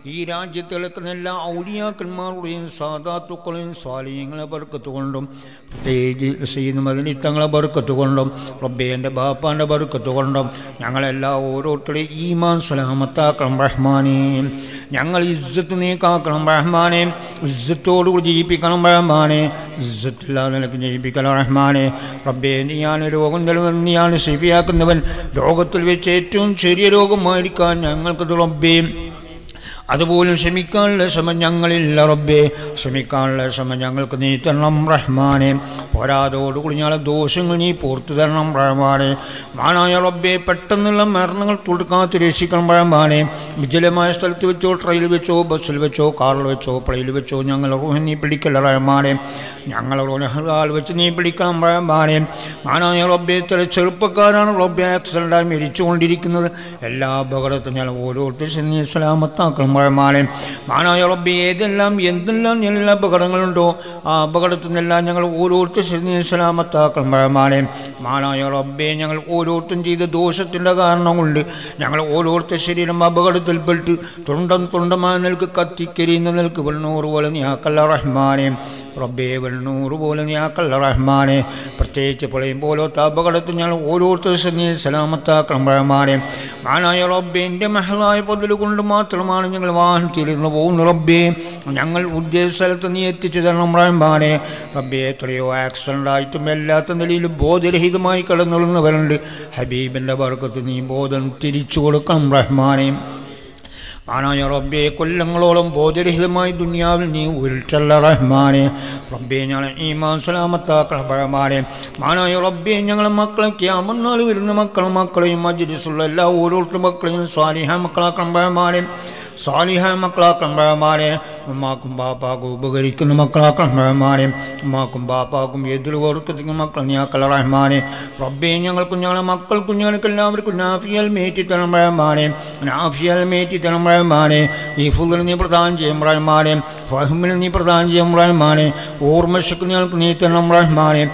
ഈ രാജ്യത്ത് കിടക്കുന്ന എല്ലാ ഔലിയാക്കന്മാരുടെയും സാധാത്തുക്കളെയും സ്വാലീയങ്ങളെ ബർക്കത്ത് കൊണ്ടും പ്രത്യേകിച്ച് സീന് മദിനി തങ്ങളെ ബർക്കത്ത് കൊണ്ടും റബ്ബെ എൻ്റെ ബാപ്പാൻ്റെ ബർക്കത്ത് കൊണ്ടും ഞങ്ങളെല്ലാ ഓരോരുത്തരുടെയും ഈമാൻ സലാമത്താക്കണം റഹ്മാനെ ഞങ്ങൾ ഇജ്ജത്ത് നീക്കാക്കണം റഹ്മാനെ ഇജ്ജത്തോടുകൂടി ജീവിപ്പിക്കണം റഹ്മാനെ ഇജ്ജത്തില്ലാ നിലക്ക് ജീവിപ്പിക്കണം റഹ്മാനെ റബ്ബെ നീയാണ് രോഗം തരുവൻ നീയാണ് ശിഫിയാക്കുന്നവൻ ലോകത്തിൽ വെച്ച് ഏറ്റവും ചെറിയ രോഗമായിരിക്കാൻ ഞങ്ങൾക്ക് റബ്ബേ അതുപോലും ക്ഷമിക്കാനുള്ള ശ്രമം ഞങ്ങളില്ല റബ്ബേ ക്ഷമിക്കാനുള്ള ശ്രമം ഞങ്ങൾക്ക് നീ തരണം റഹ്മാനെ പോരാതോടുകൂടി ഞങ്ങളെ ദോഷങ്ങൾ നീ പൂർത്തു തരണം റഹ്മാനെ മാനായ റബ്ബേ പെട്ടെന്നുള്ള മരണങ്ങൾ തുടക്കാത്ത രക്ഷിക്കണം റഹ്മാനെ വിജലമായ സ്ഥലത്ത് വെച്ചോ ട്രെയിനിൽ വെച്ചോ ബസ്സിൽ വെച്ചോ കാറിൽ വെച്ചോ പ്ലെയിൽ വെച്ചോ ഞങ്ങൾ റൂഹ് നീ പിടിക്കല്ല റഹ്മാനെ ഞങ്ങൾ റോഹൽ വെച്ച് നീ പിടിക്കണം റഹ്മാനെ മാനായ റബ്ബേ ഇത്ര ചെറുപ്പക്കാരാണ് റബ്ബെ ആക്സിഡൻ്റായി മരിച്ചുകൊണ്ടിരിക്കുന്നത് എല്ലാ അപകടത്തും ഞാൻ ഓരോരുത്തരും നീ സലാമത്താക്കണം റഹ്മാനെ മാനായ റബ്ബി ഏതെല്ലാം എന്തെല്ലാം എല്ലാ അപകടങ്ങളുണ്ടോ ആ അപകടത്തിൽ നിന്നെല്ലാം ഞങ്ങൾ ഓരോരുത്തരും നീ സലാമത്താക്കണം റഹ്മാനെ മാനായ റബ്ബെ ഞങ്ങൾ ഓരോരുത്തരും ചെയ്ത ദോഷത്തിൻ്റെ കാരണം കൊണ്ട് ഞങ്ങൾ ഓരോരുത്തർ ശരീരം അപകടത്തിൽപ്പെട്ട് തുണ്ടം തുണ്ടമായ നിൽക്ക് കത്തിക്കരിയുന്ന നിൽക്ക് വെണ്ണൂറ് പോലെ നീ ആക്കല്ല റഹ്മാനെ റബ്ബേ വെണ്ണൂറ് പോലെ നീ ആക്കല്ല റഹ്മാനെ പ്രത്യേകിച്ച് പൊളയും പോലത്തെ അപകടത്തിൽ ഞങ്ങൾ ഓരോരുത്തരും നീ സലാമത്താക്കണം റഹ്മാനെ മാനായ റബ്ബെ എൻ്റെ മഹളായ പതിൽ കൊണ്ട് മാത്രമാണ് ഞങ്ങൾ വാഹനത്തിലിരുന്ന് പോകുന്നു റബ്ബേ ഞങ്ങൾ ഉദ്ദേശ സ്ഥലത്ത് നീ എത്തിച്ചു തരണം റഹ്മാനെ റബ്ബെ എത്രയോ ആക്സിഡൻ്റ് ആയിട്ടും എല്ലാത്ത നിലയിലും ബോധരഹിതമായി കിടന്നുള്ളുന്നവരുണ്ട് ഹബീബിൻ്റെ വർക്കത്ത് നീ ബോധം തിരിച്ചു കൊടുക്കണം റഹ്മാനെ മാനായ റബ്ബെ കൊല്ലങ്ങളോളം ബോധരഹിതമായി ദുനിയാവിൽ നീ ഉരുട്ടല്ല റഹ്മാനെ റബ്ബെ ഞങ്ങളെ ഈമാൻ സലാമത്താക്കണം റഹ്മാനെ മാനായ റബ്ബെ ഞങ്ങളെ മക്കളെ ക്യാമന്നാൾ വരുന്ന മക്കളും മക്കളെയും മജ്ലിസുള്ള എല്ലാ ഓരോരുത്തരും മക്കളെയും സ്വാലിഹ മക്കളാക്കണം റഹ്മാനെ സാലിഹ മക്കളാക്കണം റഹ്മാനെ ഉമ്മാക്കും ബാപ്പാക്കും ഉപകരിക്കുന്ന മക്കളാക്കണം റഹ്മാനെ ഉമ്മാക്കും ബാപ്പാക്കും എതിർ ഓർക്കത്തിക്കുന്ന മക്കൾ നീയാക്കല റഹ്മാനെ റബ്ബെ ഞങ്ങൾക്കും ഞങ്ങളെ മക്കൾക്കും ഞങ്ങൾക്ക് എല്ലാവർക്കും നാഫിയൽ മേറ്റി തരണം റഹ്മാനെ നാഫിയൽ മേറ്റി തരണം റഹ്മാനെ ഈ ഫുള്ളിൽ നീ പ്രദാനം ചെയ്യും റഹ്മാനെ ഫഹ്മിൽ നീ പ്രദാനം ചെയ്യും റഹ്മാനെ ഓർമ്മശക്ക് ഞങ്ങൾക്ക് നീ തരണം റഹ്മാനെ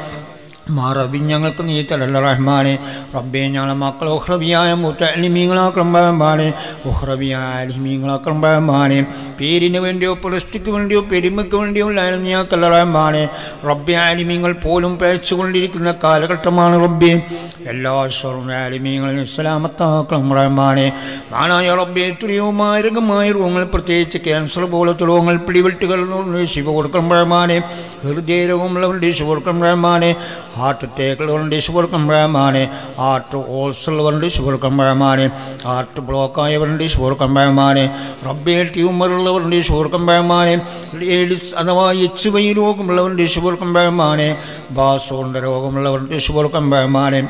മാറബി ഞങ്ങൾക്ക് നീ തരല്ല റഹ്മാനെ റബ്ബെ ഞങ്ങളെ മക്കൾ ഉഹ്റബിയായ മുത്ത അലിമീങ്ങളാക്കണം റഹ്മാനെ ഉഹ്റബിയായ അലിമീങ്ങളാക്കണം റഹ്മാനെ പേരിന് വേണ്ടിയോ പുരസ്റ്റിക്ക് വേണ്ടിയോ പെരുമയ്ക്ക് വേണ്ടിയോ ഉള്ള നീയാക്കല്ല റഹ്മാനെ റബ്ബെ ആലിമീങ്ങൾ പോലും പേച്ചുകൊണ്ടിരിക്കുന്ന കാലഘട്ടമാണ് റബ്ബെ എല്ലാ സ്വർണ്ണ ആലിമീങ്ങളും ഇസ്ലാമത്താക്കണം റഹ്മാനെ മാനായ റബ്ബെ എത്രയോ മാരകമായ രോഗങ്ങൾ പ്രത്യേകിച്ച് ക്യാൻസർ പോലത്തെ രോഗങ്ങൾ പിടിവെട്ടുകൾ ശിവ കൊടുക്കണം റഹ്മാനെ ഹൃദയ രോഗമുള്ളവരുടെ ശിവ കൊടുക്കണം റഹ്മാനെ ഹാർട്ട് അറ്റാക്കുള്ളവരുണ്ട് ശുഭർക്കം റഹ്മാനെ ഹാർട്ട് ഓൾസുള്ളവരുണ്ട് ശുഭർക്കം റഹ്മാനെ ഹാർട്ട് ബ്ലോക്കായവരുണ്ട് ശുഭർക്കം റഹ്മാനെ റബ്ബേ ട്യൂമറുള്ളവരുണ്ട് ശുഭർക്കം റഹ്മാനെ ലേഡീസ് അഥവാ എച്ച് വൈ രോഗമുള്ളവരുണ്ട് ശുഭർക്കം റഹ്മാനെ ബാസോണ്ട രോഗമുള്ളവരുണ്ട് ശുഭർക്കം റഹ്മാനെ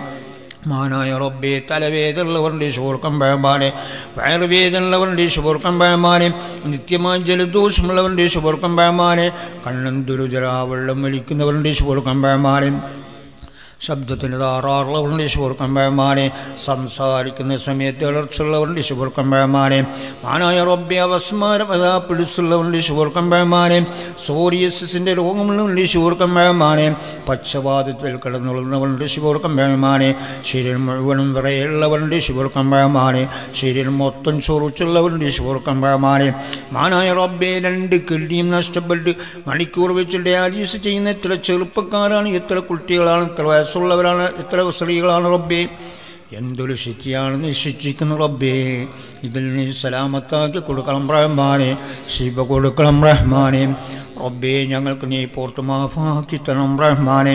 മാനായ റബ്ബെ തലവേദനുള്ളവരുടെ ശോർക്കം പഴമാനെ വയറുവേദനുള്ളവരുടെ ശുഭർക്കം പഴമാനെ നിത്യമായ ജലദോഷമുള്ളവരുടെ ശുഭർക്കം പഴമാനെ കണ്ണൻ ദുരുജരാ വെള്ളം വലിക്കുന്നവരുടെ ശുഭർക്കം പഴമാനെ ശബ്ദത്തിന് താറാറുള്ളവരുടെ ശുഭർക്കം പഴമാനെ സംസാരിക്കുന്ന സമയത്ത് ഇളർച്ചുള്ളവരുടെ ശുഭർക്കം പഴമാനെ മാനായ റബ്ബെ അവസ്മാരം അതാ പിടിച്ചുള്ളവരുടെ ശുഭർക്കം പഴമാനെ സോറിയസിൻ്റെ രോഗമുള്ളവരുടെ ശുഭർക്കം പഴമാനെ പക്ഷപാതത്തിൽ കിടന്നുള്ളുന്നവരുടെ ശുഭർക്കം പഴമാനെ ശരീരം മുഴുവനും വിറയുള്ളവരുടെ ശുഭർക്കം പഴമാനെ ശരീരം മൊത്തം ചൊറിച്ചുള്ളവരുടെ ശുഭർക്കം പഴമാനെ മാനായ റബ്ബെ രണ്ട് കിഡ്നിയും നഷ്ടപ്പെട്ട് മണിക്കൂർ വെച്ച് ഡയാലിസിസ് ചെയ്യുന്ന എത്ര ചെറുപ്പക്കാരാണ് എത്ര കുട്ടികളാണ് എത്ര വയസ്സുള്ളവരാണ് എത്ര സ്ത്രീകളാണ് റബ്ബേ എന്തൊരു ശിക്ഷയാണ് നീ ശിക്ഷിക്കുന്നു റബ്ബേ ഇതിൽ നീ സലാമത്താക്കി കൊടുക്കണം റഹ്മാനെ ശിവ കൊടുക്കണം റഹ്മാനെ റബ്ബേ ഞങ്ങൾക്ക് നീ പുറത്ത് മാഫാക്കി തരണം റഹ്മാനെ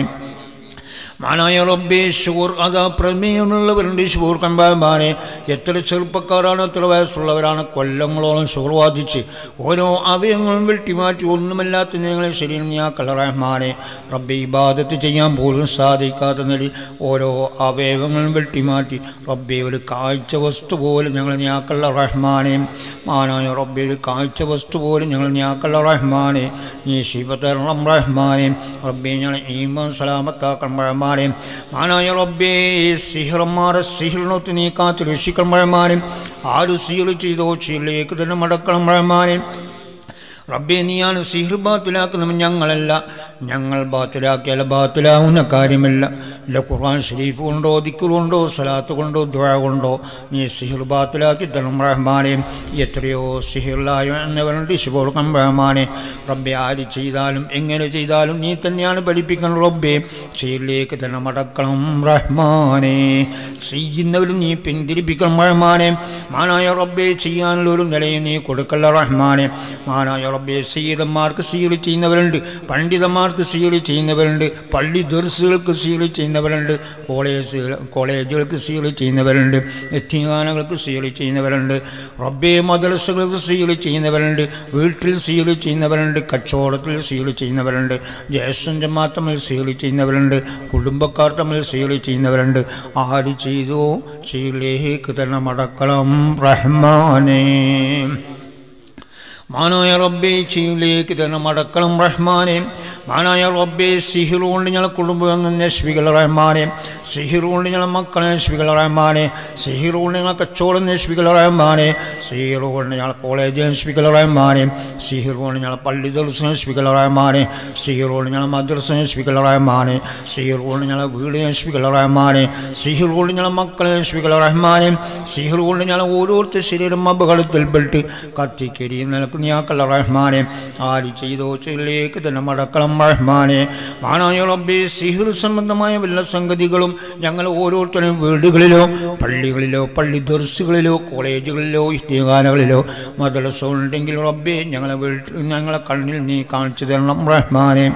മാനായ റബ്ബേ ഷുഗർ അതാ പ്രമേയമുള്ളവരുണ്ട് ഷുഗർ കമ്പാമാനെ എത്ര ചെറുപ്പക്കാരാണ് എത്ര വയസ്സുള്ളവരാണ് കൊല്ലങ്ങളോളം ഷുഗർ ബാധിച്ച് ഓരോ അവയവങ്ങളും വെട്ടിമാറ്റി ഒന്നുമല്ലാത്ത ഞങ്ങളെ ശരീരം ഞാൻ റഹ്മാനെ റബ്ബെ ഇബാദത്ത് ചെയ്യാൻ പോലും സാധിക്കാത്ത നിലയിൽ ഓരോ അവയവങ്ങളും വെട്ടിമാറ്റി റബ്ബെ ഒരു കാഴ്ച വസ്തു പോലും ഞങ്ങൾ ഞാക്കല്ല റഹ്മാനെ മാനായ റബ്ബെ ഒരു കാഴ്ച വസ്തു പോലും ഞങ്ങൾ ഞാക്കല്ല റഹ്മാനെ നീ ശിവതരണം റഹ്മാനെ റബ്ബെ ഞങ്ങൾ ഈമാൻ സലാമത്താക്കണം റഹ്മാനെ മാനായ റബ്ബേ സിഹിറന്മാരെ സിഹിറിനൊത്ത് നീ കാത്ത് രക്ഷിക്കണം റഹ്മാനെ ആര് സീൽ ചെയ്തോ ചെയ്യിലേക്ക് തന്നെ മടക്കണം റഹ്മാനെ റബ്ബെ നീയാണ് സിഹിർ ബാത്തിലാക്കുന്നവൻ ഞങ്ങളല്ല ഞങ്ങൾ ബാത്തിലാക്കിയാൽ ബാത്തിലാവുന്ന കാര്യമില്ല ഇല്ല ഖുർആൻ ഷരീഫ് കൊണ്ടോ ദിക്കുർ കൊണ്ടോ സലാത്ത് കൊണ്ടോ ദ്വാ കൊണ്ടോ നീ സിഹിർ ബാത്തിലാക്കി തരണം റഹ്മാനെ എത്രയോ സിഹിറിലായോ എന്നവരുണ്ട് ശിവോർക്കം റഹ്മാനെ റബ്ബെ ആര് ചെയ്താലും എങ്ങനെ ചെയ്താലും നീ തന്നെയാണ് പഠിപ്പിക്കണം റബ്ബെ ചെയ്യിലേക്ക് തന്നെ മടക്കണം റഹ്മാനെ ചെയ്യുന്നവരും നീ പിന്തിരിപ്പിക്കണം റഹ്മാനെ മാനായ റബ്ബെ ചെയ്യാനുള്ള ഒരു നിലയും നീ കൊടുക്കല്ല റഹ്മാനെ മാനായ റബ്ബെ സയ്യിദന്മാർക്ക് സീല് ചെയ്യുന്നവരുണ്ട് പണ്ഡിതന്മാർക്ക് സീല് ചെയ്യുന്നവരുണ്ട് പള്ളി ദർസുകൾക്ക് സീല് ചെയ്യുന്നവരുണ്ട് കോളേജ് കോളേജുകൾക്ക് സീല് ചെയ്യുന്നവരുണ്ട് എത്തിങ്ങാനകൾക്ക് സീല് ചെയ്യുന്നവരുണ്ട് റബ്ബെ മദ്രസകൾക്ക് സീല് ചെയ്യുന്നവരുണ്ട് വീട്ടിൽ സീല് ചെയ്യുന്നവരുണ്ട് കച്ചവടത്തിൽ സീല് ചെയ്യുന്നവരുണ്ട് ജ്യേഷ്ഠൻ്റെ തമ്മിൽ സീല് ചെയ്യുന്നവരുണ്ട് കുടുംബക്കാർ തമ്മിൽ സീല് ചെയ്യുന്നവരുണ്ട് ആര് ചെയ്തു ചെയ്യിലേക്ക് തന്നെ മടക്കണം റഹ്മാനേ മാനായ റബ്ബെ ചെയ്യിലേക്ക് തന്നെ മടക്കണം റഹ്മാനെ മാനായ റബ്ബെ സിഹിർ കൊണ്ട് ഞങ്ങൾ കുടുംബം നശ്വികൾ റഹ്മാനെ സിഹിർ കൊണ്ട് ഞങ്ങൾ മക്കളെ നശ്വികൾ റഹ്മാനെ സിഹിർ കൊണ്ട് ഞങ്ങൾ കച്ചവടം നശ്വികൾ റഹ്മാനെ സിഹിർ കൊണ്ട് ഞങ്ങൾ കോളേജ് നശ്വികൾ റഹ്മാനെ സിഹിർ കൊണ്ട് ഞങ്ങൾ പള്ളി ദർശ നശ്വികൾ റഹ്മാനെ സിഹിർ കൊണ്ട് ഞങ്ങൾ മദ്രസ നശ്വികൾ റഹ്മാനെ സിഹിർ കൊണ്ട് ഞങ്ങൾ വീട് നശ്വികൾ റഹ്മാനെ സിഹിർ കൊണ്ട് ഞങ്ങൾ മക്കളെ നശ്വികൾ റഹ്മാനെ സിഹിർ കൊണ്ട് ഞങ്ങൾ ഓരോരുത്തർ ശരീരം അപകടത്തിൽപ്പെട്ട് കത്തിക്കരിയും നിനക്ക് നീയാക്കല്ല റഹ്മാനെ ആര് ചെയ്തോ ചെയ്യിലേക്ക് തന്നെ മടക്കണം റഹ്മാനെ മാനായ റബ്ബെ സിഹിർ സംബന്ധമായ വല്ല സംഗതികളും ഞങ്ങൾ ഓരോരുത്തരും വീടുകളിലോ പള്ളികളിലോ പള്ളി ദർസുകളിലോ കോളേജുകളിലോ ഇഷ്ടികാനകളിലോ മദ്രസ ഉണ്ടെങ്കിൽ റബ്ബെ ഞങ്ങളെ വീട്ടിൽ ഞങ്ങളെ കണ്ണിൽ നീ കാണിച്ചു തരണം റഹ്മാനെ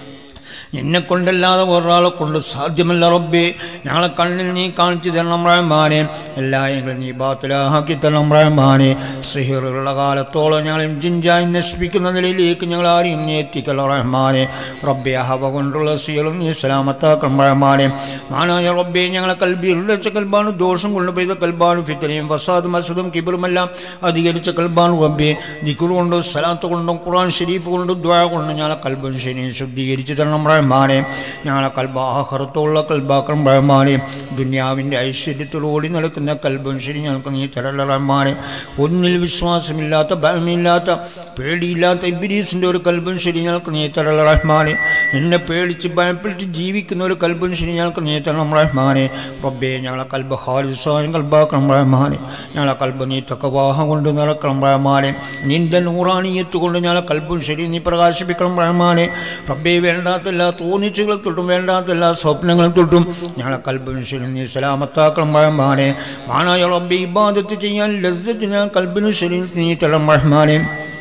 എന്നെ കൊണ്ടല്ലാതെ ഒരാളെ കൊണ്ട് സാധ്യമല്ല റബ്ബേ ഞങ്ങളെ കണ്ണിൽ നീ കാണിച്ചു തരണം റഹ്മാനെ എല്ലായെങ്കിലും നീ ബാത്തിലാക്കി തരണം റഹ്മാനെ സിഹിറുള്ള കാലത്തോളം ഞങ്ങളെ ജിഞ്ചായി നശിപ്പിക്കുന്ന നിലയിലേക്ക് ഞങ്ങൾ ആരെയും നീ എത്തിക്കല്ല റഹ്മാനെ റബ്ബെ ഹവ കൊണ്ടുള്ള സിയറും നീ സലാമത്താക്കണം റഹ്മാനെ മാനായ റബ്ബെ ഞങ്ങളെ കൽബി ഉള്ളച്ച കൽബാണ് ദോഷം കൊണ്ട് പെയ്ത കൽബാണ് ഫിത്തനയും ഫസാദും അസദും കിബറുമെല്ലാം അധികരിച്ച കൽബാണ് റബ്ബെ ദിക്കുർ കൊണ്ടും സലാത്ത് കൊണ്ടും ഖുർആൻ ഷരീഫ് കൊണ്ടും ദ്വാ കൊണ്ടും ഞങ്ങളെ കൽബും ശരിയും ശുദ്ധീകരിച്ച് തരണം റഹ്മാനെ ഞങ്ങളെ കൽബ ആഹ്റത്തുള്ള കൽബാക്രം റഹ്മാനെ ദുന്യാവിൻ്റെ ഐശ്വര്യത്തിലൂടി നടക്കുന്ന കൽബും ശരി ഞങ്ങൾക്ക് നീ തരല്ല റഹ്മാനെ ഒന്നിൽ വിശ്വാസമില്ലാത്ത ഭയമില്ലാത്ത പേടിയില്ലാത്ത ഇബിരീസിൻ്റെ ഒരു കൽബും ശരി ഞങ്ങൾക്ക് നീ തരല്ല റഹ്മാനെ എന്നെ പേടിച്ച് ഭയപ്പെട്ട് ജീവിക്കുന്ന ഒരു കൽബും ശരി ഞങ്ങൾക്ക് നീ തരണം റഹ്മാനെ റബ്ബേ ഞങ്ങളെ കൽബ് ഹാരിസായും കൽബാക്കണം റഹ്മാനെ ഞങ്ങളെ കൽബ് നീ തക്കവാഹം കൊണ്ട് നിറക്കണം റഹ്മാനെ നിന്റെ നൂറാണിയത്ത് കൊണ്ട് ഞങ്ങളെ കൽബും ശരി നീ പ്രകാശിപ്പിക്കണം റഹ്മാനെ റബ്ബേ വേണ്ടാത്ത എല്ലാ തോന്നിച്ചുകളെ തൊട്ടും വേണ്ടാത്ത എല്ലാ സ്വപ്നങ്ങളും തൊട്ടും ഞങ്ങളെ കൽബും ശരി നീ സലാമത്താക്കണം റഹ്മാനെ മാനായ റബ്ബെ ഇബാദത്ത് ചെയ്യാൻ ലജ്ജത്ത് ഞാൻ കൽബിനും ശരി നീ തരണം റഹ്മാനെ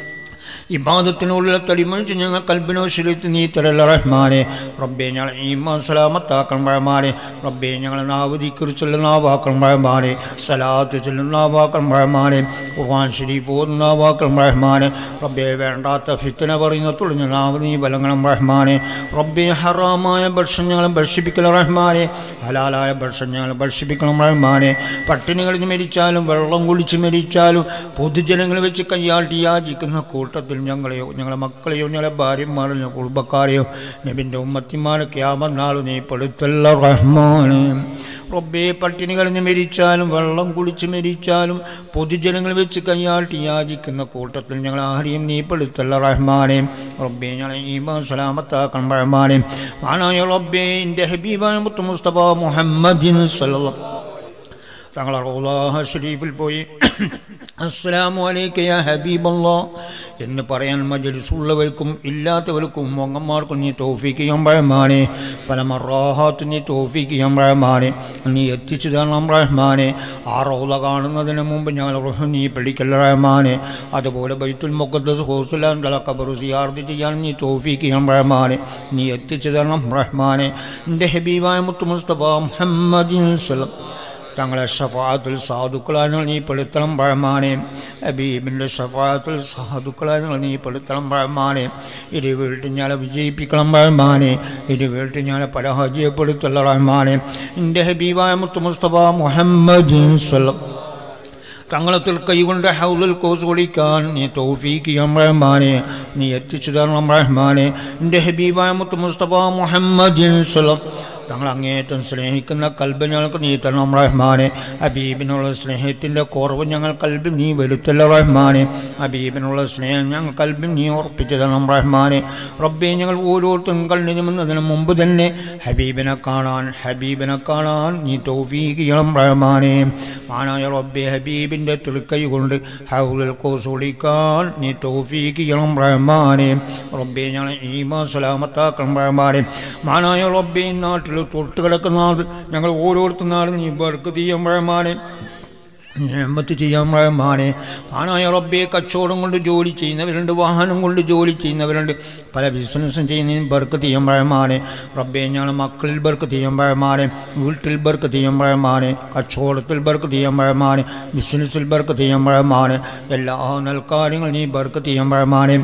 ഇബാദത്തിനുള്ള തടിമഴിച്ച് ഞങ്ങൾ കൽബിനോ ശരീരത്തിൽ നീ തരല്ല റഹ്മാനെ റബ്ബെ ഞങ്ങൾ ഈമാൻ സലാമത്താക്കണം റഹ്മാനെ റബ്ബെ ഞങ്ങൾ നാവതിക്കുറി ചൊല്ലുന്ന നാവാക്കണം റഹ്മാനെ സലാത്ത് ചൊല്ലുന്ന നാവാക്കണം റഹ്മാനെ ഖുർആൻ ഷരീഫ് ഓതുന്ന നാവാക്കണം റഹ്മാനെ റബ്ബെ വേണ്ടാത്ത ഫിത്തന പറയുന്ന തുളിഞ്ഞ നാവ് നീ ബലങ്ങളും റഹ്മാനെ റബ്ബെ ഹറാമായ ഭക്ഷണം ഞങ്ങൾ ഭക്ഷിപ്പിക്കല റഹ്മാനെ ഹലാലായ ഭക്ഷണം ഞങ്ങൾ ഭക്ഷിപ്പിക്കണം റഹ്മാനെ പട്ടിണി കഴിഞ്ഞ് മരിച്ചാലും വെള്ളം കുടിച്ച് മരിച്ചാലും പൊതുജനങ്ങൾ വെച്ച് കയ്യാട്ടി യാചിക്കുന്ന കൂട്ടത്തിൽ ഞങ്ങളെയോ ഞങ്ങളെ മക്കളെയോ ഞങ്ങളെ ഭാര്യമാരെയോ കുടുംബക്കാരെയോ നബിൻ്റെ ഉമ്മത്തിമാരെ ക്യാമനാൾ നീ പെടുത്തല്ല റഹ്മാനെ റബ്ബേ പട്ടിണി കഴിഞ്ഞ് മരിച്ചാലും വെള്ളം കുടിച്ച് മരിച്ചാലും പൊതുജനങ്ങൾ വെച്ച് കയ്യാട്ടി യാചിക്കുന്ന കൂട്ടത്തിൽ ഞങ്ങൾ ആരെയും നീ പെടുത്തല്ല റഹ്മാനെ റബ്ബേ ഞങ്ങളെ ഈമാൻ സലാമത്താക്കണം റഹ്മാനെ മാനായ റബ്ബേ എൻ്റെ ഹബീബായ മുത്ത് മുസ്തഫ മുഹമ്മദിൻ സല്ലല്ലാഹു തങ്ങളെ റൗലാഹ ഷരീഫിൽ പോയി അസ്സലാമു അലൈക്ക യാ ഹബീബല്ലാ എന്ന് പറയാൻ മജലിസുള്ളവർക്കും ഇല്ലാത്തവർക്കും മൊങ്ങന്മാർക്കും നീ തോഫിക്ക് റഹ്മാനെ പല മറാഹാത്ത് നീ തോഫിക്ക് റഹ്മാനെ നീ എത്തിച്ചു തരണം റഹ്മാനെ ആ റൗല കാണുന്നതിന് മുമ്പ് ഞങ്ങൾ റുഹ് നീ പിടിക്കല്ല റഹ്മാനെ അതുപോലെ ബൈത്തുൽ മുഖദ്ദസ് ഹോസുലാൻ ഖബർ സിയാർത്ത് ചെയ്യാൻ നീ തോഫിക്ക് റഹ്മാനെ നീ എത്തിച്ചു തരണം റഹ്മാനെ എൻ്റെ ഹബീബായ മുത്ത് മുസ്തഫ മുഹമ്മദ് സല്ലം തങ്ങളെ ഷഫാത്തുൽ സാധുക്കളായ ഞങ്ങൾ നീ പെടുത്തണം പഴമാനെ ഹബീബിൻ്റെ ഷഫാത്തുൽ സാധുക്കളായ ഞങ്ങൾ നീ പെടുത്തണം പഴമാനെ ഇരു വീട്ടിൽ ഞാളെ വിജയിപ്പിക്കണം പഴമാനെ ഇരു വീട്ടിൽ ഞാളെ പരാജയപ്പെടുത്തല്ല റഹ്മാനെ എൻ്റെ ഹബീബായ മുത്ത് മുസ്തഫ മുഹമ്മദ് സ്വല്ലം തങ്ങളത്തിൽ കൈകൊണ്ട് ഹൗലുൽ കോസ് കുടിക്കാൻ നീ തൗഫീക്ക് റഹ്മാനെ നീ എത്തിച്ചു തരണം റഹ്മാനെ എൻ്റെ ഹബീബായ മുത്ത് മുസ്തഫ മുഹമ്മദ് സ്വലം തങ്ങൾ അങ്ങേറ്റം സ്നേഹിക്കുന്ന കൽബ് ഞങ്ങൾക്ക് നീ തരണം റഹ്മാനെ ഹബീബിനുള്ള സ്നേഹത്തിൻ്റെ കുറവ് ഞങ്ങൾ കൽബിൽ നീ വരുത്തല്ല റഹ്മാനെ ഹബീബിനുള്ള സ്നേഹം ഞങ്ങൾ കൽബിൽ നീ ഉറപ്പിച്ചു തരണം റഹ്മാനെ റബ്ബെ ഞങ്ങൾ ഓരോരുത്തരും കണ്ണിനുമെന്നതിന് മുമ്പ് തന്നെ ഹബീബിനെ കാണാൻ ഹബീബിനെ കാണാൻ നീ തൗഫീഖിയണം റഹ്മാനെ മാനായ റബ്ബെ ഹബീബിൻ്റെ തൃക്കൈ കൊണ്ട് ഹൗലിൽ കോസൊളിക്കാൻ നീ തൗഫീഖിയണം റഹ്മാനെ റബ്ബെ ഞങ്ങൾ ഈമാ സലാമത്താക്കണം റഹ്മാനെ മാനായ റബ്ബെ ഈ നാട്ടിൽ തൊട്ട് കിടക്കുന്ന ആൾ ഞങ്ങൾ ഓരോരുത്തർ നാടും നീ ബർക്ക് തീയം റഹ്മാനെ നിയമത്ത് ചെയ്യാൻ റഹ്മാനെ ആനായ റബ്ബെ കച്ചവടം കൊണ്ട് ജോലി ചെയ്യുന്നവരുണ്ട് വാഹനം കൊണ്ട് ജോലി ചെയ്യുന്നവരുണ്ട് പല ബിസിനസ്സും ചെയ്യുന്നതിന് ബർക്ക് ചെയ്യാൻ റഹ്മാനെ റബ്ബെ ഞങ്ങൾ മക്കളിൽ ബർക്ക് ചെയ്യാൻ റഹ്മാനെ വീട്ടിൽ ബർക്ക് ചെയ്യാൻ റഹ്മാനെ കച്ചവടത്തിൽ ബർക്ക് ചെയ്യാൻ റഹ്മാനെ ബിസിനസ്സിൽ ബർക്ക് ചെയ്യാൻ റഹ്മാനെ എല്ലാ നൽകാര്യങ്ങളും നീ ബർക്ക് ചെയ്യാൻ റഹ്മാനെ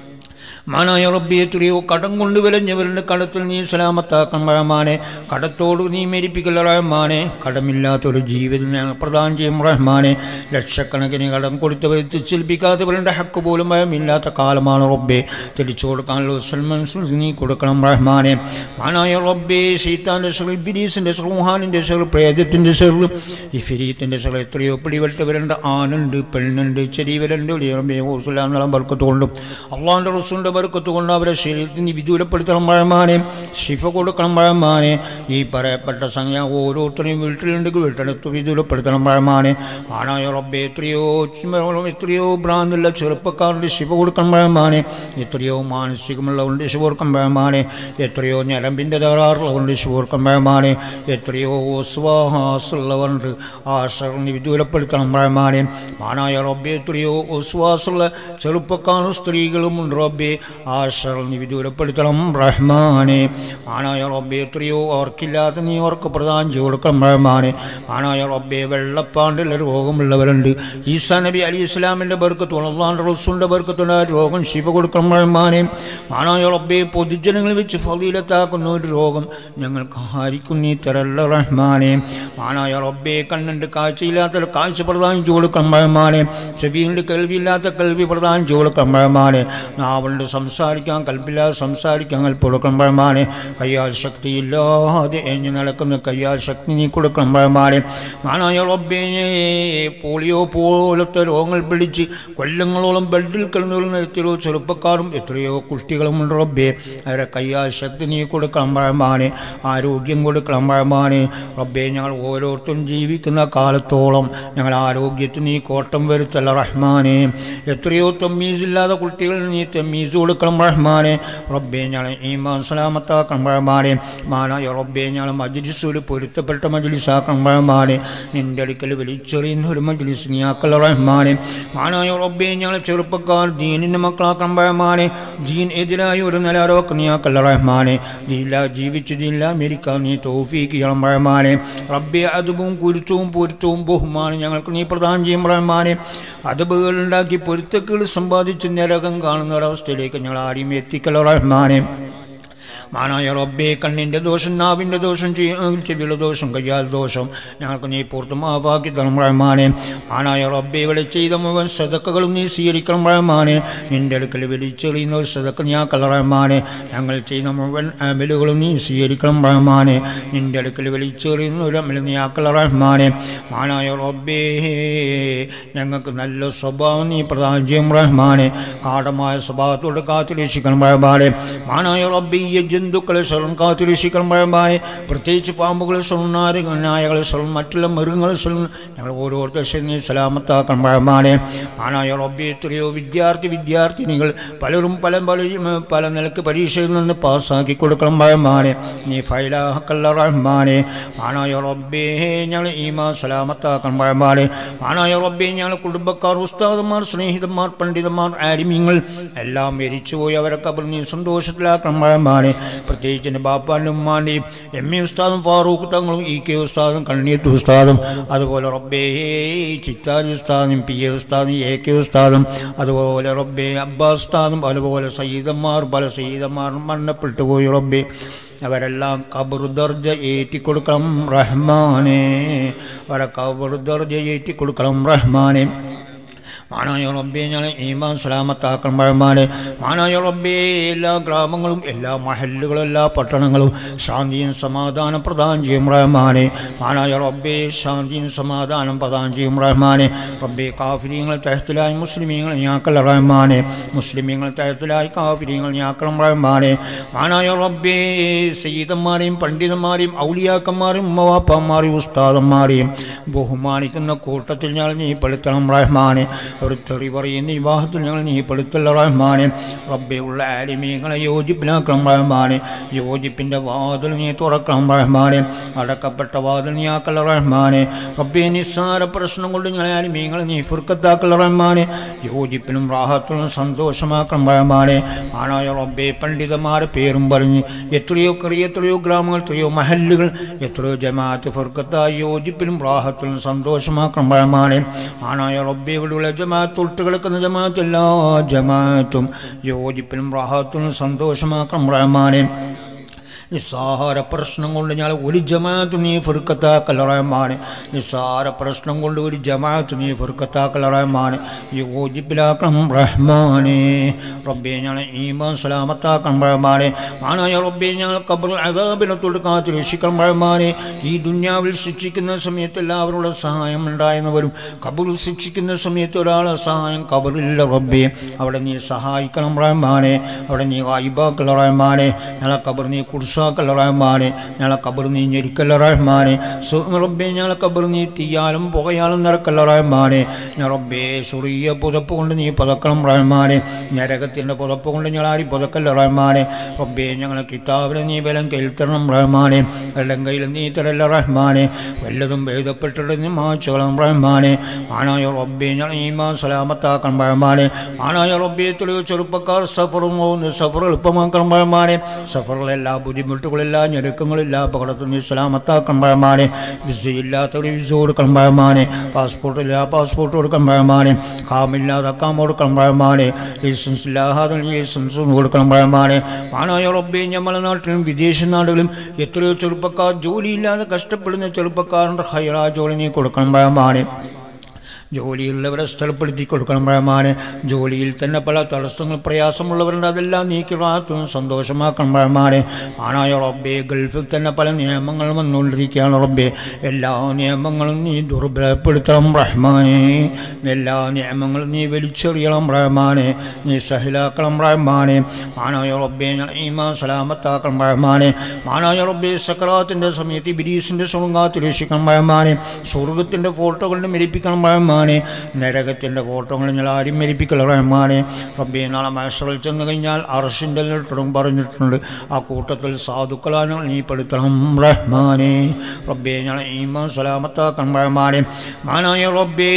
മാനായ റബ്ബി എത്രയോ കടം കൊണ്ട് വിലഞ്ഞവരുടെ കടത്തിൽ നീ സലാമത്താക്കണം റഹ്മാനെ കടത്തോട് നീ മരിപ്പിക്കൽ റഹ്മാനെ കടമില്ലാത്തൊരു ജീവിതം ഞങ്ങൾ പ്രദാനം ചെയ്യും റഹ്മാനെ ലക്ഷക്കണക്കിന് കടം കൊടുത്തവർ തിരിച്ചേൽപ്പിക്കാത്തവരുടെ ഹക്ക് പോലും ഭയമില്ലാത്ത കാലമാണ് റബ്ബെ തിരിച്ചു കൊടുക്കാനുള്ള സൽമൻസ് നീ കൊടുക്കണം റഹ്മാനെ മാനായ റബ്ബെ ഷീത്താൻ്റെ ചെറു ബിരീസിൻ്റെ സുഹാനിൻ്റെ ചെറു പ്രേതത്തിൻ്റെ ചെറു ഈ ഫിരീത്തിൻ്റെ ചെറു എത്രയോ പിടിവെട്ടവരുണ്ട് ആനുണ്ട് പെണ്ണുണ്ട് ചെരിവരുണ്ട് റബ്ബെ ഓസുലാന്നുള്ള ബർക്കത്തുകൊണ്ടും അള്ളാൻ്റെ റസൂലിൻ്റെ ബർക്കത്ത് കൊണ്ട് അവരെ ശരീരത്തിന് വിദൂരപ്പെടുത്തണം പഴമാനെ ശിഫ കൊടുക്കണം പഴമാനെ ഈ പറയപ്പെട്ട സംഖ്യ ഓരോരുത്തരെയും വീട്ടിലുണ്ടെങ്കിൽ വീട്ടിലെടുത്ത് വിദൂരപ്പെടുത്തണം പഴമാനെ ആണായ റബ്ബെ എത്രയോ എത്രയോ ഭ്രാന്തുള്ള ചെറുപ്പക്കാരുടെ ശിവ കൊടുക്കണം പഴമാനെ എത്രയോ മാനസികമുള്ളവരുടെ ശിവ കൊടുക്കണം പഴമാനെ എത്രയോ ഞരമ്പിൻ്റെ തകരാറുള്ളവരുടെ ശിവ കൊടുക്കണം പഴമാനെ എത്രയോ ഒസ്വാഹാസുള്ളവരുണ്ട് ആശ്രമി വിദൂരപ്പെടുത്തണം പഴമാനെ ആണായ റബ്ബെ എത്രയോ ഒസ്വാസുള്ള ചെറുപ്പക്കാരും സ്ത്രീകളും ഉണ്ട് റബ്ബെ ആശ്രമി വിദൂരപ്പെടുത്തണം റഹ്മാനെ ആണായ റബ്ബെ എത്രയോ ഓർക്കില്ലാത്ത നീ ഓർക്ക് പ്രധാനം ചെയ്ത് കൊടുക്കണം റഹ്മാനെ ആണായ റബ്ബെ വെള്ളപ്പാണ്ടുള്ള രോഗമുള്ളവരുണ്ട് ഈസാ നബി അലി ഇസ്ലാമിൻ്റെ ബർക്കത്ത് അള്ളാൻ്റെ റസൂലിൻ്റെ ബർക്കത്തുള്ള രോഗം ശിവ കൊടുക്കണം റഹ്മാനെ ആണായ റബ്ബെ പൊതുജനങ്ങൾ വെച്ച് ഫലീലത്താക്കുന്ന ഒരു രോഗം ഞങ്ങൾക്ക് ആരിക്കും നീ തരല്ല റഹ്മാനെ ആണായ റബ്ബെ കണ്ണുണ്ട് കാഴ്ചയില്ലാത്ത കാഴ്ച പ്രദാനം ചെയ്ത് കൊടുക്കണം റഹ്മാനെ ചെവിയുണ്ട് കേൾവിയില്ലാത്ത കേൾവി പ്രദാനം ചെയ്ത് കൊടുക്കണം റഹ്മാനെ നാവുണ്ട് സംസാരിക്കാൻ കൽപ്പില്ലാതെ സംസാരിക്കാൻ കൽപ്പ് കൊടുക്കണം റഹ്മാനെ കയ്യാൽ ശക്തിയില്ലാതെ എഞ്ഞു നടക്കുന്ന കയ്യാൽ ശക്തി നീ കൊടുക്കണം റഹ്മാനെ ആണായ റബ്ബെ പോളിയോ പോലത്തെ രോഗങ്ങൾ പിടിച്ച് കൊല്ലങ്ങളോളം ബെഡിൽ കിടന്നു എത്രയോ ചെറുപ്പക്കാരും എത്രയോ കുട്ടികളും ഉണ്ട് റബ്ബെ അവരെ കയ്യാൽ ശക്തി നീ കൊടുക്കണം റഹ്മാനെ ആരോഗ്യം കൊടുക്കണം റഹ്മാനെ റബ്ബെ ഞങ്ങൾ ഓരോരുത്തരും ജീവിക്കുന്ന കാലത്തോളം ഞങ്ങൾ ആരോഗ്യത്തിന് നീ കോട്ടം വരുത്തല്ല റഹ്മാനെ എത്രയോ തമ്മീസില്ലാത്ത കുട്ടികൾ നീ തമ്മീസ് കൊടുക്കണം റഹ്മാനെ റബ്ബെ ഞങ്ങൾ ഈമാൻ സലാമത്താക്കണം റഹ്മാനെ മാനായ റബ്ബെ ഞങ്ങൾ മജ്ലിസോട് പൊരുത്തപ്പെട്ട മജ്ലിസാക്കണം റഹ്മാനെ നിന്റെ അടുക്കൽ വലിച്ചെറിയുന്ന ഒരു മജ്ലിസ് നീയാക്കൽ റഹ്മാനെ മാനായ റബ്ബെ ഞങ്ങൾ ചെറുപ്പക്കാർ ദീനിൻ്റെ മക്കളാക്കണം റഹ്മാനെ ദീൻ എതിരായ ഒരു നിലരോക്ക് നീയാക്കൽ റഹ്മാനെ ദീല ജീവിച്ചതില്ല മരിക്കാൻ നീ തോഫീക്ക് ചെയ്യണം റഹ്മാനെ റബ്ബെ അതുവും കുരുത്തവും പൊരുത്തവും ബഹുമാനം ഞങ്ങൾക്ക് നീ പ്രദാനം ചെയ്യും റഹ്മാനെ അതുബുകൾ ഉണ്ടാക്കി പൊരുത്തക്കുകൾ സമ്പാദിച്ച് നരകം കാണുന്ന ഒരവസ്ഥയിലേക്ക് ഞങ്ങൾ ആരെയും എത്തിക്കൽ റഹ്മാനെ മാനായ റബ്ബെ കണ്ണിൻ്റെ ദോഷം നാവിൻ്റെ ദോഷം ചെവിയുടെ ദോഷം കയ്യാൽ ദോഷം ഞങ്ങൾക്ക് നീ പൂർത്തും മാവാക്കി തരണം റഹ്മാനെ മാനായ റബ്ബെ ഇവിടെ ചെയ്ത മുഴുവൻ സതക്കകളും നീ സ്വീകരിക്കണം റഹ്മാനെ നിൻ്റെ അടുക്കൽ വലിച്ചെറിയുന്ന ഒരു സതക്ക ഞാൻ റഹ്മാനെ ഞങ്ങൾ ചെയ്യുന്ന മുഴുവൻ അമലുകളും നീ സ്വീകരിക്കണം റഹ്മാനെ നിൻ്റെ അടുക്കൽ വലിച്ചെറിയുന്ന ഒരു അമൽ നീ ആക്കൽ റഹ്മാനെ മാനായ റബ്ബേ ഞങ്ങൾക്ക് നല്ല സ്വഭാവം നീ പ്രദാനം ചെയ്യും റഹ്മാനെ കാഠമായ സ്വഭാവത്തോട് കാത്തുരക്ഷിക്കണം റഹ്മാനെ മാനായ റബ്ബെ ഈ ജന്തുക്കളെ സ്വലം കാത്തുരക്ഷിക്കണം റഹ്മാനെ പ്രത്യേകിച്ച് പാമ്പുകളെ സ്വലം നായകളെ സ്വലം മറ്റുള്ള മൃഗങ്ങളെ സ്വലം ഞങ്ങൾ ഓരോരുത്തരും നീ സലാമത്താക്കണം റഹ്മാനെ മാനായ റബ്ബെ എത്രയോ വിദ്യാർത്ഥി വിദ്യാർത്ഥിനികൾ പലരും പല പല പല നിലക്ക് പരീക്ഷയിൽ നിന്ന് പാസ്സാക്കി കൊടുക്കണം റഹ്മാനെ നീ ഫൈലാക്കല്ല റഹ്മാനെ മാനായ റബ്ബേ ഞങ്ങൾ ഈമാ സലാമത്താക്കണം റഹ്മാനെ മാനായ റബ്ബെ ഞങ്ങൾ കുടുംബക്കാർ ഉസ്താദന്മാർ സ്നേഹിതന്മാർ പണ്ഡിതന്മാർ ആരിമ്യങ്ങൾ എല്ലാം മരിച്ചുപോയി അവരൊക്കെ അവർ നീ സന്തോഷത്തിലാക്കണം റഹ്മാനെ പ്രത്യേകിച്ച് എൻ്റെ ബാപ്പാൻ്റെ ഉമ്മാൻ്റെയും എം എ ഉസ്താദും ഫാറൂഖ് തങ്ങളും ഇ കെ ഉസ്താദും കണ്ണീത്ത് ഉസ്താദും അതുപോലെ റബ്ബേ ചിത്താജ് ഉസ്താദും പി എ ഉസ്താദും എ കെ ഉസ്താദും അതുപോലെ റബ്ബേ അബ്ബാസ് ഉസ്താദും അതുപോലെ സയ്യിദന്മാർ പല സയ്യിദന്മാരും മരണപ്പെട്ടു പോയി റബ്ബേ അവരെല്ലാം കബർ ദർജ ഏറ്റിക്കൊടുക്കണം റഹ്മാനെ അവരെ കബർ ദർജ ഏറ്റിക്കൊടുക്കണം റഹ്മാനെ മാനായ റബ്ബെ ഞങ്ങളെ ഈമാൻ സലാമത്താക്കണം പഴമാനെ മാനായ റബ്ബെ എല്ലാ ഗ്രാമങ്ങളും എല്ലാ മഹല്ലുകളും എല്ലാ പട്ടണങ്ങളും ശാന്തിയും സമാധാനം പ്രദാനം ചെയ്യും റഹ്മാനെ മാനായ റബ്ബെ ശാന്തിയും സമാധാനം പ്രദാനം ചെയ്യും റഹ്മാനെ റബ്ബെ കാഫിര്യങ്ങൾ തഹത്തിലായി മുസ്ലിമീങ്ങൾ ഞാക്കൽ റഹ്മാനെ മുസ്ലിമീങ്ങൾ തഹത്തിലായി കാഫിര്യങ്ങൾ ഞാക്കണം റഹ്മാനെ മാനായ റബ്ബെ സയ്യിദന്മാരെയും പണ്ഡിതന്മാരെയും ഔലിയാക്കന്മാരെയും ഉമ്മവാപ്പന്മാരെയും ഉസ്താദന്മാരെയും ബഹുമാനിക്കുന്ന കൂട്ടത്തിൽ ഞങ്ങൾ നീ പെടുത്തണം റഹ്മാനെ അവർ തെറി പറയുന്ന വിവാഹത്തിൽ ഞങ്ങൾ നീ പെടുത്തല്ല റഹ്മാനെ റബ്ബെയുള്ള ആലിമീങ്ങളെ യോജിപ്പിലാക്കണം റഹ്മാനെ യോജിപ്പിൻ്റെ വാതിൽ നീ തുറക്കണം റഹ്മാനെ അടക്കപ്പെട്ട വാതിൽ നീ ആക്കല്ല റഹ്മാനെ റബ്ബെ നിസ്സാര പ്രശ്നം കൊണ്ട് ഞങ്ങളെ ആലിമീങ്ങളെ നീ ഫുർക്കത്താക്കല്ല റഹ്മാനെ യോജിപ്പിനും റാഹത്തിനും സന്തോഷമാക്കണം റഹ്മാനെ ആണായ റബ്ബെ പണ്ഡിതന്മാരെ പേരും പറഞ്ഞ് എത്രയോ കറിയ എത്രയോ ഗ്രാമങ്ങൾ എത്രയോ മഹല്ലുകൾ എത്രയോ ജമാഅത്ത് ഫുർക്കത്തായി യോജിപ്പിനും റാഹത്തിനും സന്തോഷമാക്കണം റഹ്മാനെ ആണായ റബ്ബെ ഇവിടെയുള്ള ജമാഅത്ത് ഒട്ട് കിടക്കുന്ന ജമാഅത്ത് എല്ലാ ജമാഅത്തും യോജിപ്പിനും റാഹത്തിനും സന്തോഷമാക്കണം റഹ്മാനെ നിസ്സാര പ്രശ്നം കൊണ്ട് ഞാൻ ഒരു ജമാഅത്ത് നീ ഫുർക്കത്താക്കൽ റഹ്മാനെ നിസ്സാര പ്രശ്നം കൊണ്ട് ഒരു ജമാഅത്ത് നീ ഫുർക്കത്താക്കൽ റഹ്മാനെ യോജിപ്പിലാക്കണം റഹ്മാനെ റബ്ബെ ഞങ്ങളെ ഈമാൻ സലാമത്താക്കണം റഹ്മാനെ മാനായ റബ്ബെ ഞങ്ങൾ കബർ അതാബിനെ തൊട്ട് കാത്തു രക്ഷിക്കണം റഹ്മാനെ ഈ ദുന്യാവിൽ ശിക്ഷിക്കുന്ന സമയത്ത് എല്ലാവരുടെ സഹായം ഉണ്ടായെന്നവരും കബർ ശിക്ഷിക്കുന്ന സമയത്ത് ഒരാളെ സഹായം കബറില്ല റബ്ബെ അവിടെ നീ സഹായിക്കണം റഹ്മാനെ അവിടെ നീ വായിബാക്കൽ റഹ്മാനെ ഞങ്ങളെ കബർ നീ കുർസാക്കൽ റഹ്മാനെ ഞങ്ങളെ കബർ നീ ഞെരിക്കല്ല റഹ്മാനെ സു റബ്ബെ ഞങ്ങളെ കബർ നീ തീയാലും പുകയാലും നിറക്കല്ല റഹ്മാനെ ഞാൻ റബ്ബേ സുറിയ പുതപ്പ് കൊണ്ട് നീ പുതക്കണം റഹ്മാനെ നരകത്തിൻ്റെ പുതപ്പ് കൊണ്ട് ഞങ്ങളാരി പുതക്കല്ല റഹ്മാനെ റബ്ബേ ഞങ്ങളെ കിതാബിനെ നീ ബലം കേൾത്തണം റഹ്മാനെ വെള്ളം കയ്യിൽ നീ തരല്ല റഹ്മാനെ വല്ലതും ഭേദപ്പെട്ടിട്ട് നീ മാച്ചോളം റഹ്മാനെ ആണായ റബ്ബെ ഞങ്ങൾ ഈമാ സലാമത്താക്കണം റഹ്മാനെ ആണായ റബ്ബെ തെളിവ് ചെറുപ്പക്കാർ സഫറും പോകുന്നു സഫർ എളുപ്പമാക്കണം റഹ്മാനെ സഫറിലെല്ലാ ബുദ്ധിമുട്ടുകളില്ല ഞെരുക്കങ്ങളില്ല അപകടത്തിൽ നീ സലാമത്താക്കണം റഹ്മാനെ വിസയില്ലാത്തവർ വിസ കൊടുക്കണം റഹ്മാനെ പാസ്പോർട്ട് ഇല്ല പാസ്പോർട്ട് കൊടുക്കണം റഹ്മാനെ കാമില്ലാതെ കാം കൊടുക്കണം റഹ്മാനെ ലൈസൻസ് ഇല്ലാതെ ലൈസൻസ് കൊടുക്കണം റഹ്മാനെ ആണായ റബ്ബെ ഞമ്മളെ നാട്ടിലും വിദേശ നാടുകളിലും എത്രയോ ചെറുപ്പക്കാർ ജോലിയില്ലാതെ കഷ്ടപ്പെടുന്ന ചെറുപ്പക്കാരുടെ ഹൈറാ ജോലി നീ കൊടുക്കണം റഹ്മാനെ ജോലിയുള്ളവരെ സ്ഥലപ്പെടുത്തി കൊടുക്കണം റഹ്മാനെ ജോലിയിൽ തന്നെ പല തടസ്സങ്ങൾ പ്രയാസമുള്ളവരുണ്ട് അതെല്ലാം നീക്കി റാത്തും സന്തോഷമാക്കണം റഹ്മാനെ ആണായ റബ്ബെ ഗൾഫിൽ തന്നെ പല നിയമങ്ങളും വന്നുകൊണ്ടിരിക്കുകയാണ് റബ്ബെ എല്ലാ നിയമങ്ങളും നീ ദുർബലപ്പെടുത്തണം റഹ്മാനെ എല്ലാ നിയമങ്ങളും നീ വലിച്ചെറിയണം റഹ്മാനെ നീ സഹിലാക്കണം റഹ്മാനെ ആണായ റബ്ബെ ഈമാ സലാമത്താക്കണം റഹ്മാനെ ആണായ റബ്ബെ സക്രാത്തിൻ്റെ സമയത്ത് ബിരീസിൻ്റെ സുഖാത്ത് രക്ഷിക്കണം റഹ്മാനെ സ്വർഗത്തിൻ്റെ ഫോട്ടോകളിൽ മെരിപ്പിക്കണം റഹ്മാനെ നരകത്തിൻ്റെ ഫോട്ടോകൾ ഞങ്ങൾ ആരും മെരിപ്പിക്കല റഹ്മാനെ റബ്ബെ നാളെ മഹസറിൽ ചെന്ന് കഴിഞ്ഞാൽ അർഷിൻ്റെ ലെറ്ററും പറഞ്ഞിട്ടുണ്ട് ആ കൂട്ടത്തിൽ സാധുക്കളാ ഞങ്ങൾ നീ പെടുത്തണം റഹ്മാനെ റബ്ബെ ഞങ്ങൾ ഈമാ സലാമത്താക്കണം റഹ്മാനെ മാനായ റബ്ബേ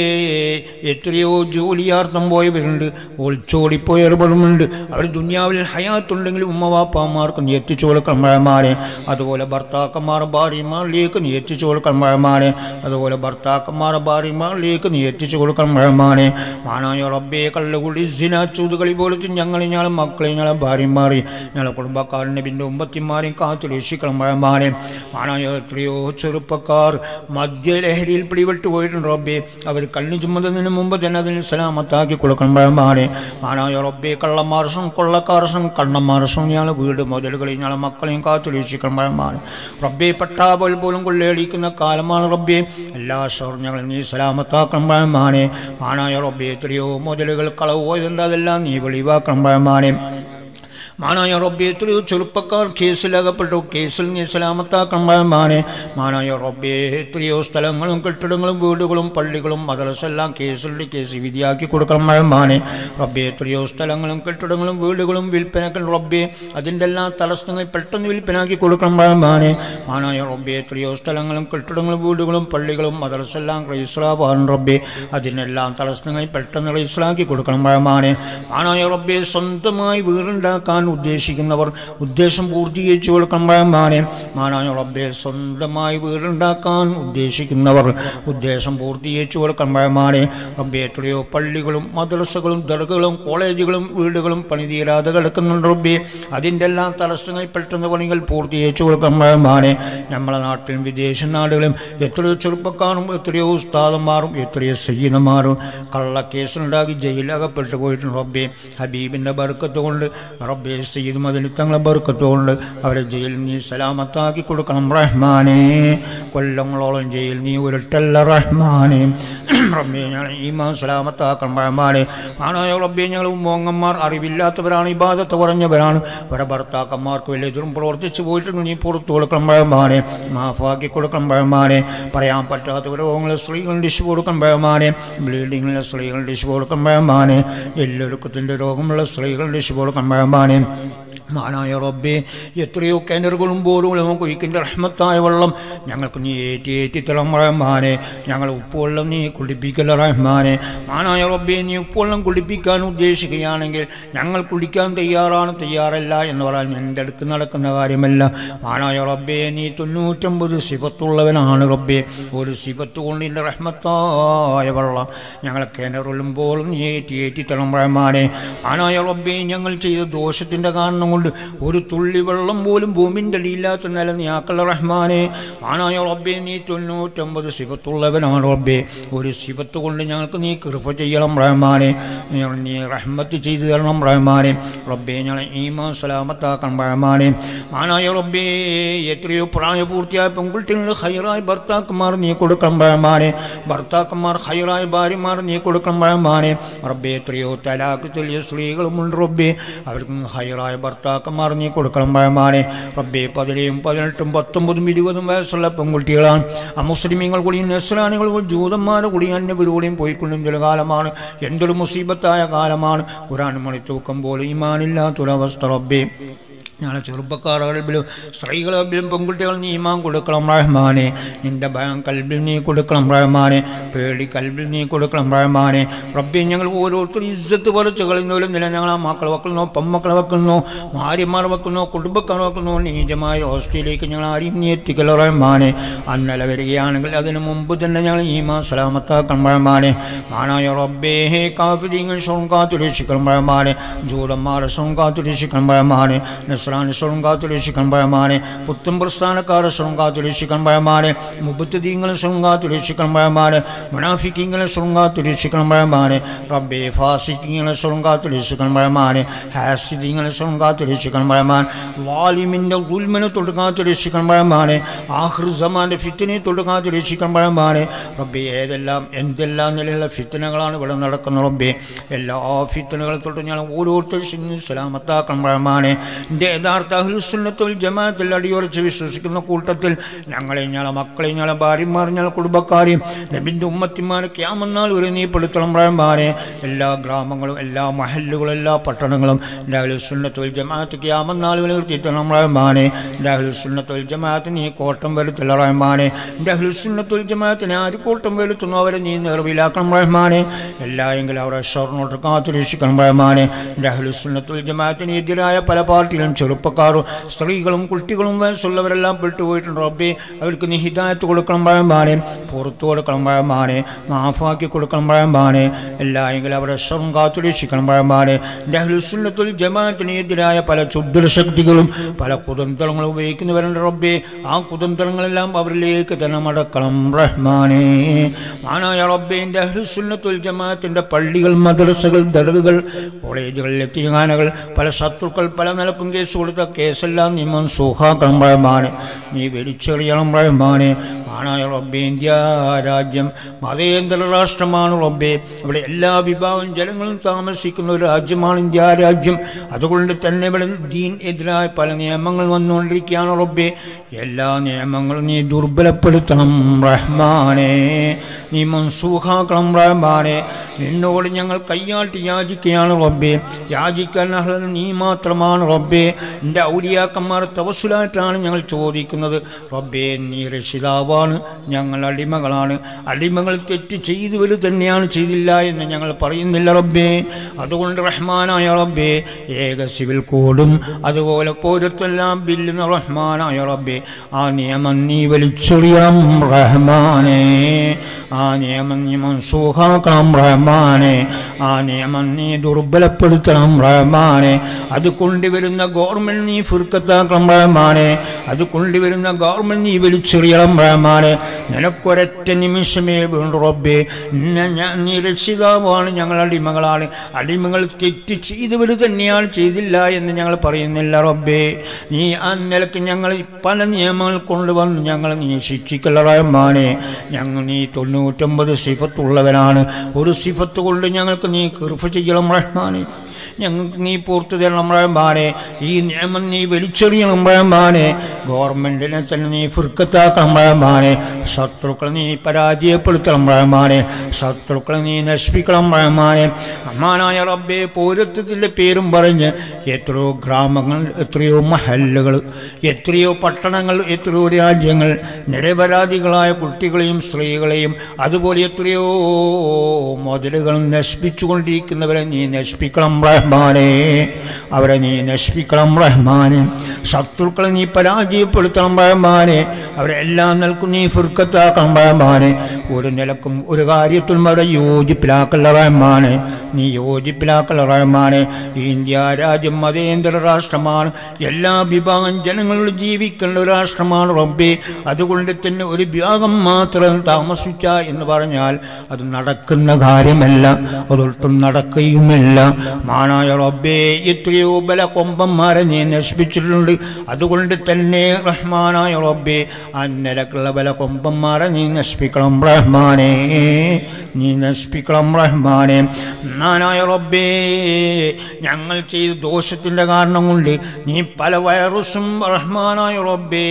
എത്രയോ ജോലിയാർത്ഥം പോയവരുണ്ട് ഒളിച്ചോടിപ്പോയവരുമുണ്ട് അവർ ദുനിയാവിൽ ഹയാത്തുണ്ടെങ്കിൽ ഉമ്മവാപ്പാമാർക്ക് നീ എത്തിച്ചു കൊടുക്കണം റഹ്മാനെ അതുപോലെ ഭർത്താക്കന്മാർ ഭാര്യമാരിലേക്ക് നീ എത്തിച്ചു കൊടുക്കണം റഹ്മാനെ അതുപോലെ ഭർത്താക്കന്മാർ ഭാര്യമാരിലേക്ക് നീ എത്തിച്ചു കൊടുക്കണം റഹ്മാനെ മാനായ റബ്ബേ കള്ളുകുടി സിന ചൂതുകളി പോലത്തെ ഞങ്ങളെ ഞങ്ങളെ മക്കളെ ഞങ്ങളെ ഭാര്യമാരെ ഞങ്ങളെ കുടുംബക്കാരനെ പിന്നെ ഉമ്പത്തിമാരെയും കാത്തു രക്ഷിക്കണം റഹ്മാനെ മാനായ എത്രയോ ചെറുപ്പക്കാർ മദ്യലഹരിയിൽ പിടിപെട്ട് പോയിട്ടുണ്ട് റബ്ബേ അവർ കണ്ണു ചുമന്നതിന് മുമ്പ് തന്നെ അതിന് സലാമത്താക്കി കൊടുക്കണം റഹ്മാനെ മാനായ റബ്ബേ കള്ളന്മാർഷം കൊള്ളക്കാർഷം കണ്ണന്മാർഷം ഞങ്ങളെ വീട് മുതലുകളെയും ഞങ്ങളെ മക്കളെയും കാത്തു രക്ഷിക്കണം റഹ്മാനെ റബ്ബേ പട്ടാപോൽ പോലും കൊള്ളയടിക്കുന്ന കാലമാണ് റബ്ബേ എല്ലാ ഷോറും ഞങ്ങൾ നീ സലാമത്താക്കണം റഹ്മാനെ മാനായ റബ്ബേ എത്രയോ മുതലുകൾ കളവ് പോയതുണ്ട് അതെല്ലാം നീ വെളിവാക്കണം റഹ്മാനെ മാനായ റബ്ബെ എത്രയോ ചെറുപ്പക്കാർ കേസിലകപ്പെട്ടു കേസിൽ നീ സലാമത്താക്കണം റഹ്മാനെ മാനായ റബ്ബെ എത്രയോ സ്ഥലങ്ങളും കെട്ടിടങ്ങളും വീടുകളും പള്ളികളും മദ്രസെല്ലാം കേസിലുണ്ട് കേസ് വിധിയാക്കി കൊടുക്കണം റഹ്മാനെ റബ്ബെ എത്രയോ സ്ഥലങ്ങളും കെട്ടിടങ്ങളും വീടുകളും വിൽപ്പനകൾ റബ്ബെ അതിൻ്റെ എല്ലാം തടസ്സങ്ങൾ പെട്ടെന്ന് വിൽപ്പനാക്കി കൊടുക്കണം റഹ്മാനെ മാനായ റബ്ബെ എത്രയോ സ്ഥലങ്ങളും കെട്ടിടങ്ങളും വീടുകളും പള്ളികളും മദ്രസെല്ലാം റൈസ്ലാവാൻ റബ്ബെ അതിനെല്ലാം തടസ്സങ്ങൾ പെട്ടെന്ന് റൈസ്ലാക്കി കൊടുക്കണം റഹ്മാനെ മാനായ റബ്ബെ സ്വന്തമായി വീടുണ്ടാക്കാൻ ഉദ്ദേശിക്കുന്നവർ ഉദ്ദേശം പൂർത്തീകരിച്ചു കൊടുക്കണം റഹ്മാനെ മാനായ റബ്ബെ സ്വന്തമായി വീടുണ്ടാക്കാൻ ഉദ്ദേശിക്കുന്നവർ ഉദ്ദേശം പൂർത്തീകരിച്ചു കൊടുക്കണം റഹ്മാനെ റബ്ബെ എത്രയോ പള്ളികളും മദ്രസകളും ദർഗകളും കോളേജുകളും വീടുകളും പണിതീരാതെ കിടക്കുന്നുണ്ട് റബ്ബെ അതിൻ്റെ എല്ലാം തടസ്സങ്ങൾ പെട്ടെന്ന് പണികൾ പൂർത്തീകരിച്ചു കൊടുക്കണം റഹ്മാനെ നമ്മളെ നാട്ടിലും വിദേശ നാടുകളിലും എത്രയോ ചെറുപ്പക്കാരും എത്രയോ ഉസ്താദന്മാരും എത്രയോ സയ്യിദന്മാരും കള്ളക്കേസുണ്ടാക്കി ജയിലകപ്പെട്ടു പോയിട്ടുണ്ട് റബ്ബെ ഹബീബിൻ്റെ ബർക്കത്ത് കൊണ്ട് റബ്ബെ സയ്യിദ് മദനി തങ്ങളെ ബർക്കത്ത് കൊണ്ട് അവരെ ജയിലിൽ നീ സലാമത്താക്കി കൊടുക്കണം റഹ്മാനെ കൊല്ലങ്ങളോളം ജയിൽ നീ ഉരുട്ടല്ല റഹ്മാനെ റബ്ബെ ഞങ്ങൾ ഈമാൻ സലാമത്താക്കണം റഹ്മാനെ ആണായ റബ്ബെ ഞങ്ങൾ മോങ്ങന്മാർ അറിവില്ലാത്തവരാണ് ഇബാദത്ത് കുറഞ്ഞവരാണ് അവരെ ഭർത്താക്കന്മാർക്ക് വലിയ ദുരം പ്രവർത്തിച്ചു പോയിട്ടുണ്ട് നീ പുറത്തു കൊടുക്കണം റഹ്മാനെ മാഫാക്കി കൊടുക്കണം റഹ്മാനെ പറയാൻ പറ്റാത്ത രോഗങ്ങൾ സ്ത്രീകൾ ഡിഷ് കൊടുക്കണം റഹ്മാനെ ബ്ലീഡിങ്ങിലെ സ്ത്രീകൾ ഡിഷ് കൊടുക്കണം റഹ്മാനെ എല്ലൊരുക്കത്തിൻ്റെ രോഗമുള്ള സ്ത്രീകൾ ഡിഷ് കൊടുക്കണം റഹ്മാനെ മാനായ റബ്ബേ എത്രയോ കിണറുകളും ബോറുകളും കുഴിക്കിൻ്റെ റഹ്മത്തായ വെള്ളം ഞങ്ങൾക്ക് നീ ഏറ്റി ഏറ്റി തളം റഹ്മാനെ ഞങ്ങൾ ഉപ്പുവെള്ളം നീ കുടിപ്പിക്കല റഹ്മാനെ മാനായ റബ്ബേ നീ ഉപ്പുവെള്ളം കുടിപ്പിക്കാൻ ഉദ്ദേശിക്കുകയാണെങ്കിൽ ഞങ്ങൾ കുടിക്കാൻ തയ്യാറാണ് തയ്യാറല്ല എന്ന് പറയാൻ എൻ്റെ അടുത്ത് നടക്കുന്ന കാര്യമല്ല മാനായ റബ്ബേ നീ തൊണ്ണൂറ്റമ്പത് സിഫത്തുള്ളവനാണ് റബ്ബേ ഒരു സിഫത്ത് കൊണ്ട് എൻ്റെ റഹ്മത്തായ വെള്ളം ഞങ്ങൾ കിണറുള്ളുമ്പോഴും നീ ഏറ്റി ഏറ്റി തളം റഹ്മാനെ മാനായ റബ്ബേ ഞങ്ങൾ ചെയ്ത ദോഷത്തിൻ്റെ കാരണം കൊണ്ട് ഒരു തുള്ളി വെള്ളം പോലും ഭൂമിൻ്റെ അടിയില്ലാത്ത നില നീ ആക്കല റഹ്മാനെ മാനായ റബ്ബേ നീ തൊണ്ണൂറ്റമ്പത് സിഫത്തുള്ളവനാണ് റബ്ബേ ഒരു സിഫത്ത് കൊണ്ട് ഞങ്ങൾക്ക് നീ കൃപ ചെയ്യണം റഹ്മാനെ ഞങ്ങൾ നീ റഹ്മത്ത് ചെയ്തു തരണം റഹ്മാനെ റബ്ബേ ഞങ്ങളെ ഈമാ സലാമത്താക്കണം റഹ്മാനെ മാനായ റബ്ബേ എത്രയോ പ്രായപൂർത്തിയായ പെൺകുട്ടികൾ ഹൈറായ ഭർത്താക്കന്മാർ നീ കൊടുക്കണം റഹ്മാനെ ഭർത്താക്കന്മാർ ഹൈറായ ഭാര്യമാർ നീ കൊടുക്കണം റഹ്മാനെ റബ്ബേ എത്രയോ തലാക്ക് ചൊല്ലിയ സ്ത്രീകളുമുണ്ട് റബ്ബേ അവർക്കും ഹൈറായ ഭർത്താക്കന്മാർ നീ കൊടുക്കണം റഹ്മാനെ റബ്ബേ പതിനേഴും പതിനെട്ടും പത്തൊമ്പതും ഇരുപതും വയസ്സുള്ള പെൺകുട്ടികളാണ് അമുസ്ലിമീങ്ങൾ കൂടിയും നസ്രാനികൾ കൂടി ജൂതന്മാർ കൂടിയും അന്യവരോടെയും പോയിക്കൊള്ളുന്ന കാലമാണ് എന്തൊരു മുസീബത്തായ കാലമാണ് ഖുറാൻ മണിത്തൂക്കം പോലെ ഈമാനില്ലാത്തൊരവസ്ഥ റബ്ബേ ഞങ്ങളെ ചെറുപ്പക്കാരുകളിലും സ്ത്രീകളിലും പെൺകുട്ടികൾ നീ ഈമാൻ കൊടുക്കണം റഹ്മാനെ നിന്റെ ഭയം കൽബിൽ നീ കൊടുക്കണം റഹ്മാനെ പേടി കൽബിൽ നീ കൊടുക്കണം റഹ്മാനെ റബ്ബി ഞങ്ങൾ ഓരോരുത്തരും ഇജ്ജത്ത് പറിച്ച് കളയുന്നവരും നില ഞങ്ങൾ ആ മക്കൾ വെക്കുന്നു പെമ്മക്കളെ വെക്കുന്നു ഭാര്യമാർ വെക്കുന്നു കുടുംബക്കാർ വെക്കുന്നു നീചമായ ഹോസ്റ്റലിലേക്ക് ഞങ്ങൾ ആരെയും നീ എത്തിക്കല റഹ്മാനെ അന്നല വരികയാണെങ്കിൽ അതിനു മുമ്പ് തന്നെ ഞങ്ങൾ ഈമാ സലാമത്താക്കണം റഹ്മാനെ മാനായ റബ്ബേ ഹേ കാഫിരിങ്ങൾ സ്വങ്കാത്തു രക്ഷിക്കണം റഹ്മാനെ ജൂതന്മാരെ സ്വങ്കാത്തു രക്ഷിക്കണം റഹ്മാനെ നസ്രാനി സ്വങ്കാത്തു രക്ഷിക്കണം റഹ്മാനെ പുത്തും പ്രസ്ഥാനക്കാരെ സ്വങ്കാത്തു രക്ഷിക്കണം റഹ്മാനെ മുബത്തദീങ്ങളെ സ്വങ്കാത്തു രക്ഷിക്കണം റഹ്മാനെ മുനാഫിക്കിങ്ങളെ സ്വങ്കാത്തു രക്ഷിക്കണം റഹ്മാനെ റബ്ബേ ഫാസിക്കിങ്ങളെ സ്വങ്കാത്തു രക്ഷിക്കണം റഹ്മാനെ ഹാസിദിങ്ങളെ സ്വങ്കാത്തു രക്ഷിക്കണം റഹ്മാൻ വാലിമിൻ്റെ ഉൽമനെ തൊടുക്കാത്തു രക്ഷിക്കണം റഹ്മാനെ ആഹൃ സമാൻ്റെ ഫിത്തിനെ തൊടുക്കാത്തു രക്ഷിക്കണം റഹ്മാനെ റബ്ബേ ഏതെല്ലാം എന്തെല്ലാം നിലയിലുള്ള ഫിത്തനകളാണ് ഇവിടെ നടക്കുന്നത് റബ്ബേ എല്ലാ ഫിത്തനകളെ തൊട്ട് ഞാൻ ഓരോരുത്തരും സലാമത്താക്കണം റഹ്മാനെ എൻ്റെ യഥാർത്ഥ അഹ്ലുസുന്നത്തുൽ ജമാഅത്തിൽ അടിയുറച്ച് വിശ്വസിക്കുന്ന കൂട്ടത്തിൽ ഞങ്ങളെ ഞങ്ങളെ മക്കളെ ഞങ്ങളെ ഭാര്യമാർ ഞങ്ങളെ കുടുംബക്കാരെയും നബിൻ്റെ ഉമ്മത്തിമാരെ ക്യാമെന്നാൽ ഒരു നീ പെടുത്തണം റഹ്മാനെ എല്ലാ ഗ്രാമങ്ങളും എല്ലാ മഹല്ലുകളും എല്ലാ പട്ടണങ്ങളും എൻ്റെ അഹ്ലുസുന്നത്തുൽ ജമാഅത്ത് ക്യാമെന്നാൽ വിലയിരുത്തിത്തണം റഹ്മാനെ എൻ്റെ അഹ്ലുസുന്നത്തുൽ ജമാഅത്ത് നീ കോട്ടം വരുത്തില്ല റഹ്മാനെ എൻ്റെ അഹ്ലുസുന്നത്തുൽ ജമാഅത്തിന് ആര് കോട്ടം വരുത്തുന്നു അവരെ നീ നിർവിലാക്കണം റഹ്മാനെ എല്ലാ എങ്കിലും അവരെ ഷൊർണോട്ട് കാത്തു രക്ഷിക്കണം റഹ്മാനെ എൻ്റെ അഹ്ലുസുന്നത്തുൽ ജമാഅത്തിന് എതിരായ പല പാർട്ടിയിലും ചെറുപ്പക്കാരും സ്ത്രീകളും കുട്ടികളും വയസ്സുള്ളവരെല്ലാം പെട്ടുപോയിട്ടുണ്ട് റബ്ബേ അവർക്ക് നീ ഹിദായത്ത് കൊടുക്കണം റഹ്മാനെ പുറത്തു കൊടുക്കണം റഹ്മാനെ മാഫാക്കി കൊടുക്കണം റഹ്മാനെ എല്ലാ എങ്കിലും അവരെ ഷൊറും കാത്തു രക്ഷിക്കണം റഹ്മാനെ എൻ്റെ അഹ്ലുസുന്നത്തുൽ ജമാഅത്തിന് എതിരായ പല ക്ഷുദ്ര ശക്തികളും പല കുതന്ത്രങ്ങളും ഉപയോഗിക്കുന്നവരുണ്ട് റബ്ബേ ആ കുതന്ത്രങ്ങളെല്ലാം അവരിലേക്ക് തന്നെ മടക്കണം റഹ്മാനെ മാനായ റബ്ബേ എൻ്റെ അഹ്ലുസുന്നത്തുൽ ജമാഅത്തിൻ്റെ പള്ളികൾ മദ്രസകൾ ദർഗകൾ കോളേജുകൾ എത്തിയാനകൾ പല ശത്രുക്കൾ പല നിലക്കും കേസ് കൊടുത്ത കേസെല്ലാം നീ മൻസൂഹാക്കണം റഹ്മാനെ നീ വലിച്ചെറിയണം റഹ്മാനെ മാനായ റബ്ബേ ഇന്ത്യ രാജ്യം മതേന്ദ്ര രാഷ്ട്രമാണ് റബ്ബേ അവിടെ എല്ലാ വിഭാഗം ജനങ്ങളും താമസിക്കുന്ന ഒരു രാജ്യമാണ് ഇന്ത്യ രാജ്യം അതുകൊണ്ട് തന്നെ ഇവിടെ ദീൻ എതിരായ പല നിയമങ്ങൾ വന്നുകൊണ്ടിരിക്കുകയാണ് റബ്ബേ എല്ലാ നിയമങ്ങളും നീ ദുർബലപ്പെടുത്തണം റഹ്മാനെ നീ മൻസൂഹാക്കണം റഹ്മാനെ നിന്നോട് ഞങ്ങൾ കയ്യാട്ടി യാചിക്കുകയാണ് റബ്ബേ യാചിക്കാൻ അർഹത നീ മാത്രമാണ് റബ്ബേ എൻ്റെ ഔലിയാക്കന്മാർ തവസുലായിട്ടാണ് ഞങ്ങൾ ചോദിക്കുന്നത് റബ്ബേ നീ രക്ഷിതാവാണ് ഞങ്ങൾ അടിമകളാണ് അടിമകൾ തെറ്റ് ചെയ്തവർ തന്നെയാണ് ചെയ്തില്ല എന്ന് ഞങ്ങൾ പറയുന്നില്ല റബ്ബേ അതുകൊണ്ട് റഹ്മാനായ റബ്ബേ ഏക സിവിൽ കോഡും അതുപോലെ പോരത്തെല്ലാം ബില്ലുന്ന റഹ്മാനായ റബ്ബേ ആ നിയമം നീ വലിച്ചെറിയണം റഹ്മാനേ ആ നിയമം നീ മൻസൂഹാക്കണം റഹ്മാനെ ആ നിയമം നീ ദുർബലപ്പെടുത്തണം റഹ്മാനെ അത് കൊണ്ടുവരുന്ന ഗവൺമെന്റ് നീ ഫുർക്കത്താക്കണം റഹ്മാനെ അത് കൊണ്ടുവരുന്ന ഗവൺമെന്റ് നീ വലിച്ചെറിയണം റഹ്മാനെ നിനക്കൊരൊറ്റ നിമിഷമേ വേണ്ടു റബ്ബേ നിന്നെ ഞാൻ- നീ രക്ഷിതാവാണ് ഞങ്ങൾ അടിമകളാണ് അടിമകൾ തെറ്റ് ചെയ്തവർ തന്നെയാണ് ചെയ്തില്ല എന്ന് ഞങ്ങൾ പറയുന്നില്ല റബ്ബേ നീ ആ നിലക്ക് ഞങ്ങൾ പല നിയമങ്ങൾ കൊണ്ടുവന്ന് ഞങ്ങൾ നീ ശിക്ഷിക്കല്ല റഹ്മാനെ ഞങ്ങൾ നീ തൊണ്ണൂറ്റൊമ്പത് സിഫത്തുള്ളവനാണ് ഒരു സിഫത്ത് കൊണ്ട് ഞങ്ങൾക്ക് നീ കൃപ ചെയ്യണം റഹ്മാനെ ഞങ്ങൾക്ക് നീ പൂർത്തി തരണം റഹ്മാനെ ഈ നിയമം നീ വലിച്ചെറിയണം റഹ്മാനെ ഗവൺമെൻറ്റിനെ തന്നെ നീ ഫുർക്കത്താക്കണം റഹ്മാനെ ശത്രുക്കളെ നീ പരാജയപ്പെടുത്തണം റഹ്മാനെ ശത്രുക്കളെ നീ നശിപ്പിക്കണം റഹ്മാനെ അമ്മാനായ റബ്ബെ പൗരത്വത്തിൻ്റെ പേരും പറഞ്ഞ് എത്രയോ ഗ്രാമങ്ങൾ എത്രയോ മഹല്ലുകൾ എത്രയോ പട്ടണങ്ങൾ എത്രയോ രാജ്യങ്ങൾ നിരപരാധികളായ കുട്ടികളെയും സ്ത്രീകളെയും അതുപോലെ എത്രയോ മുതലുകൾ നശിപ്പിച്ചുകൊണ്ടിരിക്കുന്നവരെ നീ നശിപ്പിക്കണം റഹ്മാനെ അവരെ നീ നശിപ്പിക്കണം റഹ്മാനെ ശത്രുക്കളെ നീ പരാജയപ്പെടുത്തണം റഹ്മാനെ അവരെ എല്ലാം നിലക്കും നീ ഫുർക്കത്താക്കണം റഹ്മാനെ ഒരു നിലക്കും ഒരു കാര്യത്തിലും അവരെ യോജിപ്പിലാക്കല്ല റഹ്മാനെ നീ യോജിപ്പിലാക്കല്ല റഹ്മാനെ ഇന്ത്യ രാജ്യം മതേന്ദ്ര രാഷ്ട്രമാണ് എല്ലാ വിഭാഗം ജനങ്ങളും ജീവിക്കേണ്ട ഒരു രാഷ്ട്രമാണ് റബ്ബേ അതുകൊണ്ട് തന്നെ ഒരു വിഭാഗം മാത്രം താമസിച്ച എന്ന് പറഞ്ഞാൽ അത് നടക്കുന്ന കാര്യമല്ല അതൊട്ടും നടക്കുകയുമില്ല മാനായ റബ്ബേ എത്രയോ ബല കൊമ്പന്മാരെ നീ നശിപ്പിച്ചിട്ടുണ്ട് അതുകൊണ്ട് തന്നെ റഹ്മാനായ റബ്ബേ ആ നിലക്കുള്ള ബല കൊമ്പന്മാരെ നീ നശിപ്പിക്കണം റഹ്മാനെ നീ നശിപ്പിക്കണം റഹ്മാനെ നാനായ റബ്ബേ ഞങ്ങൾ ചെയ്ത ദോഷത്തിൻ്റെ കാരണം കൊണ്ട് നീ പല വൈറസും റഹ്മാനായ റബ്ബേ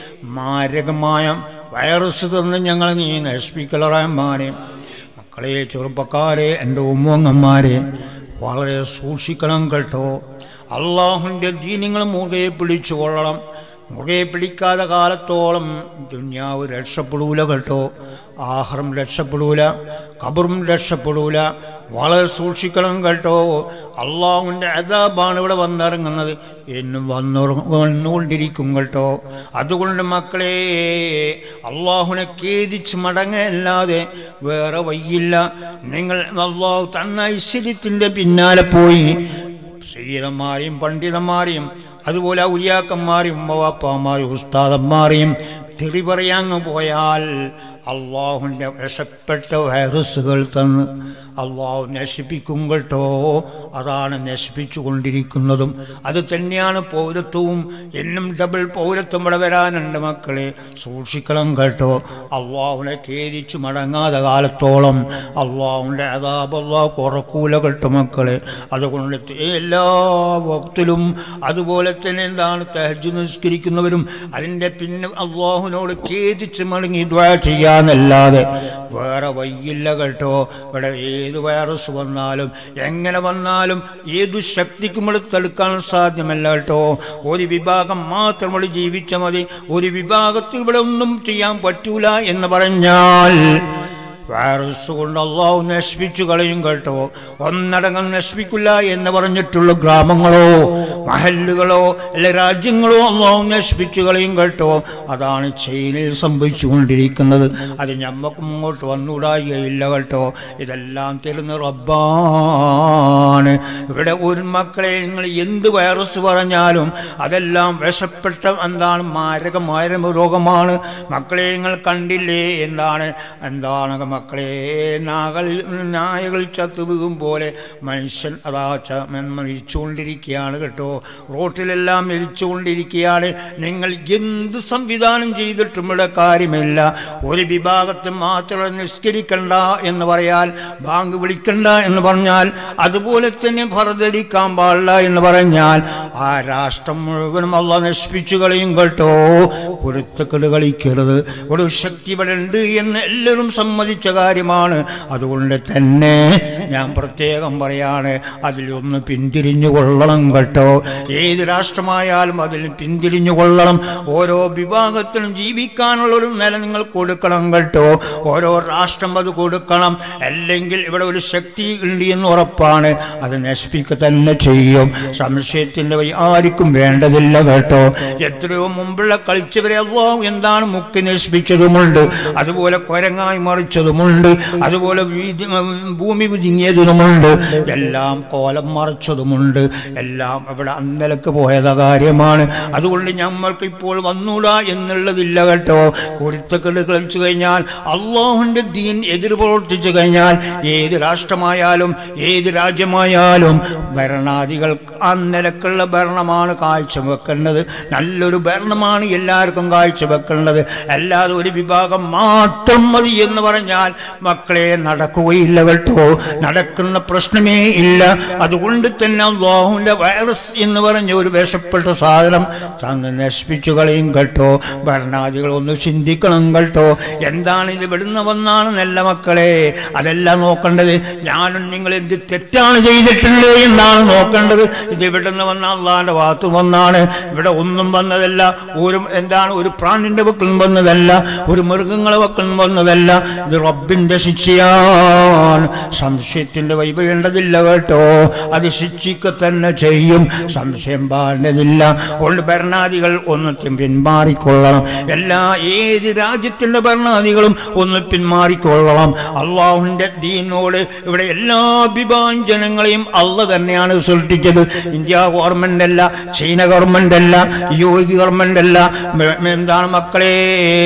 മാരകമായ വൈറസ് തന്ന് ഞങ്ങൾ നീ നശിപ്പിക്കല റഹ്മാനെ മക്കളെ ചെറുപ്പക്കാരെ എൻ്റെ ഉമ്മങ്ങന്മാരെ വളരെ സൂക്ഷിക്കണം കേട്ടോ അള്ളാഹുൻ്റെ ദീനിങ്ങൾ മുറുകെ പിടിച്ചു കൊള്ളണം മുറുകെ പിടിക്കാതെ കാലത്തോളം ദുന്യാവ് രക്ഷപ്പെടൂല കേട്ടോ ആഹാരം രക്ഷപ്പെടൂല കബറും രക്ഷപ്പെടൂല വളരെ സൂക്ഷിക്കണം കേട്ടോ അള്ളാഹുവിൻ്റെ അതാബാണ് ഇവിടെ വന്നിറങ്ങുന്നത് എന്നും വന്നു വന്നുകൊണ്ടിരിക്കും കേട്ടോ അതുകൊണ്ട് മക്കളെ അള്ളാഹുനെ ഖേദിച്ച് മടങ്ങല്ലാതെ വേറെ വയ്യില്ല നിങ്ങൾ അള്ളാഹു തന്ന ഐശ്വര്യത്തിൻ്റെ പിന്നാലെ പോയി സയ്യിദന്മാരെയും പണ്ഡിതന്മാരെയും അതുപോലെ ഔലിയാക്കന്മാരെയും ഉമ്മവാപ്പമാരെയും ഉസ്താദന്മാരെയും തെറി പറയാങ്ങ് പോയാൽ അള്ളാഹുവിൻ്റെ വിഷപ്പെട്ട വൈറസുകൾ തന്ന് അള്ളാഹു നശിപ്പിക്കും കേട്ടോ അതാണ് നശിപ്പിച്ചു കൊണ്ടിരിക്കുന്നതും അത് തന്നെയാണ് പൗരത്വവും എന്നും ഡബിൾ പൗരത്വം ഇവിടെ വരാനുണ്ട് മക്കളെ സൂക്ഷിക്കണം കേട്ടോ അള്ളാഹുനെ ഖേദിച്ച് മടങ്ങാതെ കാലത്തോളം അള്ളാഹുവിൻ്റെ അതാപ് അള്ളാഹു കുറക്കൂല കേട്ടോ മക്കളെ അതുകൊണ്ട് എല്ലാ വക്തിലും അതുപോലെ തന്നെ എന്താണ് തഹജ് നിസ്കരിക്കുന്നവരും അതിൻ്റെ പിന്നെ അള്ളാഹുവിനോട് ഖേദിച്ച് മടങ്ങി ദ്വാ ചെയ്യാന്നല്ലാതെ വേറെ വയ്യില്ല കേട്ടോ ഇവിടെ ഏത് വൈറസ് വന്നാലും എങ്ങനെ വന്നാലും ഏതു ശക്തിക്കും ഇവിടെ തടുക്കാൻ സാധ്യമല്ല കേട്ടോ ഒരു വിഭാഗം മാത്രം ഇവിടെ ജീവിച്ചാൽ മതി ഒരു വിഭാഗത്തിൽ ഇവിടെ ഒന്നും ചെയ്യാൻ പറ്റൂല എന്ന് പറഞ്ഞാൽ വൈറസ് കൊണ്ട് അള്ളാഹു നശിപ്പിച്ചു കളയും കേട്ടോ ഒന്നടങ്കം നശിപ്പിക്കില്ല എന്ന് പറഞ്ഞിട്ടുള്ള ഗ്രാമങ്ങളോ മഹല്ലുകളോ അല്ലെ രാജ്യങ്ങളോ അള്ളാഹു നശിപ്പിച്ചു കളയും കേട്ടോ അതാണ് ചൈനയിൽ സംഭവിച്ചുകൊണ്ടിരിക്കുന്നത് അത് ഞമ്മക്ക് മുമ്പോട്ട് വന്നുകൂടായികയില്ല കേട്ടോ ഇതെല്ലാം തരുന്ന റബ്ബാണ് ഇവിടെ ഒരു മക്കളെ നിങ്ങൾ എന്ത് വൈറസ് പറഞ്ഞാലും അതെല്ലാം വിഷപ്പെട്ട എന്താണ് മാരകമായ രോഗമാണ് മക്കളെ നിങ്ങൾ കണ്ടില്ലേ എന്താണ് എന്താണ് മക്കളെ നാകൾ നായകൾ ചത്തു വീകും പോലെ മനുഷ്യൻ അതാ ച മരിച്ചുകൊണ്ടിരിക്കുകയാണ് കേട്ടോ റോട്ടിലെല്ലാം മരിച്ചുകൊണ്ടിരിക്കുകയാണ് നിങ്ങൾ എന്ത് സംവിധാനം ചെയ്തിട്ടും ഇവിടെ കാര്യമില്ല ഒരു വിഭാഗത്തെ മാത്രം നിസ്കരിക്കണ്ട എന്ന് പറയാൽ ബാങ്ക് വിളിക്കണ്ട എന്ന് പറഞ്ഞാൽ അതുപോലെ തന്നെ ഫറധരിക്കാൻ പാടില്ല എന്ന് പറഞ്ഞാൽ ആ രാഷ്ട്രം മുഴുവനും അള്ള നശിപ്പിച്ചു കളയും കേട്ടോ പൊരുത്തക്കെട് കളിക്കരുത് ഒരു ശക്തി ഇവിടെ ഉണ്ട് എന്ന് എല്ലാവരും സമ്മതിച്ചു സംഭവിച്ച കാര്യമാണ് അതുകൊണ്ട് തന്നെ ഞാൻ പ്രത്യേകം പറയാണ് അതിലൊന്ന് പിന്തിരിഞ്ഞു കൊള്ളണം കേട്ടോ ഏത് രാഷ്ട്രമായാലും അതിൽ പിന്തിരിഞ്ഞു കൊള്ളണം ഓരോ വിഭാഗത്തിനും ജീവിക്കാനുള്ള ഒരു നില നിങ്ങൾ കൊടുക്കണം കേട്ടോ ഓരോ രാഷ്ട്രം അത് കൊടുക്കണം അല്ലെങ്കിൽ ഇവിടെ ഒരു ശക്തി ഉണ്ട് എന്ന് ഉറപ്പാണ് അത് നശിപ്പിക്കുക തന്നെ ചെയ്യും സംശയത്തിൻ്റെ വഴി ആർക്കും വേണ്ടതില്ല കേട്ടോ എത്രയോ മുമ്പുള്ള കളിച്ചവരെ അള്ളാഹു എന്താണ് മുക്കി നശിപ്പിച്ചതുമുണ്ട് അതുപോലെ കൊരങ്ങായി മറിച്ചതുമുണ്ട് അതുപോലെ വീതി- ഭൂമി വിതുങ്ങിയതുമുണ്ട് എല്ലാം കോലം മറിച്ചതുമുണ്ട് എല്ലാം ഇവിടെ അന്നലക്ക് പോയത കാര്യമാണ് അതുകൊണ്ട് ഞമ്മൾക്ക് ഇപ്പോൾ വന്നൂടാ എന്നുള്ളതില്ല കേട്ടോ കുരുത്തക്കെട് കളിച്ചു കഴിഞ്ഞാൽ അള്ളാഹുവിൻ്റെ ദീൻ എതിർ പ്രവർത്തിച്ചു കഴിഞ്ഞാൽ ഏത് രാഷ്ട്രമായാലും ഏത് രാജ്യമായാലും ഭരണാധികൾ അന്നലക്കുള്ള ഭരണമാണ് കാഴ്ചവെക്കേണ്ടത് നല്ലൊരു ഭരണമാണ് എല്ലാവർക്കും കാഴ്ചവെക്കേണ്ടത് അല്ലാതെ ഒരു വിഭാഗം മാത്രം മതി എന്ന് പറഞ്ഞാൽ മക്കളെ നടക്കുകയില്ല കേട്ടോ നടക്കുന്ന പ്രശ്നമേ ഇല്ല അതുകൊണ്ട് തന്നെ അള്ളാഹുവിൻ്റെ വൈറസ് എന്ന് പറഞ്ഞ ഒരു വിഷപ്പെട്ട സാധനം തന്ന് നശിപ്പിച്ചു കളയും കേട്ടോ ഭരണാധികൾ ഒന്ന് ചിന്തിക്കണം കേട്ടോ എന്താണ് ഇത് ഇവിടുന്ന് വന്നാണ് നല്ല മക്കളെ അതല്ല നോക്കേണ്ടത് ഞാനും നിങ്ങൾ എന്ത് തെറ്റാണ് ചെയ്തിട്ടുള്ളത് എന്നാണ് നോക്കേണ്ടത് ഇത് ഇവിടുന്ന് വന്ന അള്ളാഹിൻ്റെ ഭാഗത്ത് വന്നാണ് ഇവിടെ ഒന്നും വന്നതല്ല ഒരു എന്താണ് ഒരു പ്രാണിൻ്റെ വക്കിൽ വന്നതല്ല ഒരു മൃഗങ്ങളെ വക്കിൽ വന്നതല്ല ഇത് റബ്ബിൻ്റെ ശിക്ഷയാണ് സംശയത്തിൻ്റെ വൈ വേണ്ടതില്ല കേട്ടോ അത് ശിക്ഷിക്ക തന്നെ ചെയ്യും സംശയം പാടേണ്ടതില്ല അതുകൊണ്ട് ഭരണാധികൾ ഒന്ന് പിന്മാറിക്കൊള്ളണം എല്ലാ ഏത് രാജ്യത്തിൻ്റെ ഭരണാധികളും ഒന്ന് പിന്മാറിക്കൊള്ളണം അള്ളാഹുവിൻ്റെ ദീനോട് ഇവിടെ എല്ലാ വിഭാഗം ജനങ്ങളെയും അള്ള തന്നെയാണ് സൃഷ്ടിച്ചത് ഇന്ത്യ ഗവൺമെന്റ് അല്ല ചൈന ഗവൺമെന്റ് അല്ല യോഗി ഗവൺമെന്റ് അല്ല മ- മ- എന്താണ് മക്കളെ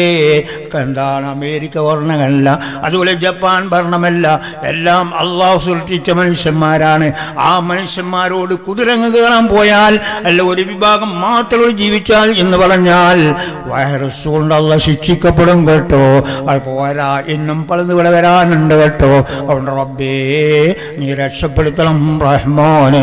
എന്താണ് അമേരിക്ക ഭരണമല്ല അതുപോലെ ജപ്പാൻ ഭരണമല്ല എല്ലാം അള്ളാഹു സൃഷ്ടിച്ച മനുഷ്യന്മാരാണ് ആ മനുഷ്യന്മാരോട് കുതിരങ്ങ് കയറാൻ പോയാൽ അല്ല ഒരു വിഭാഗം മാത്രം ജീവിച്ചാൽ എന്ന് പറഞ്ഞാൽ വൈറസ് കൊണ്ട് അള്ള ശിക്ഷിക്കപ്പെടും കേട്ടോ അത് പോരാ ഇന്നും പലത് ഇവിടെ വരാനുണ്ട് കേട്ടോ അതുകൊണ്ട് റബ്ബേ നീ രക്ഷപ്പെടുത്തണം റഹ്മാനെ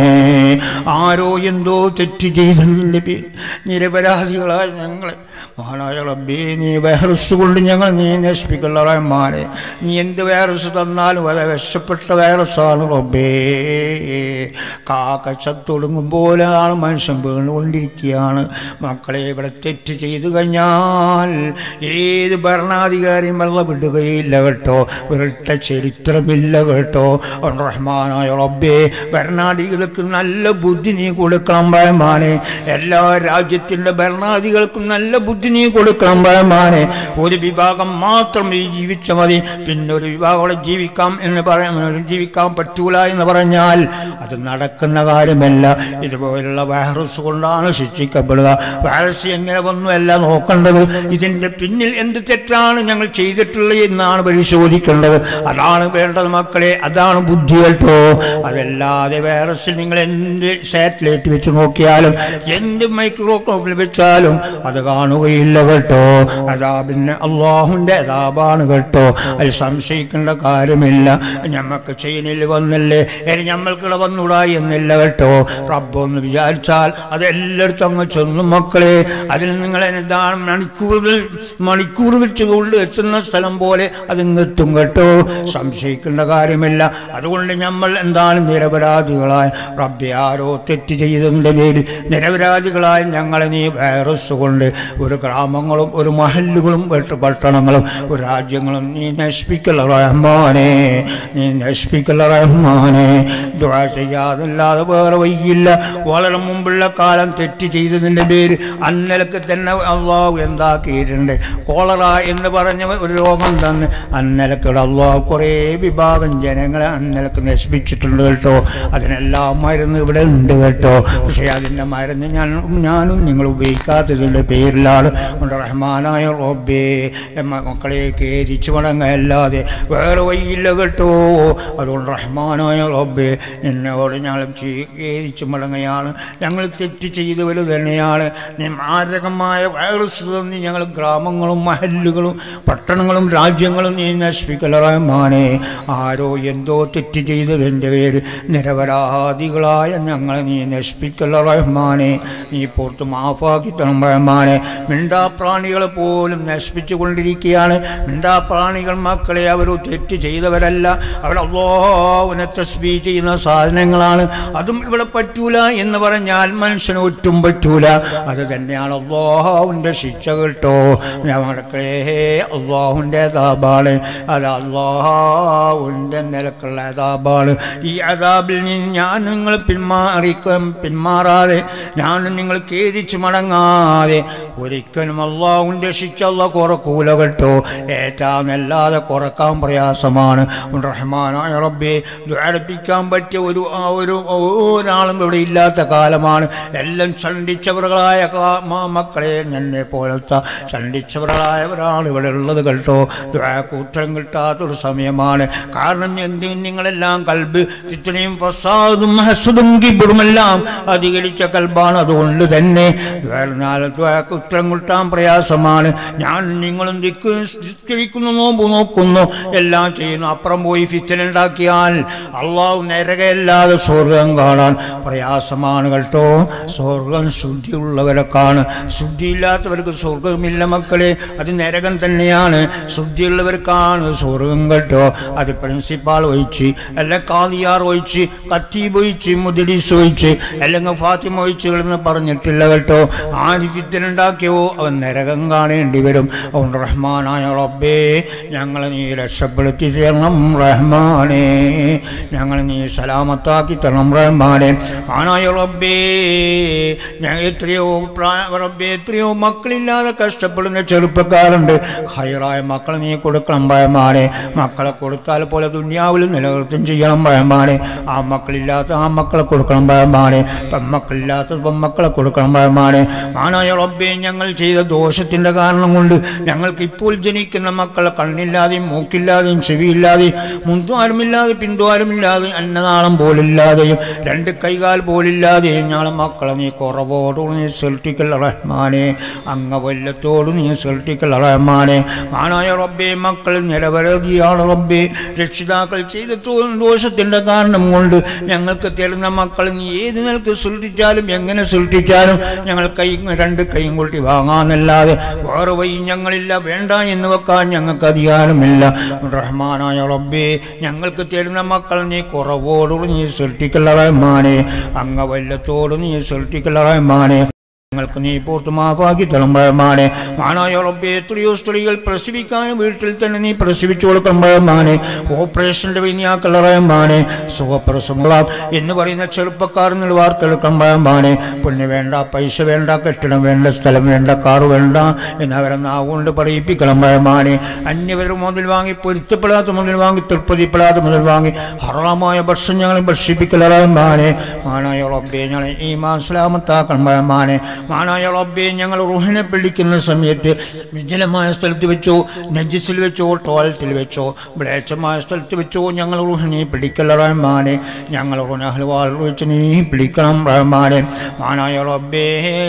ആരോ എന്തോ തെറ്റ് ചെയ്തതിൻ്റെ പേര് നിരപരാധികളായ ഞങ്ങളെ മഹാനായ റബ്ബേ നീ വൈറസ് കൊണ്ട് ഞങ്ങൾ നീ നശിപ്പിക്കല്ല റഹ്മാനെ നീ എന്ത് വൈറസ് തന്നാലും അത് വിഷപ്പെട്ട വൈറസാണ് റബ്ബേ കാക്ക ചത്തൊടുങ്ങും പോലെയാണ് മനുഷ്യൻ വീണുകൊണ്ടിരിക്കുകയാണ് മക്കളെ ഇവിടെ തെറ്റ് ചെയ്തു കഴിഞ്ഞാൽ ഏത് ഭരണാധികാരിയും വെള്ളം വിടുകയില്ല കേട്ടോ ഇവരുടെ ചരിത്രമില്ല കേട്ടോ അതുകൊണ്ട് റഹ്മാനായ റബ്ബേ ഭരണാധികാരികൾക്ക് നല്ല ബുദ്ധി നീ കൊടുക്കണം ഭയമാനെ എല്ലാ രാജ്യത്തിൻ്റെ ഭരണാധികൾക്കും നല്ല ബുദ്ധി നീ കൊടുക്കണം ഭയമാനെ ഒരു വിഭാഗം മാത്രം ഈ ജീവിച്ച മതി പിന്നെ ഒരു വിഭാഗം അവിടെ ജീവിക്കാം എന്ന് പറയാൻ ജീവിക്കാൻ പറ്റൂല എന്ന് പറഞ്ഞാൽ അത് നടക്കുന്ന കാര്യമല്ല ഇതുപോലുള്ള വൈറസ് കൊണ്ടാണ് ശിക്ഷിക്കപ്പെടുക വൈറസ് എങ്ങനെ വന്നു അല്ല നോക്കേണ്ടത് ഇതിൻ്റെ പിന്നിൽ എന്ത് തെറ്റാണ് ഞങ്ങൾ ചെയ്തിട്ടുള്ളത് എന്നാണ് പരിശോധിക്കേണ്ടത് അതാണ് വേണ്ടത് മക്കളെ അതാണ് ബുദ്ധി കേട്ടോ അതല്ലാതെ വൈറസിൽ നിങ്ങൾ എന്ത് സാറ്റലൈറ്റ് വെച്ച് നോക്കിയാലും എന്ത് മൈക്രോസ്കോപ്പിൽ വെച്ചാലും അത് കാണുകയില്ല കേട്ടോ അതാ പിന്നെ അള്ളാഹുൻ്റെ അതാപാണ് കേട്ടോ അതിൽ സംശയിക്കേണ്ട കാര്യമില്ല ഞമ്മക്ക് ചൈനയിൽ വന്നല്ലേ ഇനി ഞമ്മൾക്കിടെ വന്നൂടാ എന്നില്ല കേട്ടോ റബ്ബൊന്ന് വിചാരിച്ചാൽ അത് എല്ലായിടത്തും അങ്ങ് ചെന്നു മക്കളെ അതിൽ നിങ്ങൾ എന്താണ് മണിക്കൂറുകൾ മണിക്കൂർ വെച്ച് കൊണ്ട് എത്തുന്ന സ്ഥലം പോലെ അതിങ്ങെത്തും കേട്ടോ സംശയിക്കേണ്ട കാര്യമില്ല അതുകൊണ്ട് നമ്മൾ എന്താണ് നിരപരാധികളായ റബ്ബി ആരോ തെറ്റ് ചെയ്തതിൻ്റെ പേരിൽ നിരപരാധികളായ ഞങ്ങളെ നീ വൈറസ് കൊണ്ട് ഒരു ഗ്രാമങ്ങളും ഒരു മഹല്ലുകളും ഒരു പട്ടണങ്ങളും ഒരു രാജ്യങ്ങളും നീ നശിപ്പിക്കല റഹ്മാനെ നീ നശിപ്പിക്കല റഹ്മാനെ ദുആ ചെയ്യാതല്ലാതെ വേറെ വയ്യില്ല വളരെ മുമ്പുള്ള കാലം തെറ്റ് ചെയ്തതിൻ്റെ പേര് അന്നലക്ക് തന്നെ അള്ളാഹു എന്താക്കിയിട്ടുണ്ട് കോളറ എന്ന് പറഞ്ഞ ഒരു രോഗം തന്നെ അന്നലക്കുടെ അള്ളാഹു കുറേ വിഭാഗം ജനങ്ങളെ അന്നലക്ക് നശിപ്പിച്ചിട്ടുണ്ട് കേട്ടോ അതിനെല്ലാം മരുന്ന് ഇവിടെ ഉണ്ട് കേട്ടോ പക്ഷേ അതിൻ്റെ മരുന്ന് ഞാൻ ഞാനും നിങ്ങൾ ഉപയോഗിക്കാത്തതിൻ്റെ പേരിലാണ് കൊണ്ട് റഹ്മാനായ റബ്ബേ എമ്മ മക്കളെ കേരിച്ചു മടങ്ങല്ലാതെ വേറെ വഴിയില്ല കേട്ടോ അതുകൊണ്ട് റഹ്മാനായ റബ്ബേ എന്നോട് ഞങ്ങൾ കേരിച്ചു മടങ്ങയാണ് ഞങ്ങൾ തെറ്റ് ചെയ്തവർ തന്നെയാണ് നീ മാരകമായ വൈറസ് തന്നി ഞങ്ങൾ ഗ്രാമങ്ങളും മഹല്ലുകളും പട്ടണങ്ങളും രാജ്യങ്ങളും നീ നശിപ്പിക്കല റഹ്മാനെ ആരോ എന്തോ തെറ്റ് ചെയ്തതിൻ്റെ പേര് നിരപരാധികളായ ഞങ്ങളെ നീ നീ നശിപ്പിക്കല്ല റഹ്മാനെ നീ പുറത്ത് മാഫാക്കി തരണം റഹ്മാനെ മിണ്ടാപ്രാണികളെ പോലും നശിപ്പിച്ചു കൊണ്ടിരിക്കുകയാണ് മിണ്ടാപ്രാണികൾ മക്കളെ അവർ തെറ്റ് ചെയ്തവരല്ല അവർ അള്ളാഹുവിനെ തസ്ബീ ചെയ്യുന്ന സാധനങ്ങളാണ് അതും ഇവിടെ പറ്റൂല എന്ന് പറഞ്ഞാൽ മനുഷ്യന് ഒറ്റും പറ്റൂല അത് തന്നെയാണ് അള്ളാഹുവിൻ്റെ ശിക്ഷ കേട്ടോ മക്കളെ അള്ളാഹുവിൻ്റെ അതാബാണ് അത് അള്ളാഹുവിൻ്റെ നിലക്കുള്ള അതാബാണ് ഈ അതാബിൽ നിന്ന് ഞാൻ നിങ്ങൾ പിന്മാറിക്കും പിന്മാറാതെ ഞാൻ നിങ്ങൾ ഖേദിച്ച് മടങ്ങാതെ ഒരിക്കലും അള്ളാഹുവിൻ്റെ ശിക്ഷ അള്ളാഹ് കുറക്കൂല കേട്ടോ ഏറ്റാന്നല്ലാതെ കുറക്കാൻ പ്രയാസമാണ് റഹ്മാനായ റബ്ബെ ദ്വാരപ്പിക്കാൻ പറ്റിയ ഒരു ആ ഒരു ഒരാളും ഇവിടെ ഇല്ലാത്ത കാലമാണ് എല്ലാം ചണ്ടിച്ചവറുകളായ കാ- മ- മക്കളെ എന്നെ പോലത്തെ ചണ്ടിച്ചവറുകളായവരാണ് ഇവിടെ ഉള്ളത് കേട്ടോ ദ്വാക്ക് ഉത്തരം കിട്ടാത്തൊരു സമയമാണ് കാരണം എന്തിനും നിങ്ങളെല്ലാം കൽബ് ഇത്രയും ഫസാദും ഹസദും കിബിറുമെല്ലാം അധികരിച്ച കൽബാണ് അതുകൊണ്ട് തന്നെ ദ്വാക്ക് ഉത്തരം കിട്ടാൻ പ്രയാസമാണ് ഞാൻ നിങ്ങളും ദിക്ക് ദിക്കരിക്കുന്നു നോമ്പ് നോക്കുന്നു എല്ലാം ചെയ്യുന്നു അപ്പുറം പോയി ഫിത്തനുണ്ടാക്കിയാൽ അള്ളാഹു നരകയല്ലാതെ സ്വർഗം കാണാൻ പ്രയാസമാണ് കേട്ടോ സ്വർഗം ശുദ്ധിയുള്ളവരൊക്കെയാണ് ശുദ്ധിയില്ലാത്തവർക്ക് സ്വർഗമില്ല മക്കളെ അത് നരകം തന്നെയാണ് ശുദ്ധിയുള്ളവർക്കാണ് സ്വർഗം കേട്ടോ അത് പ്രിൻസിപ്പാൾ ഒഴിച്ച് അല്ല കാദിയാർ ഒഴിച്ച് കത്തീബ് ഒഴിച്ച് മുദരീസ് ഒഴിച്ച് അല്ലെങ്കിൽ ഫാത്തിമ ഒഴിച്ച് എന്ന് പറഞ്ഞിട്ടില്ല കേട്ടോ ആര് ഫിത്തനുണ്ടാക്കിയോ അവൻ നരകം കാണേണ്ടി വരും അതുകൊണ്ട് റഹ്മാനായ റബ്ബേ ഞങ്ങളെ നീ രക്ഷപ്പെടുത്തി തരണം റഹ്മാനെ ഞങ്ങൾ നീ സലാമത്താക്കി തരണം റഹ്മാനെ ആനായ റബ്ബേ ഞാൻ എത്രയോ പ്രായ റബ്ബേ എത്രയോ മക്കളില്ലാതെ കഷ്ടപ്പെടുന്ന ചെറുപ്പക്കാരുണ്ട് ഹൈറായ മക്കളെ നീ കൊടുക്കണം റഹ്മാനെ മക്കളെ കൊടുത്താൽ പോലെ ദുന്യാവിൽ നിലനിർത്തും ചെയ്യണം റഹ്മാനെ ആ മക്കളില്ലാത്ത ആ മക്കളെ കൊടുക്കണം റഹ്മാനെ പെമ്മക്കളില്ലാത്ത പെമ്മക്കളെ കൊടുക്കണം റഹ്മാനെ ആനായ റബ്ബേ ഞങ്ങൾ ചെയ്ത ദോഷത്തിൻ്റെ കാരണം കൊണ്ട് ഞങ്ങൾക്ക് ഇപ്പോൾ ജനിക്കുന്ന മക്കളെ കണ്ണില്ലാതെയും മൂക്കില്ലാതെയും ചെവിയില്ലാതെയും മുൻദ്വാരമില്ലാതെ പിൻദ്വാരമില്ലാതെ അന്നനാളം പോലില്ലാതെയും രണ്ട് കൈകാൽ പോലില്ലാതെയും ഞങ്ങളെ മക്കളെ നീ കുറവോടുകൂടി നീ സൃഷ്ടിക്കൽ റഹ്മാനെ അംഗവല്ലത്തോട് നീ സൃഷ്ടിക്കൽ റഹ്മാനെ മാനായ റബ്ബേ മക്കൾ നിരവധിയാണ് റബ്ബേ രക്ഷിതാക്കൾ ചെയ്ത തോ- ദോഷത്തിൻ്റെ കാരണം കൊണ്ട് ഞങ്ങൾക്ക് തരുന്ന മക്കൾ നീ ഏത് നിലക്ക് സൃഷ്ടിച്ചാലും എങ്ങനെ സൃഷ്ടിച്ചാലും ഞങ്ങൾ കൈ രണ്ട് കൈയും കൂട്ടി വാങ്ങാന്നല്ലാതെ വേറെ വഴി ഞങ്ങളില്ല വേണ്ട എന്ന് വെക്കാൻ ഞങ്ങൾക്ക് അധികാരമില്ല റഹ്മാനായ റബ്ബേ ഞങ്ങൾക്ക് തരുന്ന മക്കൾ നീ കുറവോടുകൂടി നീ സൃഷ്ടിക്കല റഹ്മാനെ അംഗവല്ലത്തോട് നീ സൃഷ്ടിക്കല റഹ്മാനെ ഞങ്ങൾക്ക് നീ പൂർത്ത് മാഫാക്കി തളമ്പഴമാനെ മാനായ റബ്ബെ എത്രയോ സ്ത്രീകൾ പ്രസവിക്കാനും വീട്ടിൽ തന്നെ നീ പ്രസവിച്ചു കൊടുക്കുമ്പോഴമാനെ ഓപ്പറേഷൻ്റെ വിനിയാക്കളറയമാനെ സുഖപ്രസവം എന്ന് പറയുന്ന ചെറുപ്പക്കാർ നിങ്ങൾ വാർത്തെടുക്കുമ്പോഴമാനെ പുണ്യ വേണ്ട പൈസ വേണ്ട കെട്ടിടം വേണ്ട സ്ഥലം വേണ്ട കാറ് വേണ്ട എന്നവരെ നാവുകൊണ്ട് പറയിപ്പിക്കളമ്പഴമാനെ അന്യവർ മുതൽ വാങ്ങി പൊരുത്തപ്പെടാത്ത മുതൽ വാങ്ങി തൃപ്തിപ്പെടാത്ത മുതൽ വാങ്ങി ഹറാമായ ഭക്ഷണം ഞങ്ങളെ ഭക്ഷിപ്പിക്കലറയമാനെ മാനായ റബ്ബെ ഞങ്ങളെ ഈ മാസ്ലാമത്താക്കണമ്പഴമാനെ മാനായ റബ്ബെ ഞങ്ങൾ റുഹിനെ പിടിക്കുന്ന സമയത്ത് വിജലമായ സ്ഥലത്ത് വെച്ചോ നജിസിൽ വെച്ചോ ടോയ്ലറ്റിൽ വെച്ചോ മ്ലേച്ഛമായ സ്ഥലത്ത് വെച്ചോ ഞങ്ങൾ റുഹിനെ പിടിക്കല റഹ്മാനെ ഞങ്ങൾ റുനഹ്വാൾ വെച്ച് നീ പിടിക്കണം റഹ്മാനെ മാനായ റബ്ബേ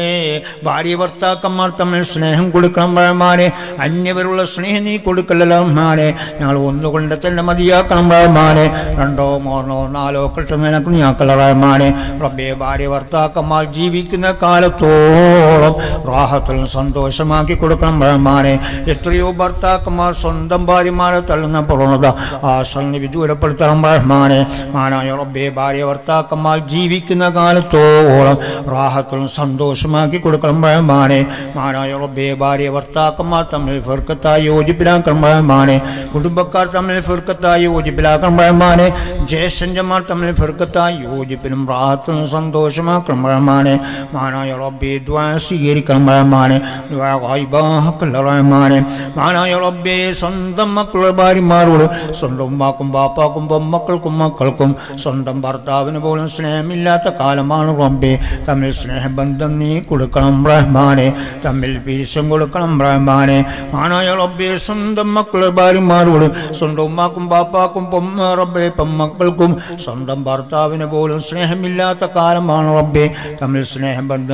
ഭാര്യ ഭർത്താക്കന്മാർ തമ്മിൽ സ്നേഹം കൊടുക്കണം റഹ്മാനെ അന്യവരുള്ള സ്നേഹം നീ കൊടുക്കല്ല റഹ്മാനെ ഞങ്ങൾ ഒന്നുകൊണ്ട് തന്നെ മതിയാക്കണം റഹ്മാനെ രണ്ടോ മൂന്നോ നാലോ കിട്ടുന്ന നിനക്ക് നീ ആക്കല റഹ്മാനെ റബ്ബേ ഭാര്യ ഭർത്താക്കന്മാർ ജീവിക്കുന്ന കാലത്തോളം റാഹത്തിലും സന്തോഷമാക്കി കൊടുക്കണം റഹ്മാനെ എത്രയോ ഭർത്താക്കന്മാർ സ്വന്തം ഭാര്യമാരെ തള്ളുന്ന പ്രവണത ആ സന്നി വിദൂരപ്പെടുത്തണം റഹ്മാനെ മാനായ റബ്ബേ ഭാര്യ ഭർത്താക്കന്മാർ ജീവിക്കുന്ന കാലത്തോളം റാഹത്തിലും സന്തോഷമാക്കി കൊടുക്കണം റഹ്മാനെ മാനായ റബ്ബേ ഭാര്യ ഭർത്താക്കന്മാർ തമ്മിൽ ഫിർക്കത്തായി യോജിപ്പിലാക്കണം റഹ്മാനെ കുടുംബക്കാർ തമ്മിൽ ഫിർക്കത്തായി യോജിപ്പിലാക്കണം റഹ്മാനെ ജ്യേഷ്ഠന്മാർ തമ്മിൽ ഫിർക്കത്തായി യോജിപ്പിനും റാഹത്തിനും സന്തോഷമാക്കണം റഹ്മാനെ മാനായ റബ്ബേ ദ്വാ സ്വീകരിക്കണം റഹ്മാനെ ദ്വാ ഗായിബാക്കല്ല റഹ്മാനെ മാനായ റബ്ബേ സ്വന്തം മക്കളുടെ ഭാര്യമാരോട് സ്വന്തം ഉമ്മാക്കും ബാപ്പാക്കും പൊമ്മക്കൾക്കും മക്കൾക്കും സ്വന്തം ഭർത്താവിന് പോലും സ്നേഹമില്ലാത്ത കാലമാണ് റബ്ബേ തമ്മിൽ സ്നേഹബന്ധം നീ കൊടുക്കണം റഹ്മാനെ തമ്മിൽ പീശം കൊടുക്കണം റഹ്മാനെ മാനായ റബ്ബേ സ്വന്തം മക്കളുടെ ഭാര്യമാരോട് സ്വന്തം ഉമ്മാക്കും ബാപ്പാക്കും പൊമ്മ റബ്ബേ പൊമ്മക്കൾക്കും സ്വന്തം ഭർത്താവിന് പോലും സ്നേഹമില്ലാത്ത കാലമാണ് റബ്ബേ തമ്മിൽ സ്നേഹബന്ധം നീ കൊടുക്കണം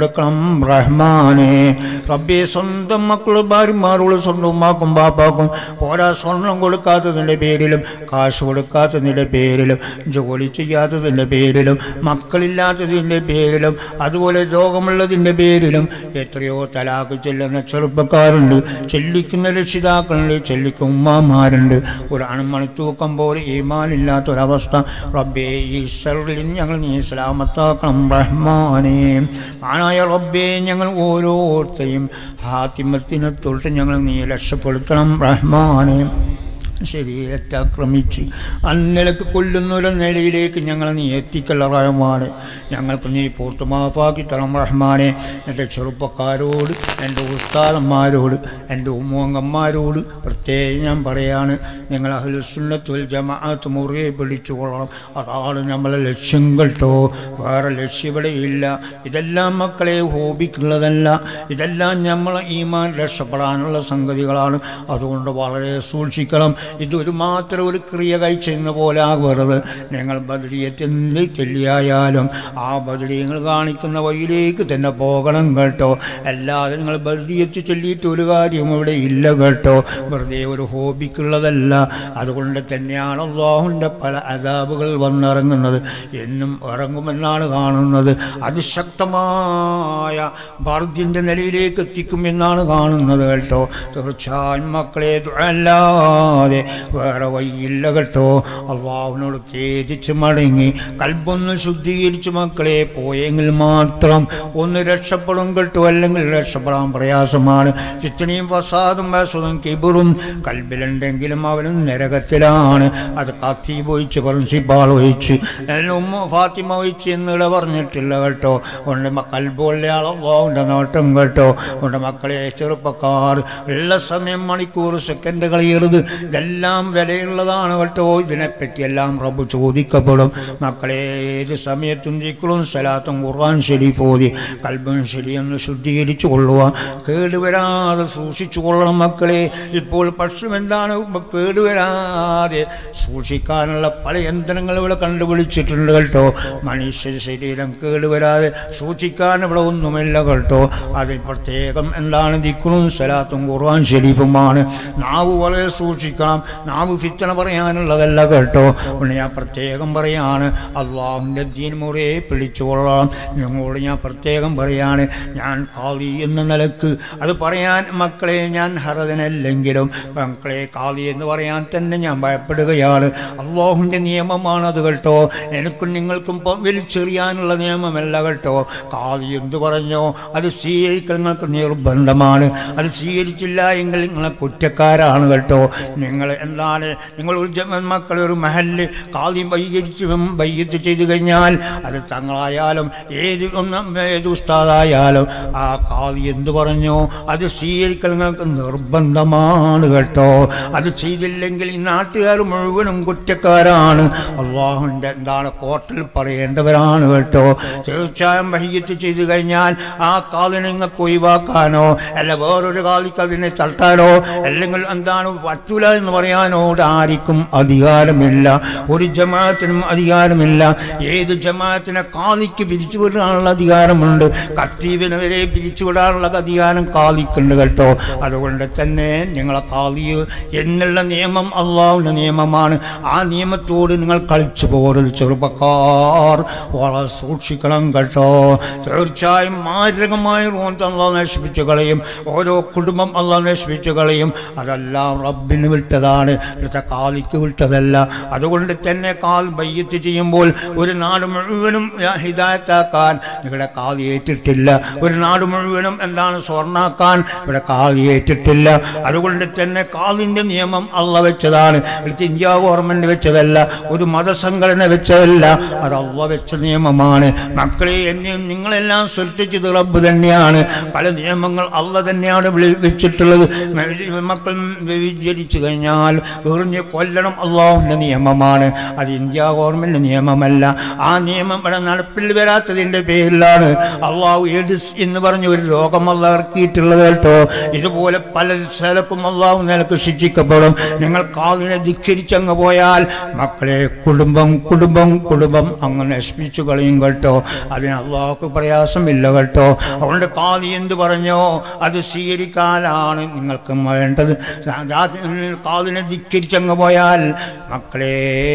കൊടുക്കണം റഹ്മാനെ റബ്ബെ സ്വന്തം മക്കളും ഭാര്യമാരോട് സ്വന്തം ഉമ്മാക്കും ബാപ്പാക്കും പോരാ സ്വർണം കൊടുക്കാത്തതിൻ്റെ പേരിലും കാശ് കൊടുക്കാത്തതിൻ്റെ പേരിലും ജോലി ചെയ്യാത്തതിൻ്റെ പേരിലും മക്കളില്ലാത്തതിൻ്റെ പേരിലും അതുപോലെ രോഗമുള്ളതിൻ്റെ പേരിലും എത്രയോ തലാക്ക് ചെല്ലുന്ന ചെറുപ്പക്കാരുണ്ട് ചെല്ലിക്കുന്ന രക്ഷിതാക്കളുണ്ട് ചെല്ലിക്കുന്ന ഉമ്മമാരുണ്ട് ഒരു അണുമണി തൂക്കം പോലെ ഈമാനില്ലാത്ത ഒരവസ്ഥ റബ്ബേ ഈ സെറിൽ ഞങ്ങൾ നീ സലാമത്താക്കണം റഹ്മാനെ ആനായ റബ്ബേ ഞങ്ങൾ ഓരോരുത്തരെയും ഹാത്തിമത്തിനെ തൊട്ട് ഞങ്ങൾ നീ രക്ഷപ്പെടുത്തണം റഹ്മാനെ ശരീരത്തെ ആക്രമിച്ച് അന്നിലക്ക് കൊല്ലുന്ന ഒരു നിലയിലേക്ക് ഞങ്ങൾ നീ എത്തിക്കല്ല റഹ്മാനെ ഞങ്ങൾക്ക് നീ പൂർത്ത് മാഫാക്കി തരണം റഹ്മാനെ എൻ്റെ ചെറുപ്പക്കാരോട് എൻ്റെ ഉസ്താദന്മാരോട് എൻ്റെ ഉമ്മൂങ്ങന്മാരോട് പ്രത്യേകം ഞാൻ പറയാണ് നിങ്ങൾ അഹ്ലുസുന്നത്തുൽ ജമാഅത്ത് മുറിയെ പിടിച്ചു കൊള്ളണം അതാണ് നമ്മളെ ലക്ഷ്യം കേട്ടോ വേറെ ലക്ഷ്യം ഇവിടെ ഇല്ല ഇതെല്ലാം മക്കളെ ഹോബിക്കുള്ളതല്ല ഇതെല്ലാം നമ്മളെ ഈമാൻ രക്ഷപ്പെടാനുള്ള സംഗതികളാണ് അതുകൊണ്ട് വളരെ സൂക്ഷിക്കണം ഇതൊരു മാത്രം ഒരു ക്രിയ കഴിച്ചെന്ന പോലെ ആകരുത് നിങ്ങൾ ബദരിയത്ത് എന്ത് ചെല്ലിയായാലും ആ ബദരീങ്ങൾ കാണിക്കുന്ന വഴിയിലേക്ക് തന്നെ പോകണം കേട്ടോ അല്ലാതെ നിങ്ങൾ ബദരിയത്ത് ചൊല്ലിയിട്ട് ഒരു കാര്യം ഇവിടെ ഇല്ല കേട്ടോ വെറുതെ ഒരു ഹോബിക്കുള്ളതല്ല അതുകൊണ്ട് തന്നെയാണ് അള്ളാഹുൻ്റെ പല അതാബുകൾ വന്നിറങ്ങുന്നത് എന്നും ഇറങ്ങുമെന്നാണ് കാണുന്നത് അതിശക്തമായ ഭാർദ്യൻ്റെ നിലയിലേക്ക് എത്തിക്കുമെന്നാണ് കാണുന്നത് കേട്ടോ തീർച്ചയായും മക്കളെ അല്ലാതെ വേറെ വഴിയില്ല കേട്ടോ അള്ളാഹുവിനോട് ഖേദിച്ച് മടങ്ങി കൽബൊന്ന് ശുദ്ധീകരിച്ച് മക്കളെ പോയെങ്കിൽ മാത്രം ഒന്ന് രക്ഷപ്പെടും കേട്ടോ അല്ലെങ്കിൽ രക്ഷപ്പെടാൻ പ്രയാസമാണ് ചിത്തനെയും ഫസാദും വസതും കിബിറും കൽബിലുണ്ടെങ്കിലും അവനും നരകത്തിലാണ് അത് കത്തീബ് ഒഴിച്ച് പ്രിൻസിപ്പാൾ ഒഴിച്ച് എൻ്റെ ഉമ്മ ഫാത്തിമ ഒഴിച്ച് എന്നിവിടെ പറഞ്ഞിട്ടില്ല കേട്ടോ ഉണ്ട് കൽബുള്ള ആളാവുണ്ട് നോട്ടം കേട്ടോ ഉണ്ട് മക്കളെ ചെറുപ്പക്കാർ ഉള്ള സമയം മണിക്കൂർ സെക്കൻഡ് കളയരുത് ഇതെല്ലാം വിലയുള്ളതാണ് കേട്ടോ ഇതിനെപ്പറ്റി എല്ലാം റബ്ബ് ചോദിക്കപ്പെടും മക്കളെ ഏത് സമയത്തും ദിക്റും സലാത്തും ഖുർആൻ ഷരീഫ് ഓതി കൽബും ശരിയെന്ന് ശുദ്ധീകരിച്ചു കൊള്ളുക കേടുവരാതെ സൂക്ഷിച്ചു കൊള്ളണം മക്കളെ ഇപ്പോൾ പക്ഷം എന്താണ് കേടുവരാതെ സൂക്ഷിക്കാനുള്ള പല യന്ത്രങ്ങൾ ഇവിടെ കണ്ടുപിടിച്ചിട്ടുണ്ട് കേട്ടോ മനുഷ്യ ശരീരം കേടുവരാതെ സൂക്ഷിക്കാൻ ഇവിടെ ഒന്നുമില്ല കേട്ടോ അതിൽ പ്രത്യേകം എന്താണ് ദിക്റും സലാത്തും ഖുർആൻ ഷരീഫുമാണ് നാവ് വളരെ സൂക്ഷിക്കണം നാവ് ഫിത്തന പറയാനുള്ളതല്ല കേട്ടോ അതുകൊണ്ട് ഞാൻ പ്രത്യേകം പറയാണ് അള്ളാഹുവിൻ്റെ ദീൻ മുറയെ പിടിച്ചു കൊള്ളണം നിങ്ങളോട് ഞാൻ പ്രത്യേകം പറയാണ് ഞാൻ കാളി എന്ന നിലക്ക് അത് പറയാൻ മക്കളെ ഞാൻ ഹറതനല്ലെങ്കിലും മക്കളെ കാളി എന്ന് പറയാൻ തന്നെ ഞാൻ ഭയപ്പെടുകയാണ് അള്ളാഹുവിൻ്റെ നിയമമാണ് അത് കേട്ടോ എനിക്കും നിങ്ങൾക്കും ഇപ്പോൾ വലിച്ചെറിയാനുള്ള നിയമമല്ല കേട്ടോ കാളി എന്ത് പറഞ്ഞോ അത് സ്വീകരിക്കൽ നിങ്ങൾക്ക് നിർബന്ധമാണ് അത് സ്വീകരിച്ചില്ല എങ്കിൽ നിങ്ങളെ കുറ്റക്കാരാണ് കേട്ടോ നിങ്ങൾ എന്താണ് നിങ്ങൾ ഒരു ജമ- മക്കളെ ഒരു മഹല് കാദ്യം വൈകരിച്ച് വൈകിട്ട് ചെയ്തു കഴിഞ്ഞാൽ അത് തങ്ങളായാലും ഏത് ഒന്നും ഏത് ഉസ്താദായാലും ആ കാതി എന്ത് പറഞ്ഞോ അത് സ്വീകരിക്കൽ നിങ്ങൾക്ക് നിർബന്ധമാണ് കേട്ടോ അത് ചെയ്തില്ലെങ്കിൽ ഈ നാട്ടുകാർ മുഴുവനും കുറ്റക്കാരാണ് അള്ളാഹുവിൻ്റെ എന്താണ് കോർട്ടിൽ പറയേണ്ടവരാണ് കേട്ടോ തീർച്ചയായും വൈകിട്ട് ചെയ്തു കഴിഞ്ഞാൽ ആ കാതിനെ നിങ്ങൾക്ക് ഒഴിവാക്കാനോ അല്ല വേറൊരു കാലിക്ക് അതിനെ തട്ടാനോ അല്ലെങ്കിൽ എന്താണ് പറ്റൂല എന്ന് പറയാനോട് ആർക്കും അധികാരമില്ല ഒരു ജമാഅത്തിനും അധികാരമില്ല ഏത് ജമാഅത്തിനെ കാലിക്ക് പിരിച്ചുവിടാനുള്ള അധികാരമുണ്ട് കത്തീവിനെ വരെ പിരിച്ചുവിടാനുള്ള അധികാരം കാലിക്കുണ്ട് കേട്ടോ അതുകൊണ്ട് തന്നെ നിങ്ങളെ കാലി എന്നുള്ള നിയമം അള്ളാഹുവിൻ്റെ നിയമമാണ് ആ നിയമത്തോട് നിങ്ങൾ കളിച്ചു പോകരുത് ചെറുപ്പക്കാർ വളരെ സൂക്ഷിക്കണം കേട്ടോ തീർച്ചയായും മാരകമായ റോന്ത് അള്ളാഹ് നശിപ്പിച്ചു കളയും ഓരോ കുടുംബം അള്ളാഹ് നശിപ്പിച്ചു കളയും അതെല്ലാം റബ്ബിന് വിട്ടതാണ് ഇവിടുത്തെ കാലിക്ക് വിട്ടതല്ല അതുകൊണ്ട് തന്നെ കാൽ ബയ്യത്ത് ചെയ്യുമ്പോൾ ഒരു നാട് മുഴുവനും ഹിദായത്താക്കാൻ ഇവിടെ കാലി ഏറ്റിട്ടില്ല ഒരു നാട് മുഴുവനും എന്താണ് സ്വർണ്ണാക്കാൻ ഇവിടെ കാലി ഏറ്റിട്ടില്ല അതുകൊണ്ട് തന്നെ കാലിൻ്റെ നിയമം അള്ള വെച്ചതാണ് ഇവിടുത്തെ ഇന്ത്യ ഗവൺമെൻറ് വെച്ചതല്ല ഒരു മതസംഘടന വെച്ചതല്ല അത് അള്ള വെച്ച നിയമമാണ് മക്കളെ എന്നെയും നിങ്ങളെല്ലാം സൃഷ്ടിച്ചത് റബ്ബ് തന്നെയാണ് പല നിയമങ്ങൾ അള്ള തന്നെയാണ് വിളി- വെച്ചിട്ടുള്ളത് മ- മക്കൾ വ്യഭിചരിച്ചു കഴിഞ്ഞാൽ കഴിഞ്ഞാൽ എറിഞ്ഞ് കൊല്ലണം അള്ളാഹുവിൻ്റെ നിയമമാണ് അത് ഇന്ത്യ ഗവൺമെൻറ് നിയമമല്ല ആ നിയമം ഇവിടെ നടപ്പിൽ വരാത്തതിൻ്റെ പേരിലാണ് അള്ളാഹു എഡിസ് എന്ന് പറഞ്ഞ ഒരു രോഗം അള്ളാഹ് ഇറക്കിയിട്ടുള്ളത് കേട്ടോ ഇതുപോലെ പല സ്ഥലക്കും അള്ളാഹു നിലക്ക് ശിക്ഷിക്കപ്പെടും നിങ്ങൾ കാതിനെ ധിക്കരിച്ചങ്ങ് പോയാൽ മക്കളെ കുടുംബം കുടുംബം കുടുംബം അങ്ങ് നശിപ്പിച്ചു കളയും കേട്ടോ അതിന് അള്ളാഹുക്ക് പ്രയാസമില്ല കേട്ടോ അതുകൊണ്ട് കാതി എന്ത് പറഞ്ഞോ അത് സ്വീകരിക്കാനാണ് നിങ്ങൾക്ക് വേണ്ടത് കാതിനെ ധിക്കരിച്ചങ്ങ് പോയാൽ മക്കളെ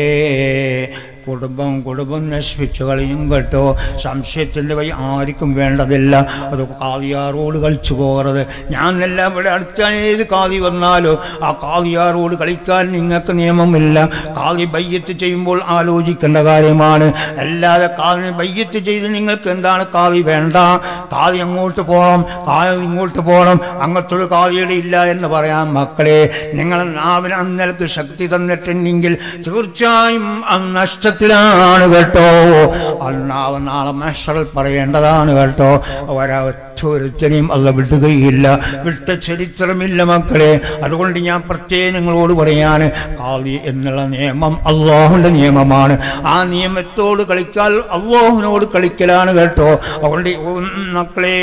കുടുംബം കുടുംബം നശിപ്പിച്ചു കളയും കേട്ടോ സംശയത്തിൻ്റെ വഴി ആർക്കും വേണ്ടതില്ല അത് കാതിയാറോട് കളിച്ചു പോകരുത് ഞാൻ എല്ലാം ഇവിടെ അടുത്ത ഏത് കാതി വന്നാലോ ആ കാതിയാറോട് കളിക്കാൻ നിങ്ങൾക്ക് നിയമമില്ല കാതി ബയ്യത്ത് ചെയ്യുമ്പോൾ ആലോചിക്കേണ്ട കാര്യമാണ് അല്ലാതെ കാതിന് ബയ്യത്ത് ചെയ്ത് നിങ്ങൾക്ക് എന്താണ് കാതി വേണ്ട കാതി അങ്ങോട്ട് പോകണം കാതി ഇങ്ങോട്ട് പോകണം അങ്ങനത്തെ ഒരു കാതിയുടെ ഇല്ല എന്ന് പറയാം മക്കളെ നിങ്ങൾ നാവിന് അന്നൽക്ക് ശക്തി തന്നിട്ടുണ്ടെങ്കിൽ തീർച്ചയായും ആ നഷ്ടത്തിലാണ് കേട്ടോ അന്നാവ് നാളെ മഷറിൽ പറയേണ്ടതാണ് കേട്ടോ ഒരൊറ്റൊരുത്തനെയും അല്ല വിടുകയില്ല വിട്ട ചരിത്രമില്ല മക്കളെ അതുകൊണ്ട് ഞാൻ പ്രത്യേകം നിങ്ങളോട് പറയാണ് കാവി എന്നുള്ള നിയമം അള്ളാഹുവിൻ്റെ നിയമമാണ് ആ നിയമത്തോട് കളിക്കാൽ അള്ളാഹുവിനോട് കളിക്കലാണ് കേട്ടോ അതുകൊണ്ട് ഉം മക്കളെ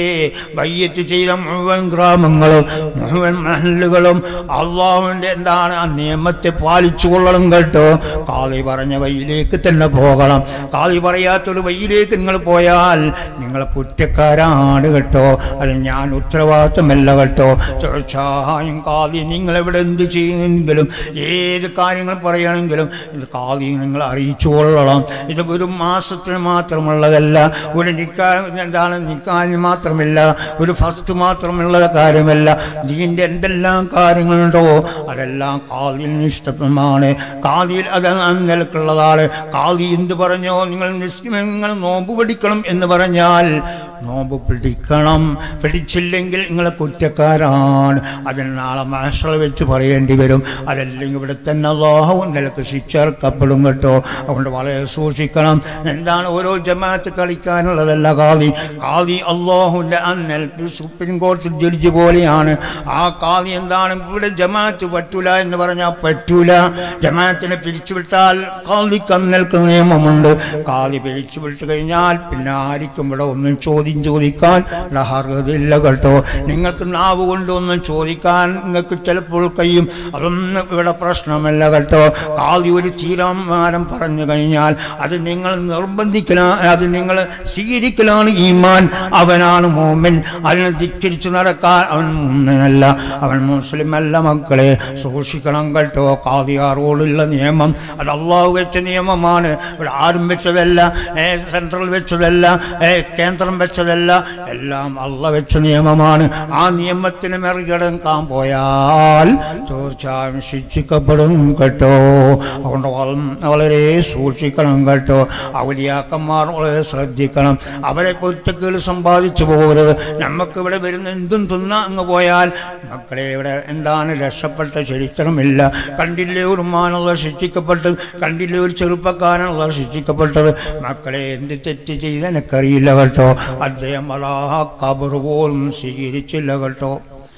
വയ്യത്ത് ചെയ്ത മുഴുവൻ ഗ്രാമങ്ങളും മുഴുവൻ മഹലുകളും അള്ളാഹുവിൻ്റെ എന്താണ് ആ നിയമത്തെ പാലിച്ചു കൊള്ളണം കേട്ടോ കാളി പറഞ്ഞ വഴിയിലേക്ക് തന്നെ പോകണം കാളി പറയാത്തൊരു വഴിയിലേക്ക് നിങ്ങൾ പോയാൽ നിങ്ങൾ കുറ്റക്കാരാണ് കേട്ടോ അത് ഞാൻ ഉത്തരവാദിത്തമല്ല കേട്ടോ തീർച്ചയായും കാളി നിങ്ങൾ എവിടെ എന്ത് ചെയ്യുമെങ്കിലും ഏത് കാര്യങ്ങൾ പറയുകയാണെങ്കിലും ഇത് കാളി നിങ്ങൾ അറിയിച്ചു കൊള്ളണം ഇത് ഒരു മാസത്തിന് മാത്രമുള്ളതല്ല ഒരു നിക്കാ എന്താണ് നിക്കാന് മാത്രമല്ല ഒരു ഫസ്റ്റ് മാത്രമുള്ള കാര്യമല്ല ഇതിൻ്റെ എന്തെല്ലാം കാര്യങ്ങളുണ്ടോ അതെല്ലാം കാതിൽ ഇഷ്ടമാണ് കാതിൽ അത് നിലക്കുള്ളതാണ് കാതി എന്ത് പറഞ്ഞോ നിങ്ങൾ നിസ്ക- നിങ്ങൾ നോമ്പ് പിടിക്കണം എന്ന് പറഞ്ഞാൽ നോമ്പ് പിടിക്കണം പിടിച്ചില്ലെങ്കിൽ നിങ്ങൾ കുറ്റക്കാരാണ് അതിന് നാളെ മാഷൾ വെച്ച് പറയേണ്ടി വരും അതല്ലെങ്കിൽ ഇവിടെ തന്നെ അള്ളാഹും നിലക്ക് ശിക്ഷർക്കപ്പെടും കേട്ടോ അതുകൊണ്ട് വളരെ സൂക്ഷിക്കണം എന്താണ് ഓരോ ജമാഅത്ത് കളിക്കാനുള്ളതല്ല കാതി കാതി അള്ളാഹുവിൻ്റെ അന്നൽ സുപ്രീം കോടതി ജഡ്ജി പോലെയാണ് ആ കാതി എന്താണ് ഇവിടെ ജമാഅത്ത് പറ്റൂല എന്ന് പറഞ്ഞാൽ പറ്റൂല ജമാഅത്തിനെ പിരിച്ചുവിട്ടാൽ കാതിക്ക് അന്നൽക്ക് നിയമമുണ്ട് കാതി പിരിച്ചുവിട്ട് കഴിഞ്ഞാൽ പിന്നെ ആർക്കും ഇവിടെ ഒന്നും ചോദ്യം ചോദിക്കാൻ ഉള്ള അർഹതയില്ല കേട്ടോ നിങ്ങൾക്ക് നാവ് കൊണ്ടൊന്നും ചോദിക്കാൻ നിങ്ങൾക്ക് ചിലപ്പോൾ കഴിയും അതൊന്നും ഇവിടെ പ്രശ്നമല്ല കേട്ടോ കാതി ഒരു തീരുമാനം പറഞ്ഞു കഴിഞ്ഞാൽ അത് നിങ്ങൾ നിർബന്ധിക്കലാണ് അത് നിങ്ങൾ സ്വീകരിക്കലാണ് ഈമാൻ അവനാണ് മോമിൻ അതിനെ ധിക്കരിച്ചു നടക്കാൻ അവൻ മുന്നല്ല അവൻ മുസ്ലിം അല്ല മക്കളെ സൂക്ഷിക്കണം കേട്ടോ കാതിയാറോടുള്ള നിയമം അത് അള്ളാഹു വെച്ച നിയമമാണ് ഇവിടെ ആരും വെച്ചതല്ല ഏ, സെൻട്രൽ വെച്ചതല്ല ഏ, കേന്ദ്രം വെച്ചതല്ല എല്ലാം അള്ള വെച്ച നിയമമാണ് ആ നിയമത്തിന് മറികടക്കാൻ പോയാൽ തീർച്ചയായും ശിക്ഷിക്കപ്പെടും കേട്ടോ അതുകൊണ്ട് വള- വളരെ സൂക്ഷിക്കണം കേട്ടോ ഔലിയാക്കന്മാർ വളരെ ശ്രദ്ധിക്കണം അവരെ കുറ്റക്കേട് സമ്പാദിച്ചു പോകരുത് നമുക്ക് ഇവിടെ വരുന്ന എന്തും തിന്നാ അങ്ങ് പോയാൽ മക്കളെ ഇവിടെ എന്താണ് രക്ഷപ്പെട്ട ചരിത്രമില്ല കണ്ടില്ലേ ഒരു മാനുള്ള ശിക്ഷിക്കപ്പെട്ടത് കണ്ടില്ലേ ഒരു ചെറുപ്പക്കാരനുള്ള ശിക്ഷിക്കപ്പെട്ടത് മക്കളെ എന്ത് തെറ്റ് ചെയ്ത് എനിക്കറിയില്ല കേട്ടോ അദ്ദേഹം അതാ കബർ പോലും സ്വീകരിച്ചില്ല കേട്ടോ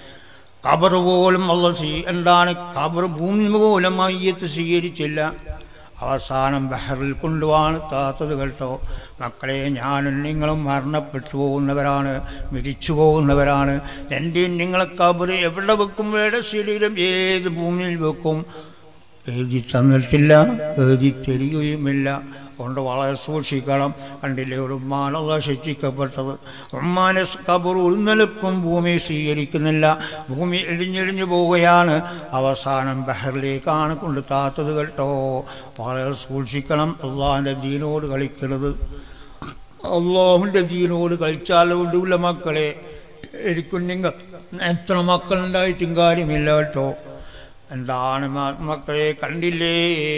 കബർ പോലും അല്ല സ്വീ എന്താണ് കബർ ഭൂമി പോലും മയ്യത്ത് സ്വീകരിച്ചില്ല അവസാനം ബഹറിൽ കൊണ്ടുവാണ് താത്തത് കേട്ടോ മക്കളെ ഞാനും നിങ്ങളും മരണപ്പെട്ടു പോകുന്നവരാണ് മരിച്ചു പോകുന്നവരാണ് എൻ്റെയും നിങ്ങളെ കബറ് എവിടെ വെക്കും വേടെ ശരീരം ഏത് ഭൂമിയിൽ വെക്കും എഴുതി തന്നിട്ടില്ല എഴുതി തരികയുമില്ല അതുകൊണ്ട് വളരെ സൂക്ഷിക്കണം കണ്ടില്ലേ ഒരു ഉമ്മാനുള്ള ശിക്ഷിക്കപ്പെട്ടത് ഉമ്മാനെ കബർ ഉൾനിലക്കും ഭൂമി സ്വീകരിക്കുന്നില്ല ഭൂമി ഇടിഞ്ഞിടിഞ്ഞു പോവുകയാണ് അവസാനം ബഹറിലേക്കാണ് കൊണ്ട് താത്തത് കേട്ടോ വളരെ സൂക്ഷിക്കണം അള്ളാഹിൻ്റെ ദീനോട് കളിക്കരുത് അള്ളാഹുവിൻ്റെ ദീനോട് കളിച്ചാൽ വിടൂല മക്കളെ എനിക്കും നിങ്ങൾ എത്ര മക്കളുണ്ടായിട്ടും കാര്യമില്ല കേട്ടോ എന്താണ് മ- മക്കളെ കണ്ടില്ലേ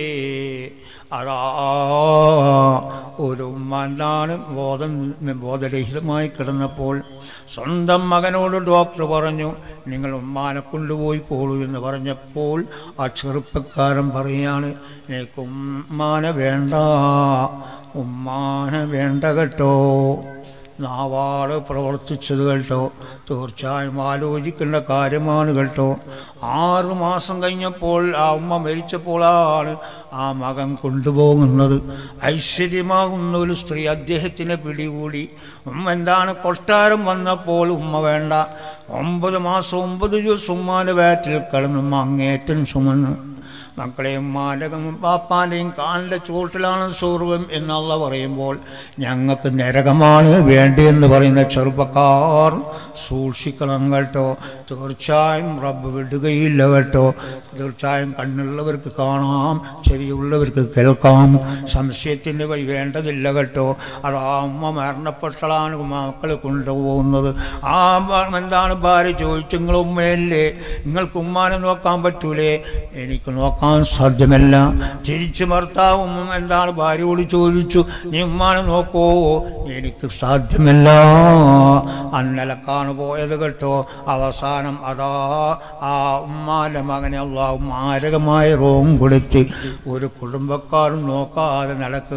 അതാ ഒരു ഉമ്മ എന്താണ് ബോധം ബോധരഹിതമായി കിടന്നപ്പോൾ സ്വന്തം മകനോട് ഡോക്ടർ പറഞ്ഞു നിങ്ങൾ ഉമ്മാനെ കൊണ്ടുപോയി കോളൂ എന്ന് പറഞ്ഞപ്പോൾ ആ ചെറുപ്പക്കാരൻ പറയാണ് എനിക്ക് ഉമ്മാനെ വേണ്ട ഉമ്മാനെ വേണ്ട കേട്ടോ നാവാട് പ്രവർത്തിച്ചത് കേട്ടോ തീർച്ചയായും ആലോചിക്കേണ്ട കാര്യമാണ് കേട്ടോ ആറ് മാസം കഴിഞ്ഞപ്പോൾ ആ ഉമ്മ മരിച്ചപ്പോഴാണ് ആ മകൻ കൊണ്ടുപോകുന്നത് ഐശ്വര്യമാകുന്ന ഒരു സ്ത്രീ അദ്ദേഹത്തിനെ പിടികൂടി ഉമ്മ എന്താണ് കൊട്ടാരം വന്നപ്പോൾ ഉമ്മ വേണ്ട ഒമ്പത് മാസം ഒമ്പത് ദിവസം ഉമ്മാൻ്റെ വയറ്റിൽ കിടന്ന് ഉമ്മ അങ്ങേറ്റം സുമന്നു മക്കളെയും മാലകം പാപ്പാൻ്റെയും കാലിൻ്റെ ചുവട്ടിലാണ് സൂർവം എന്നുള്ള പറയുമ്പോൾ ഞങ്ങൾക്ക് നരകമാണ് വേണ്ടിയെന്ന് പറയുന്ന ചെറുപ്പക്കാർ സൂക്ഷിക്കണം കേട്ടോ തീർച്ചയായും റബ്ബ് വിടുകയില്ല കേട്ടോ തീർച്ചയായും കണ്ണുള്ളവർക്ക് കാണാം ചെവിയുള്ളവർക്ക് കേൾക്കാം സംശയത്തിൻ്റെ വഴി വേണ്ടതില്ല കേട്ടോ അത് ആ അമ്മ മരണപ്പെട്ടാണ് മക്കൾ കൊണ്ടുപോകുന്നത് ആ ഭ- എന്താണ് ഭാര്യ ചോദിച്ചു നിങ്ങൾ ഉമ്മയല്ലേ നിങ്ങൾക്ക് ഉമ്മാനെ നോക്കാൻ പറ്റൂലേ എനിക്ക് നോക്കാൻ സാധ്യമല്ല തിരിച്ചു ഭർത്താവും എന്താണ് ഭാര്യയോട് ചോദിച്ചു നീ ഉമ്മാനെ നോക്കോ എനിക്ക് സാധ്യമല്ല അന്നലക്കാണ് പോയത് കേട്ടോ അവസാനം അതാ ആ ഉമ്മാൻ്റെ മകനെ അള്ളാഹു മാരകമായ റോം കൊടുത്ത് ഒരു കുടുംബക്കാരും നോക്കാതെ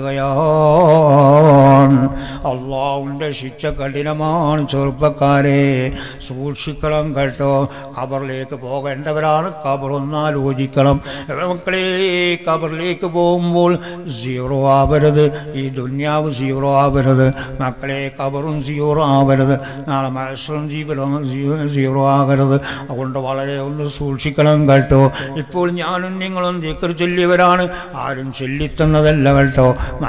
നടക്കുകയാണ് അള്ളാഹുവിൻ്റെ ശിക്ഷ കഠിനമാണ് ചെറുപ്പക്കാരെ സൂക്ഷിക്കണം കേട്ടോ ഖബറിലേക്ക് പോകേണ്ടവരാണ് ഖബർ ഒന്നാലോചിക്കണം മക്കളെ ഖബറിലേക്ക് പോകുമ്പോൾ സീറോ ആവരുത് ഈ ദുന്യാവ് സീറോ ആവരുത് മക്കളെ ഖബറും സീറോ ആവരുത് നാളെ മത്സരം ജീവനും സീറോ ആകരുത് അതുകൊണ്ട് വളരെ ഒന്ന് സൂക്ഷിക്കണം കേട്ടോ ഇപ്പോൾ ഞാനും നിങ്ങളും ദിക്കർ ചൊല്ലിയവരാണ് ആരും ചൊല്ലിത്തന്നതല്ല കേട്ടോ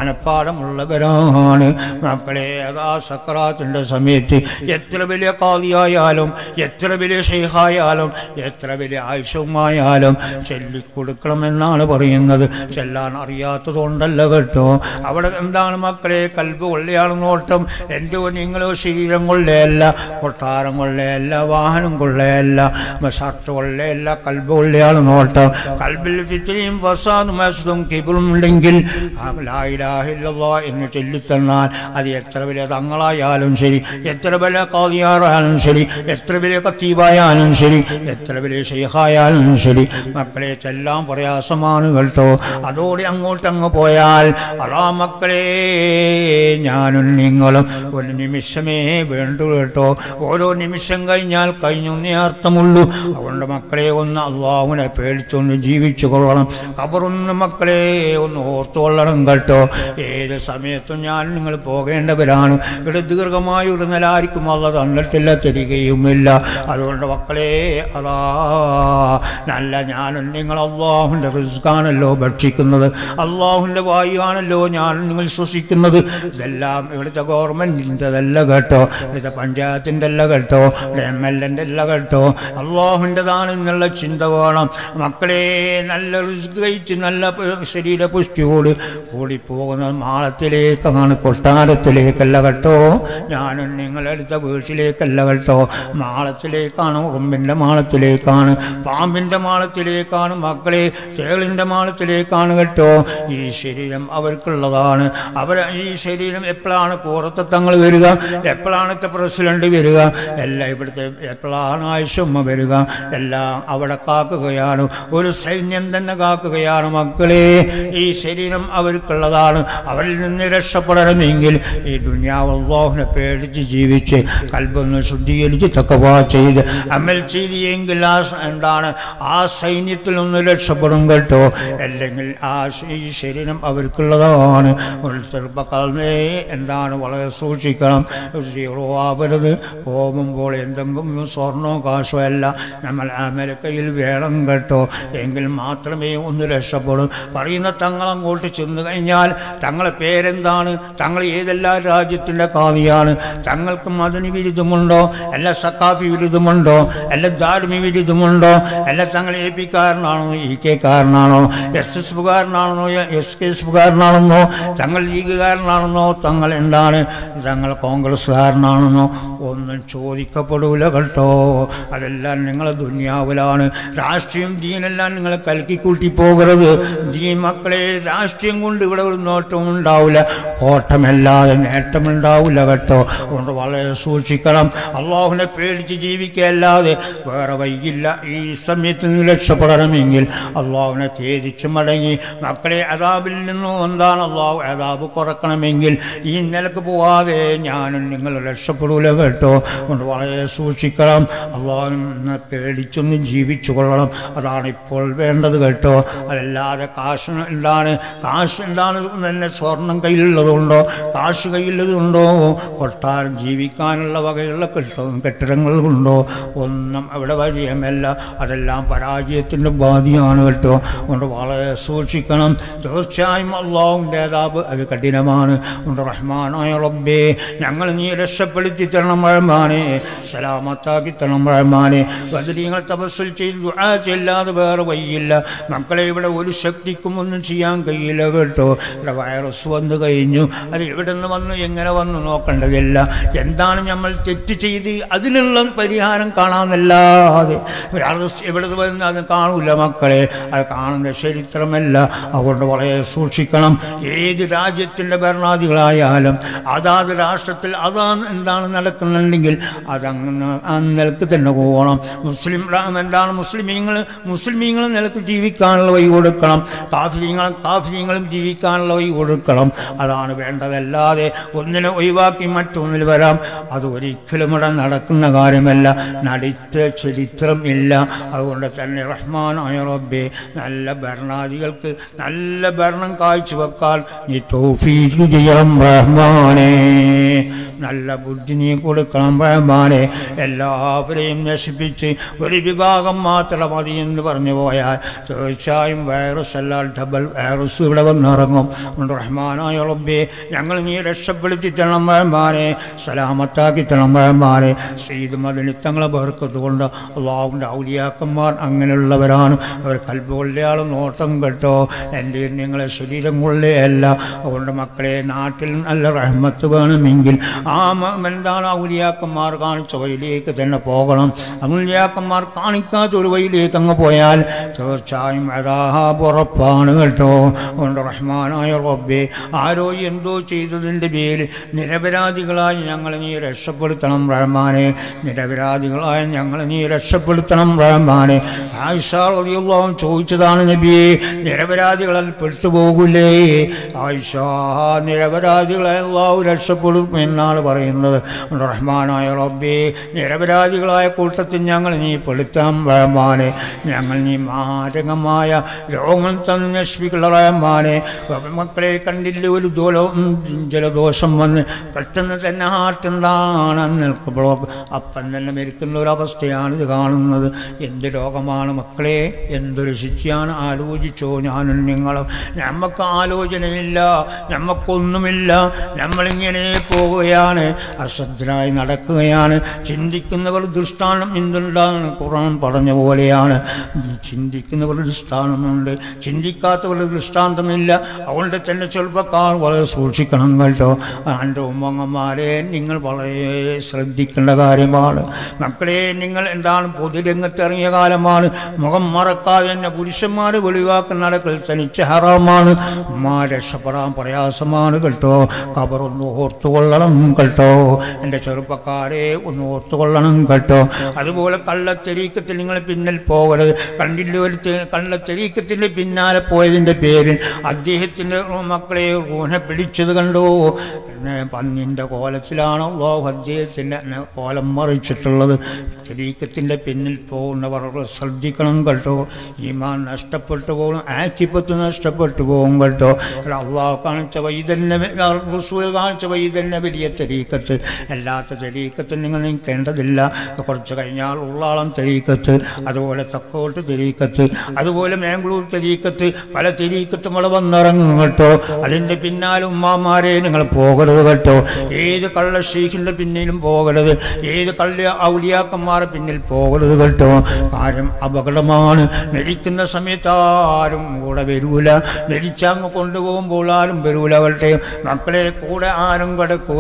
മനപ്പാടമുള്ളവരാണ് മക്കളെ അതാ സക്രാത്തിൻ്റെ സമയത്ത് എത്ര വലിയ കാതിയായാലും എത്ര വലിയ ഷെയ്ഹായാലും എത്ര വലിയ ആയുഷവുമായാലും ചൊല്ലിക്കൊടുക്കണമെന്നാണ് പറയുന്നത് ചെല്ലാൻ അറിയാത്തതുകൊണ്ടല്ല കേട്ടോ അവിടെ എന്താണ് മക്കളെ കൽബ് കൊള്ളയാണ് നോട്ടം എൻ്റെ നിങ്ങളോ ശരീരം കൊള്ളയല്ല കൊട്ടാരം കൊള്ളയല്ല വാഹനം കൊള്ളയല്ല ഷർട്ട് കൊള്ളയല്ല കൽബ് കൊള്ളയാണ് നോട്ടം കൽബിൽ ഫിത്തിരിയും ഫസാദും മസുദും കിബിളും ഉണ്ടെങ്കിൽ ആ ലാ ഇലാഹ ഇല്ലല്ലാഹ് എന്ന് ചൊല്ലിത്തന്നാൽ അത് എത്ര വലിയ തങ്ങളായാലും ശരി എത്ര വലിയ കാതിയാറായാലും ശരി എത്ര വലിയ കത്തീബായാലും ശരി എത്ര വലിയ ഷെയ്ഖായാലും ശരി മക്കളെ ചെല്ലാൻ പ്രയാസമാണ് കേട്ടോ അതോടെ അങ്ങോട്ട് അങ്ങ് പോയാൽ അതാ മക്കളെ ഞാനും നിങ്ങളും ഒരു നിമിഷമേ വേണ്ടു കേട്ടോ ഓരോ നിമിഷം കഴിഞ്ഞാൽ കഴിഞ്ഞൊന്നേ അർത്ഥമുള്ളൂ അതുകൊണ്ട് മക്കളെ ഒന്ന് അള്ളാഹുവിനെ പേടിച്ചൊന്ന് ജീവിച്ചു കൊള്ളണം അവരൊന്ന് മക്കളെ ഒന്ന് ഓർത്തു കൊള്ളണം കേട്ടോ ഏത് സമയത്തും ഞാൻ നിങ്ങൾ പോകേണ്ടവരാണ് ഇവിടെ ദീർഘമായ ഒരു നിലായിരിക്കും അല്ല തന്നിട്ടില്ല തരികയുമില്ല അതുകൊണ്ട് മക്കളെ അതാ നല്ല ഞാനും നിങ്ങൾ അള്ളാഹുവിൻ്റെ റിസ്ക്കാണല്ലോ ഭക്ഷിക്കുന്നത് അള്ളാഹുവിൻ്റെ വായുവാണല്ലോ ഞാൻ നിങ്ങൾ ശ്വസിക്കുന്നത് ഇതെല്ലാം ഇവിടുത്തെ ഗവൺമെൻറ്റിൻ്റെതല്ല കേട്ടോ ഇവിടുത്തെ പഞ്ചായത്തിൻ്റെ അല്ല കേട്ടോ ഇവിടെ എം എൽ എൻ്റെ അല്ല കേട്ടോ അള്ളാഹുവിൻ്റെതാണ് എന്നുള്ള ചിന്ത വേണം മക്കളെ നല്ല റിസ്ക് കഴിച്ച് നല്ല പ- ശരീര പുഷ്ടിയോട് കൂടി പോകുന്ന മാളത്തിലേക്കാണ് കൊട്ടാരത്തിലേക്കല്ല കേട്ടോ ഞാനും നിങ്ങളെടുത്ത വീട്ടിലേക്കല്ല കേട്ടോ മാളത്തിലേക്കാണ് ഉറുമ്പിൻ്റെ മാളത്തിലേക്കാണ് പാമ്പിൻ്റെ മാളത്തിലേക്കാണ് മക്കളെ തേളിൻ്റെ മാളത്തിലേക്കാണ് കേട്ടോ ഈ ശരീരം അവർക്കുള്ളതാണ് അവർ ഈ ശരീരം എപ്പോഴാണ് പുറത്തെ തങ്ങൾ വരിക എപ്പോഴാണത്തെ പ്രസിഡന്റ് വരിക എല്ലാം ഇവിടുത്തെ എപ്പോഴാണ് ആയുഷമ്മ വരിക എല്ലാം അവിടെ കാക്കുകയാണ് ഒരു സൈന്യം തന്നെ കാക്കുകയാണ് മക്കളെ ഈ ശരീരം അവർക്കുള്ളതാണ് അവരിൽ നിന്ന് രക്ഷപ്പെടണമെങ്കിൽ ഈ ദുനിയാവ് അള്ളാഹുവിനെ പേടിച്ച് ജീവിച്ച് കൽബൊന്ന് ശുദ്ധീകരിച്ച് തക്കവാ ചെയ്ത് അമൽ ചെയ്തെങ്കിൽ ആ സ- എന്താണ് ആ സൈന്യത്തിൽ നിന്ന് രക്ഷപ്പെടും കേട്ടോ അല്ലെങ്കിൽ ആ ശ- ഈ ശരീരം അവർക്കുള്ളതാണ് ഒരു ചെറുപ്പക്കാലമേ എന്താണ് വളരെ സൂക്ഷിക്കണം സീറോ ആവരുത് പോകുമ്പോൾ എന്തെങ്കിലും സ്വർണ്ണോ കാശോ അല്ല നമ്മൾ അമേരിക്കയിൽ വേണം കേട്ടോ എങ്കിൽ മാത്രമേ ഒന്ന് രക്ഷപ്പെടും പറയുന്ന തങ്ങൾ അങ്ങോട്ട് ചെന്ന് കഴിഞ്ഞാൽ തങ്ങളെ പേരെന്താണ് തങ്ങൾ ഏതെല്ലാം രാജ്യത്തിൻ്റെ കാവിയാണ് തങ്ങൾക്ക് മദനി വിരുദ്ധമുണ്ടോ അല്ല സക്കാഫി വിരുദ്ധമുണ്ടോ അല്ല ധാർമി വിരുദ്ധമുണ്ടോ അല്ല തങ്ങൾ എ പി കാരനാണോ ഇ കെ കാരനാണോ എസ് എസ് കാരനാണെന്നോ എസ് കെ എസ് കാരനാണെന്നോ തങ്ങൾ ലീഗുകാരനാണെന്നോ തങ്ങൾ എന്താണ് തങ്ങൾ കോൺഗ്രസ്സുകാരനാണെന്നോ ഒന്നും ചോദിക്കപ്പെടൂല കേട്ടോ അതെല്ലാം നിങ്ങളെ ദുന്യാവിലാണ് രാഷ്ട്രീയം ദീനെല്ലാം നിങ്ങൾ കലക്കിക്കൂട്ടി പോകരുത് ദീൻ മക്കളെ രാഷ്ട്രീയം കൊണ്ട് ഇവിടെ ഒരു നോട്ടം ഉണ്ടാവില്ല കോട്ടമല്ലാതെ നേട്ടമുണ്ടാവില്ല കേട്ടോ അതുകൊണ്ട് വളരെ സൂക്ഷിക്കണം അള്ളാഹുവിനെ പേടിച്ച് ജീവിക്കുകയല്ലാതെ വേറെ വൈകില്ല ഈ സമയത്ത് നിന്ന് രക്ഷപ്പെടണമെങ്കിൽ അള്ളാഹുവിനെ ഖേദിച്ച് മടങ്ങി മക്കളെ അതാബിൽ നിന്നും എന്താണ് അള്ളാഹു അതാബ് കുറക്കണമെങ്കിൽ ഈ നിലക്ക് പോവാതെ ഞാനും നിങ്ങൾ രക്ഷപ്പെടൂല കേട്ടോ കൊണ്ട് വളരെ സൂക്ഷിക്കണം അള്ളാഹുവിനെ പേടിച്ചൊന്നും ജീവിച്ചു കൊള്ളണം അതാണ് ഇപ്പോൾ വേണ്ടത് കേട്ടോ അതല്ലാതെ കാശ് എന്താണ് കാശ് എന്താണ് തന്നെ സ്വർണം കയ്യിലുള്ളതുണ്ടോ കാശ് കയ്യിലുള്ളതുണ്ടോ കൊട്ടാരം ജീവിക്കാനുള്ള വകയുള്ള കെട്ടോ കെട്ടിടങ്ങളുണ്ടോ ഒന്നും അവിടെ വഴിയമല്ല അതെല്ലാം പരാജയത്തിൻ്റെ ബാധിയാണ് കേട്ടോ അതുകൊണ്ട് വളരെ സൂക്ഷിക്കണം തീർച്ചയായും അള്ളാഹുവിൻ്റെ അതാബ് അത് കഠിനമാണ് അതുകൊണ്ട് റഹ്മാനായ റബ്ബേ ഞങ്ങൾ നീ രക്ഷപ്പെടുത്തി തരണം റഹ്മാനെ സലാമത്താക്കി തരണം റഹ്മാനെ ബദരീങ്ങൾ തപസ്സിൽ ചെയ്ത് ദുആ ചെല്ലാതെ വേറെ വയ്യില്ല മക്കളെ ഇവിടെ ഒരു ശക്തിക്കും ഒന്നും ചെയ്യാൻ കഴിയില്ല കേട്ടോ ഇവിടെ വൈറസ് വന്നു കഴിഞ്ഞു അത് എവിടെ നിന്ന് വന്നു എങ്ങനെ വന്നു നോക്കേണ്ടതില്ല എന്താണ് നമ്മൾ തെറ്റ് ചെയ്ത് അതിനുള്ള പരിഹാരം കാണാമെന്നല്ലാതെ വൈറസ് എവിടെ നിന്ന് വരുന്ന അത് കാണൂല മക്കളെ അത് കാണുന്ന ചരിത്രമല്ല അതുകൊണ്ട് വളരെ സൂക്ഷിക്കണം ഏത് രാജ്യത്തിൻ്റെ ഭരണാധികളായാലും അതാത് രാഷ്ട്രത്തിൽ അതാണ് എന്താണ് നടക്കുന്നുണ്ടെങ്കിൽ അതങ്ങനെ ആ നിലക്ക് തന്നെ പോകണം മുസ്ലിം രാ- എന്താണ് മുസ്ലിമീങ്ങൾ മുസ്ലിമീങ്ങൾ നിലക്ക് ജീവിക്കാനുള്ള വഴി കൊടുക്കണം കാഫിര്യങ്ങൾ കാഫിര്യങ്ങളും ജീവിക്കാനുള്ള വഴി കൊടുക്കണം അതാണ് വേണ്ടതല്ലാതെ ഒന്നിനെ ഒഴിവാക്കി മറ്റൊന്നിൽ വരാം അത് ഒരിക്കലും ഇവിടെ നടക്കുന്ന കാര്യമല്ല നടിത്ത ചരിത്രം ഇല്ല അതുകൊണ്ട് തന്നെ റഹ്മാനായ റബ്ബെ നല്ല ഭരണാധികൾക്ക് നല്ല ഭരണം കാഴ്ചവെക്കാൻ നീ തൗഫീഖ് ചെയ്യണം റഹ്മാനെ നല്ല ബുദ്ധി നീ കൊടുക്കണം റഹ്മാനെ എല്ലാവരെയും നശിപ്പിച്ച് ഒരു വിഭാഗം മാത്രം മതി എന്ന് പറഞ്ഞു പോയാൽ തീർച്ചയായും വൈറസ് അല്ല ഡബിൾ വൈറസ് ഇവിടെ വന്നിറങ്ങും അതുകൊണ്ട് റഹ്മാനായ റബ്ബെ ഞങ്ങൾ നീ രക്ഷപ്പെടുത്തി തരണം റഹ്മാനെ സലാമത്താക്കി തരണം റഹ്മാനെ സെയ്ത് മദനിത്തങ്ങളെ ബർക്കത്ത് കൊണ്ട് അള്ളാഹുവിൻ്റെ ഔലിയാക്കന്മാർ അങ്ങനെയുള്ളവരാണ് അവർ കൽബുകളുടെ ആൾ നോട്ടം കേട്ടോ എൻ്റെ നിങ്ങളെ ശരീരം കൊള്ളയല്ല അതുകൊണ്ട് മക്കളെ നാട്ടിൽ നല്ല റഹ്മത്ത് വേണമെങ്കിൽ ആ മ- എന്താണ് ഔലിയാക്കന്മാർ കാണിച്ച വഴിയിലേക്ക് തന്നെ പോകണം ഔലിയാക്കന്മാർ കാണിക്കാത്ത ഒരു വഴിയിലേക്ക് അങ്ങ് പോയാൽ തീർച്ചയായും അതാഹാബ് ഉറപ്പാണ് കേട്ടോ അതുകൊണ്ട് റഹ്മാനായ റബ്ബെ ആരോ എന്തോ ചെയ്തതിൻ്റെ പേര് നിരപരാധികളായി ഞങ്ങളെ നീ രക്ഷപ്പെടുത്തണം റഹ്മാനെ നിരപരാധികളായ ഞങ്ങളെ നീ രക്ഷപ്പെടുത്തണം റഹ്മാനെ ആയിഷാറിയുള്ളവൻ ചോദിച്ചതാണ് നബിയെ നിരപരാധികളാൽ പെട്ടുപോകൂലേ ആയിഷ നിരപരാധികളെ അള്ളാഹു രക്ഷപ്പെടും എന്നാണ് പറയുന്നത് റഹ്മാനായ റബ്ബേ നിരപരാധികളായ കൂട്ടത്തിൽ ഞങ്ങൾ നീ പെടുത്താം റഹ്മാനെ ഞങ്ങൾ നീ മാരകമായ രോഗങ്ങൾ തന്ന് നശിപ്പിക്കുള്ള റഹ്മാനെ മക്കളെ കണ്ടില്ല ഒരു ദോലോ ജലദോഷം വന്ന് പെട്ടെന്ന് തന്നെ ഹാർട്ടെന്താണ് നിൽക്കുമ്പോൾ അപ്പം തന്നെ മരിക്കുന്ന ഒരവസ്ഥയാണ് ഇത് കാണുന്നത് എന്ത് രോഗമാണ് മക്കളെ എന്തൊരു ശിക്ഷയാണ് ആലോചിച്ചോ ഞാനും നിങ്ങളും നമുക്ക് ആലോചനയില്ല നമുക്കൊന്നുമില്ല നമ്മളിങ്ങനെ പോവുകയാണ് അശ്രദ്ധനായി നടക്കുകയാണ് ചിന്തിക്കുന്നവർ ദൃഷ്ടാന്തം എന്തുണ്ടാണ് ഖുറാൻ പറഞ്ഞ പോലെയാണ് ചിന്തിക്കുന്നവർ ദൃഷ്ടാന്തമുണ്ട് ചിന്തിക്കാത്തവർ ദൃഷ്ടാന്തമില്ല അതുകൊണ്ട് തന്നെ ചെറുപ്പക്കാർ വളരെ സൂക്ഷിക്കണം കേട്ടോ എൻ്റെ ഉമ്മങ്ങന്മാരെ നിങ്ങൾ വളരെ ശ്രദ്ധിക്കേണ്ട കാര്യമാണ് മക്കളെ നിങ്ങൾ എന്താണ് പൊതുരംഗത്ത് ഇറങ്ങിയ കാലമാണ് മുഖം മറക്കാതെ തന്നെ പുരുഷന്മാർ വെളിവാക്കുന്ന നടക്കൽ തനിച്ച് ഹറാമാണ് ഉമ്മ രക്ഷപ്പെടാൻ പ്രയാസമാണ് കേട്ടോ കബറൊന്ന് ഓർത്തുകൊള്ളണം കേട്ടോ എൻ്റെ ചെറുപ്പക്കാരെ ഒന്ന് ഓർത്തുകൊള്ളണം കേട്ടോ അതുപോലെ കള്ളത്തെരീക്കത്തിൽ നിങ്ങൾ പിന്നിൽ പോകരുത് കണ്ടില്ല ഒരു തെ- കള്ളത്തെരീക്കത്തിൻ്റെ പിന്നാലെ പോയതിൻ്റെ പേരിൽ അദ്ദേഹത്തിൻ്റെ മക്കളെ ഊനെ പിടിച്ചത് കണ്ടോ പിന്നെ പന്നിൻ്റെ കോലത്തിലാണോ അദ്ദേഹത്തിൻ്റെ കോലം മറിച്ചിട്ടുള്ളത് തെരീക്കത്തിൻ്റെ പിന്നിൽ പോകുന്നവർ ശ്രദ്ധിക്കണം കേട്ടോ ഈമാൻ നഷ്ടപ്പെട്ടു പോകും ആക്കിപ്പത്ത് നഷ്ടപ്പെട്ടു പോകും കേട്ടോ എടാ, അള്ളാഹു കാണിച്ച വഴി തന്നെ റസൂൽ കാണിച്ച വഴി തന്നെ വലിയ തെരീക്കത്ത് അല്ലാത്ത തെരീക്കത്ത് നിങ്ങൾ നിൽക്കേണ്ടതില്ല കുറച്ച് കഴിഞ്ഞാൽ ഉള്ളാളം തെരീക്കത്ത് അതുപോലെ തക്കോട്ട് തെരീക്കത്ത് അതുപോലെ മാംഗ്ലൂർ തെരീക്കത്ത് പല തെരീക്കത്തും ഇവിടെ വന്നിറങ്ങും കേട്ടോ അതിൻ്റെ പിന്നാലെ ഉമ്മാമാരെ നിങ്ങൾ പോകരുത് കേട്ടോ ഏത് കള്ള ഷെയ്ഖിൻ്റെ പിന്നിലും പോകരുത് ഏത് കള്ള ഔലിയാക്കന്മാരെ പിന്നിൽ പോകരുത് കേട്ടോ കാര്യം അപകടമാണ് മരിക്കുന്ന സമയത്ത് ആരും കൂടെ വരൂല മരിച്ചങ്ങ് കൊണ്ടുപോകുമ്പോൾ ആരും വരൂല കേട്ടോ മക്കളെ കൂടെ ആരും കിടക്കൂല കേട്ടോ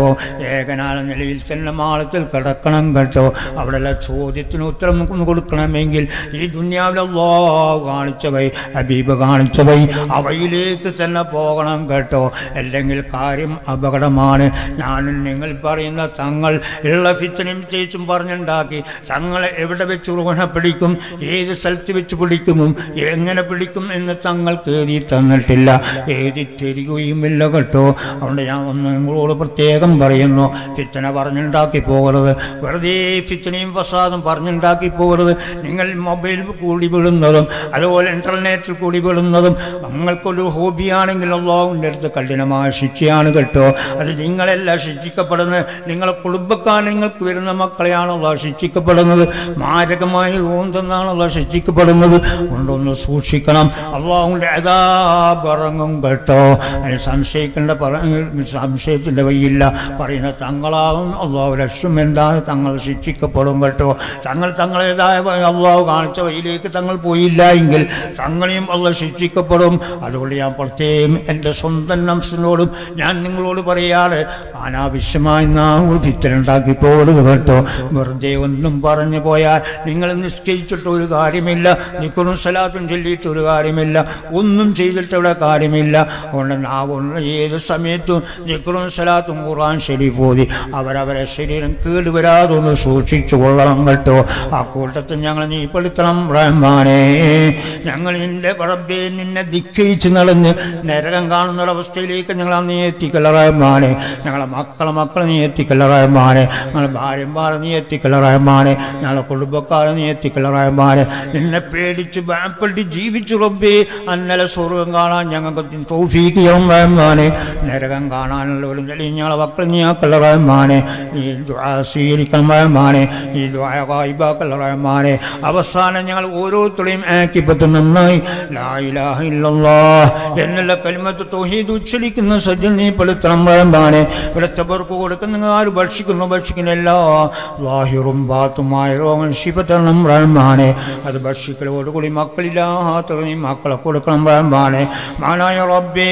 കേട്ടോ ഏകനാല നിലയിൽ തന്നെ മാളത്തിൽ കിടക്കണം കേട്ടോ അവിടെയുള്ള ചോദ്യത്തിന് ഉത്തരം നമുക്ക് കൊടുക്കണമെങ്കിൽ ഈ ദുന്യാവിൽ അല്ലാഹു കാണിച്ചവൈ ഹബീബ് കാണിച്ചവൈ അവയിലേക്ക് തന്നെ പോകണം കേട്ടോ അല്ലെങ്കിൽ കാര്യം അപകടമാണ് ഞാനും നിങ്ങൾ പറയുന്ന തങ്ങൾ ഉള്ള ഫിത്തനും തേച്ചും പറഞ്ഞുണ്ടാക്കി തങ്ങളെ എവിടെ വെച്ച് ഉറവണ പിടിക്കും ഏത് സ്ഥലത്ത് വെച്ച് പിടിക്കുമോ എങ്ങനെ പിടിക്കും എന്ന് തങ്ങൾക്ക് എഴുതി തന്നിട്ടില്ല എഴുതി തരികയുമില്ല കേട്ടോ അതുകൊണ്ട് ഞാൻ ഒന്ന് നിങ്ങളോട് പ്രത്യേകം പറയുന്നു ഫിത്തന പറഞ്ഞുണ്ടാക്കി പോകരുത് വെറുതെ ഫിത്തനയും ഫസാദും പറഞ്ഞുണ്ടാക്കി പോകരുത് നിങ്ങൾ മൊബൈൽ കൂടി വിടുന്നതും അതുപോലെ ഇൻ്റർനെറ്റിൽ കൂടി വിടുന്നതും നിങ്ങൾക്കൊരു ഹോബിയാണെങ്കിൽ അള്ളാഹുവിൻ്റെ അടുത്ത് കഠിനമായ ശിക്ഷയാണ് കേട്ടോ അത് നിങ്ങളെല്ലാം ശിക്ഷിക്കപ്പെടുന്നത് നിങ്ങളെ കുടുംബക്കാർ നിങ്ങൾക്ക് വരുന്ന മക്കളെയാണല്ലോ ശിക്ഷിക്കപ്പെടുന്നത് മാരകമായി ഓന്തെന്നാണല്ലോ ശിക്ഷിക്കപ്പെടുന്നത് കൊണ്ടൊന്ന് സൂക്ഷിക്കണം അള്ളാഹുവിൻ്റെ അതാപറങ്ങും കേട്ടോ അതിന് സംശയിക്കേണ്ട പറ സംശയത്തിൻ്റെ വഴിയില്ല പറയുന്ന തങ്ങളാകും അള്ളാഹു ലക്ഷ്യം എന്താണ് തങ്ങൾ ശിക്ഷിക്കപ്പെടും കേട്ടോ തങ്ങൾ തങ്ങളേതായ വഴി അള്ളാഹു കാണിച്ച വഴിയിലേക്ക് തങ്ങൾ പോയില്ല എങ്കിൽ തങ്ങളെയും അള്ളാഹ് ശിക്ഷിക്കപ്പെടും അതുകൊണ്ട് ഞാൻ പ്രത്യേകം എൻ്റെ സ്വന്തം നംസിനോടും ഞാൻ നിങ്ങളോട് പറയാറ് അനാവശ്യമായി നാം ഫിത്തനുണ്ടാക്കി പോകരുത് കേട്ടോ വെറുതെ ഒന്നും പറഞ്ഞു പോയാൽ നിങ്ങൾ നിശ്ചയിച്ചിട്ട് ഒരു കാര്യമില്ല നിൽക്കുന്നു സലാത്തും ചൊല്ലിയിട്ട് ഒരു കാര്യമില്ല ഒന്നും ചെയ്തിട്ട് ഇവിടെ കാര്യമില്ല അതുകൊണ്ട് നാവുന്ന ഏത് സമയത്തും നിൽക്കുന്നു സലാത്തും ഖുറാൻ ശരീഫ് ഓതി അവരവരെ ശരീരം കേടുവരാതെ ഒന്ന് സൂക്ഷിച്ചു കൊള്ളണം കേട്ടോ ആ കൂട്ടത്തിൽ ഞങ്ങൾ നീ പെടുത്തണം റഹ്മാനെ ഞങ്ങൾ നിന്റെ റബ്ബേ നിന്നെ ധിക്കരിച്ച് നടന്ന് നരകം കാണുന്ന ഒരവസ്ഥയിലേക്ക് ഞങ്ങൾ നീ എത്തിക്കല്ല റഹ്മാനെ ഞങ്ങളെ മക്കളെ മക്കളെ നീ എത്തിക്കല്ല റഹ്മാനെ ഞങ്ങളെ ഭാര്യമാരെ നീ എത്തിക്കല്ല റഹ്മാനെ ഞങ്ങളെ കുടുംബക്കാരെ നീ എത്തിക്കല്ല റഹ്മാനെ നിന്നെ പേടിച്ച് ഭയപ്പെട്ട് ജീവിച്ചു റബ്ബേ അന്നലെ സ്വർഗം കാണാൻ ഞങ്ങൾക്ക് തൗഫീക്ക് ചെയ്യണം റഹ്മാനെ നരകം കാണാനുള്ള ഒരു നിലയിൽ ഞങ്ങളെ മക്കൾ നീ ആക്കല്ല റഹ്മാനെ ഈ ദുആ സ്വീകരിക്കണം റഹ്മാനെ ഈ ദുആ ഗായിബാക്കല്ല റഹ്മാനെ അവസാനം ഞങ്ങൾ ഓരോരുത്തരെയും ആക്കിപ്പത്ത് നന്നായി ലാ ഇലാഹ ഇല്ലല്ലാഹ് എന്നുള്ള കലിമത്ത് തൗഹീദ് ഉച്ചരിക്കുന്ന സജ്ജൻ നീ പെടുത്തണം റഹ്മാനെ ഇവിടുത്തെ പേർക്ക് കൊടുക്കുന്ന നിങ്ങൾ ആര് ഭക്ഷിക്കുന്നു ഭക്ഷിക്കുന്ന എല്ലാ ലാഹിറും ബാത്തുമായ രോഗം ശിവത്തരണം റഹ്മാനെ അത് ഭക്ഷിക്കലോടുകൂടി മക്കളില്ലാത്ത നീ മക്കളെ കൊടുക്കണം റഹ്മാനെ മാനായ റബ്ബേ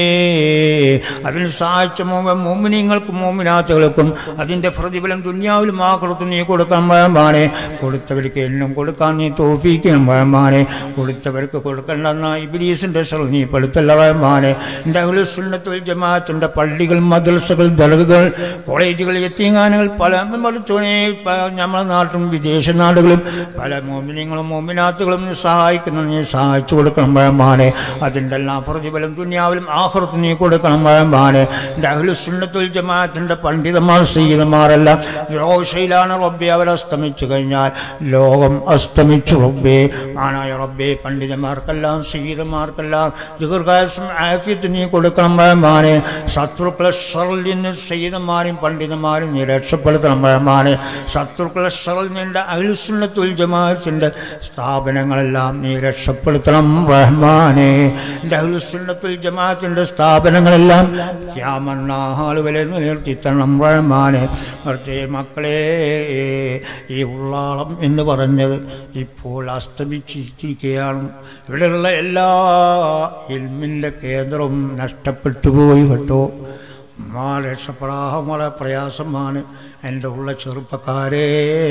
അതിന് സഹായിച്ച മുമ്പ് മോമിനിങ്ങൾക്കും മോമിനാത്തുകൾക്കും അതിൻ്റെ പ്രതിഫലം ദുന്യാവിലും ആകൃത്ത് നീ കൊടുക്കണം റഹ്മാനെ കൊടുത്തവർക്ക് എല്ലാം കൊടുക്കാൻ നീ തോഫിക്കണം റഹ്മാനെ കൊടുത്തവർക്ക് കൊടുക്കണ്ടെന്ന ഇബിലീസിൻ്റെ സ്ഥലം നീ പെടുത്തല്ല റഹ്മാനെ എൻ്റെ സുന്നത്തുൽ ജമാഅത്തിൻ്റെ പള്ളികൾ മദ്രസകൾ ദർഗകൾ കോളേജുകൾ എത്തിങ്ങാനുകൾ പല മറിച്ചോനെ നമ്മളെ നാട്ടിലും വിദേശ നാടുകളും പല മോമിനിങ്ങളും മോമിനാത്തുകളും നീ സഹായിക്കുന്ന നീ സഹായിച്ചു കൊടുക്കണം റഹ്മാനെ അതിൻ്റെ എല്ലാം പ്രതിഫലം ദുന്യാവിലും ആഹൃത്ത് നീ കൊടുക്കണം റഹ്മാനെ എൻ്റെ സുന്നത്തുൽ ജമാഅത്തിൻ്റെ പണ്ഡിതന്മാർ സീതന്മാരെല്ലാം രോഷയിലാണ് റബ്ബെ അവർ അസ്തമിച്ചു കഴിഞ്ഞാൽ ലോകം അസ്തമിച്ചു റബ്ബേ ആണായ റബ്ബെ പണ്ഡിതന്മാർക്കെല്ലാം സീതന്മാർക്കെല്ലാം ദീർഘായുസം ആഫിയത്ത് നീ കൊടുക്കണം റഹ്മാനെ ശത്രുക്കളെ ഷറിൽ നിന്ന് സീതന്മാരും പണ്ഡിതന്മാരും നീ രക്ഷപ്പെടുത്തണം റഹ്മാനെ ശത്രുക്കളെ ഷറിൽ നിന്റെ അഹിൽസുന്നത്തുൽ ജമാഅത്തിൻ്റെ സ്ഥാപനങ്ങളെല്ലാം നീ രക്ഷപ്പെടുത്തണം റഹ്മാനെ എൻ്റെ അഹിൽസുന്നത്തുൽ ജമാഅത്തിൻ്റെ സ്ഥാപനങ്ങളെല്ലാം യാമണ്ണാൾ വരെ നിലനിർത്തി തരണം റഹ്മാനെ മറ്റേ മക്കളെ ഈ ഉള്ളാളം എന്ന് പറഞ്ഞത് ഇപ്പോൾ അസ്തമിച്ചിരിക്കുകയാണ് ഇവിടെയുള്ള എല്ലാ ഇൽമിൻ്റെ കേന്ദ്രവും നഷ്ടപ്പെട്ടു പോയി കേട്ടോ മാ രക്ഷപ്പെടാൻ വളരെ പ്രയാസമാണ് എൻ്റെ ഉള്ള ചെറുപ്പക്കാരെ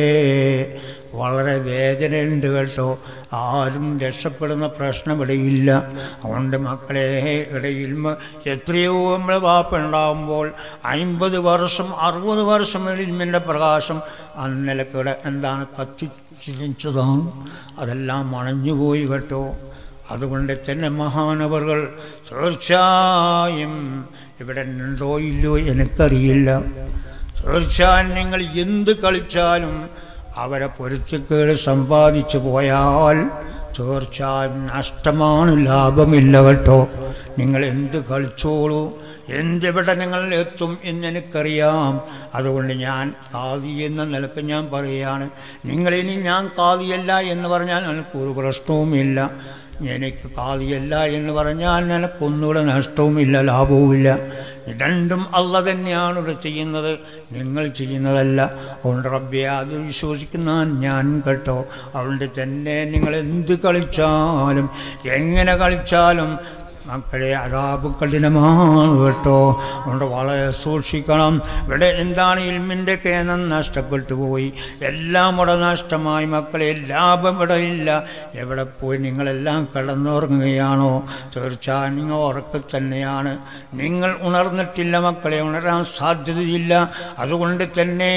വളരെ വേദനയുണ്ട് കേട്ടോ ആരും രക്ഷപ്പെടുന്ന പ്രശ്നം ഇവിടെയില്ല അതുകൊണ്ട് മക്കളെ ഇടയിൽ എത്രയോ നമ്മൾ വാപ്പുണ്ടാകുമ്പോൾ അൻപത് വർഷം അറുപത് വർഷം ഇൽമിൻ്റെ പ്രകാശം അന്നലക്കിടെ എന്താണ് കത്തിച്ചിരിച്ചതാണ് അതെല്ലാം അണഞ്ഞുപോയി കേട്ടോ അതുകൊണ്ട് തന്നെ മഹാനവറുകൾ തീർച്ചയായും ഇവിടെ ഉണ്ടോ ഇല്ലയോ എനിക്കറിയില്ല തീർച്ചയായും നിങ്ങൾ എന്ത് കളിച്ചാലും അവരെ പൊരുത്തക്കേട് സമ്പാദിച്ചു പോയാൽ തീർച്ചയായും നഷ്ടമാണ് ലാഭമില്ല കേട്ടോ നിങ്ങൾ എന്ത് കളിച്ചോളൂ എന്തെവിടെ നിങ്ങൾ എത്തും എന്ന് എനിക്കറിയാം അതുകൊണ്ട് ഞാൻ കാതി എന്ന നിലക്ക് ഞാൻ പറയുകയാണ് നിങ്ങളിനി ഞാൻ കാതിയല്ല എന്ന് പറഞ്ഞാൽ എനിക്കൊരു പ്രശ്നവുമില്ല എനിക്ക് കാതിയല്ല എന്ന് പറഞ്ഞാൽ നിനക്കൊന്നുകൂടെ നഷ്ടവുമില്ല ലാഭവുമില്ല രണ്ടും അല്ല തന്നെയാണ് ഇവിടെ ചെയ്യുന്നത് നിങ്ങൾ ചെയ്യുന്നതല്ല അതുകൊണ്ട് റബ്ബെ അത് വിശ്വസിക്കുന്ന ഞാൻ കേട്ടോ അതുകൊണ്ട് തന്നെ നിങ്ങൾ എന്ത് കളിച്ചാലും എങ്ങനെ കളിച്ചാലും മക്കളെ അതാപ് കഠിനമാണ് കേട്ടോ അതുകൊണ്ട് വളരെ സൂക്ഷിക്കണം ഇവിടെ എന്താണ് ഇൽമിൻ്റെ കേന്ദ്രം നഷ്ടപ്പെട്ടു പോയി എല്ലാം ഇവിടെ നഷ്ടമായി മക്കളെ ലാഭം ഇവിടെ ഇല്ല എവിടെ പോയി നിങ്ങളെല്ലാം കിടന്നുറങ്ങുകയാണോ തീർച്ചയായും നിങ്ങൾ ഉറക്കം തന്നെയാണ് നിങ്ങൾ ഉണർന്നിട്ടില്ല മക്കളെ ഉണരാൻ സാധ്യതയില്ല അതുകൊണ്ട് തന്നെ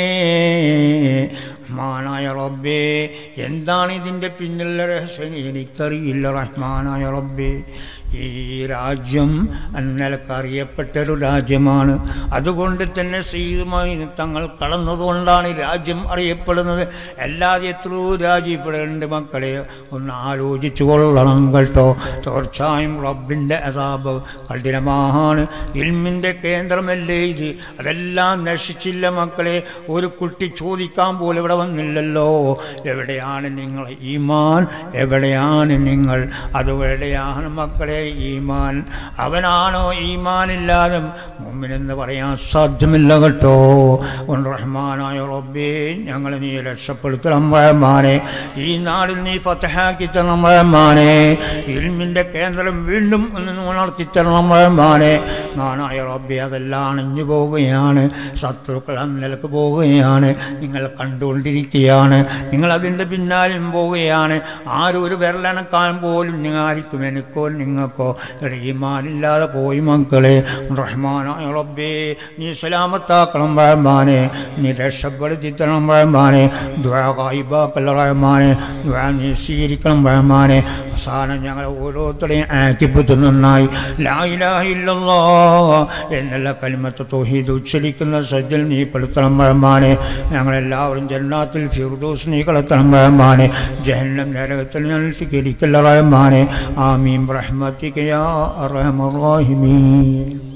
റഹ്മാനായ റബ്ബേ എന്താണ് ഇതിൻ്റെ പിന്നിലുള്ള രഹസ്യം എനിക്കറിയില്ല റഹ്മാനായ റബ്ബേ ഈ രാജ്യം അന്നലക്കറിയപ്പെട്ടൊരു രാജ്യമാണ് അതുകൊണ്ട് തന്നെ സീതുമായി തങ്ങൾ കടന്നതുകൊണ്ടാണ് ഈ രാജ്യം അറിയപ്പെടുന്നത് അല്ലാതെ എത്രയോ രാജ്യം ഇവിടെ ഉണ്ട് മക്കളെ ഒന്ന് ആലോചിച്ചു കൊള്ളണം കേട്ടോ തീർച്ചയായും റബ്ബിൻ്റെ അതാബ് കഠിനമാണ് ഇൽമിൻ്റെ കേന്ദ്രമല്ലേ ഇത് അതെല്ലാം നശിച്ചില്ല മക്കളെ ഒരു കുട്ടി ചോദിക്കാൻ പോലും ഇവിടെ വന്നില്ലല്ലോ എവിടെയാണ് നിങ്ങൾ ഈമാൻ എവിടെയാണ് നിങ്ങൾ അതെവിടെയാണ് മക്കളെ ഈമാൻ അവനാണോ ഈമാനില്ലാതെ മുമ്പിനെന്ന് പറയാൻ സാധ്യമല്ല കേട്ടോ ഒന്ന് റഹ്മാനായ റബ്ബേ ഞങ്ങൾ നീ രക്ഷപ്പെടുത്തണം റഹ്മാനെ ഈ നാടിൽ നീ ഫത്തഹാക്കി തരണം റഹ്മാനെ ഇൽമിൻ്റെ കേന്ദ്രം വീണ്ടും ഒന്ന് ഉണർത്തി തരണം റഹ്മാനെ മാനായ റബ്ബെ അതെല്ലാം അണിഞ്ഞു പോവുകയാണ് ശത്രുക്കൾ നിലക്ക് പോവുകയാണ് നിങ്ങൾ കണ്ടുകൊണ്ടിരിക്കുകയാണ് നിങ്ങൾ അതിൻ്റെ പിന്നാലും പോവുകയാണ് ആരും ഒരു വിരലണക്കാൻ പോലും നിങ്ങൾ ആയിരിക്കും എനിക്കോ നിങ്ങൾക്കോ ഈമാനില്ലാതെ പോയി മക്കളെ റഹ്മാനായ റബ്ബേ നീ സലാമത്താക്കണം റഹ്മാനെ നീ രക്ഷപ്പെടുത്തി തരണം റഹ്മാനെ ദ്വാകായിബാക്കല്ല റഹ്മാനെ ദ്വാ നീ സ്വീകരിക്കണം റഹ്മാനെ അവസാനം ഞങ്ങളെ ഓരോരുത്തരെയും ആക്കിപ്പത്ത് നന്നായി ലായിലാഹില്ലോ എന്നുള്ള കലിമത്ത് തോഹീദ് ഉച്ചരിക്കുന്ന സജ്ജൽ നീ പെടുത്തണം റഹ്മാനെ ഞങ്ങളെല്ലാവരും ജന്നാത്തിൽ ഫിർദൂസ് നീ കളത്തണം റഹ്മാനെ ജഹന്നം നരകത്തിൽ ഞങ്ങൾ സ്വീകരിക്കല്ല റഹ്മാനെ ആമീൻ റഹ്മത്തിക്ക് യാ അർഹമർ റഹീമീൻ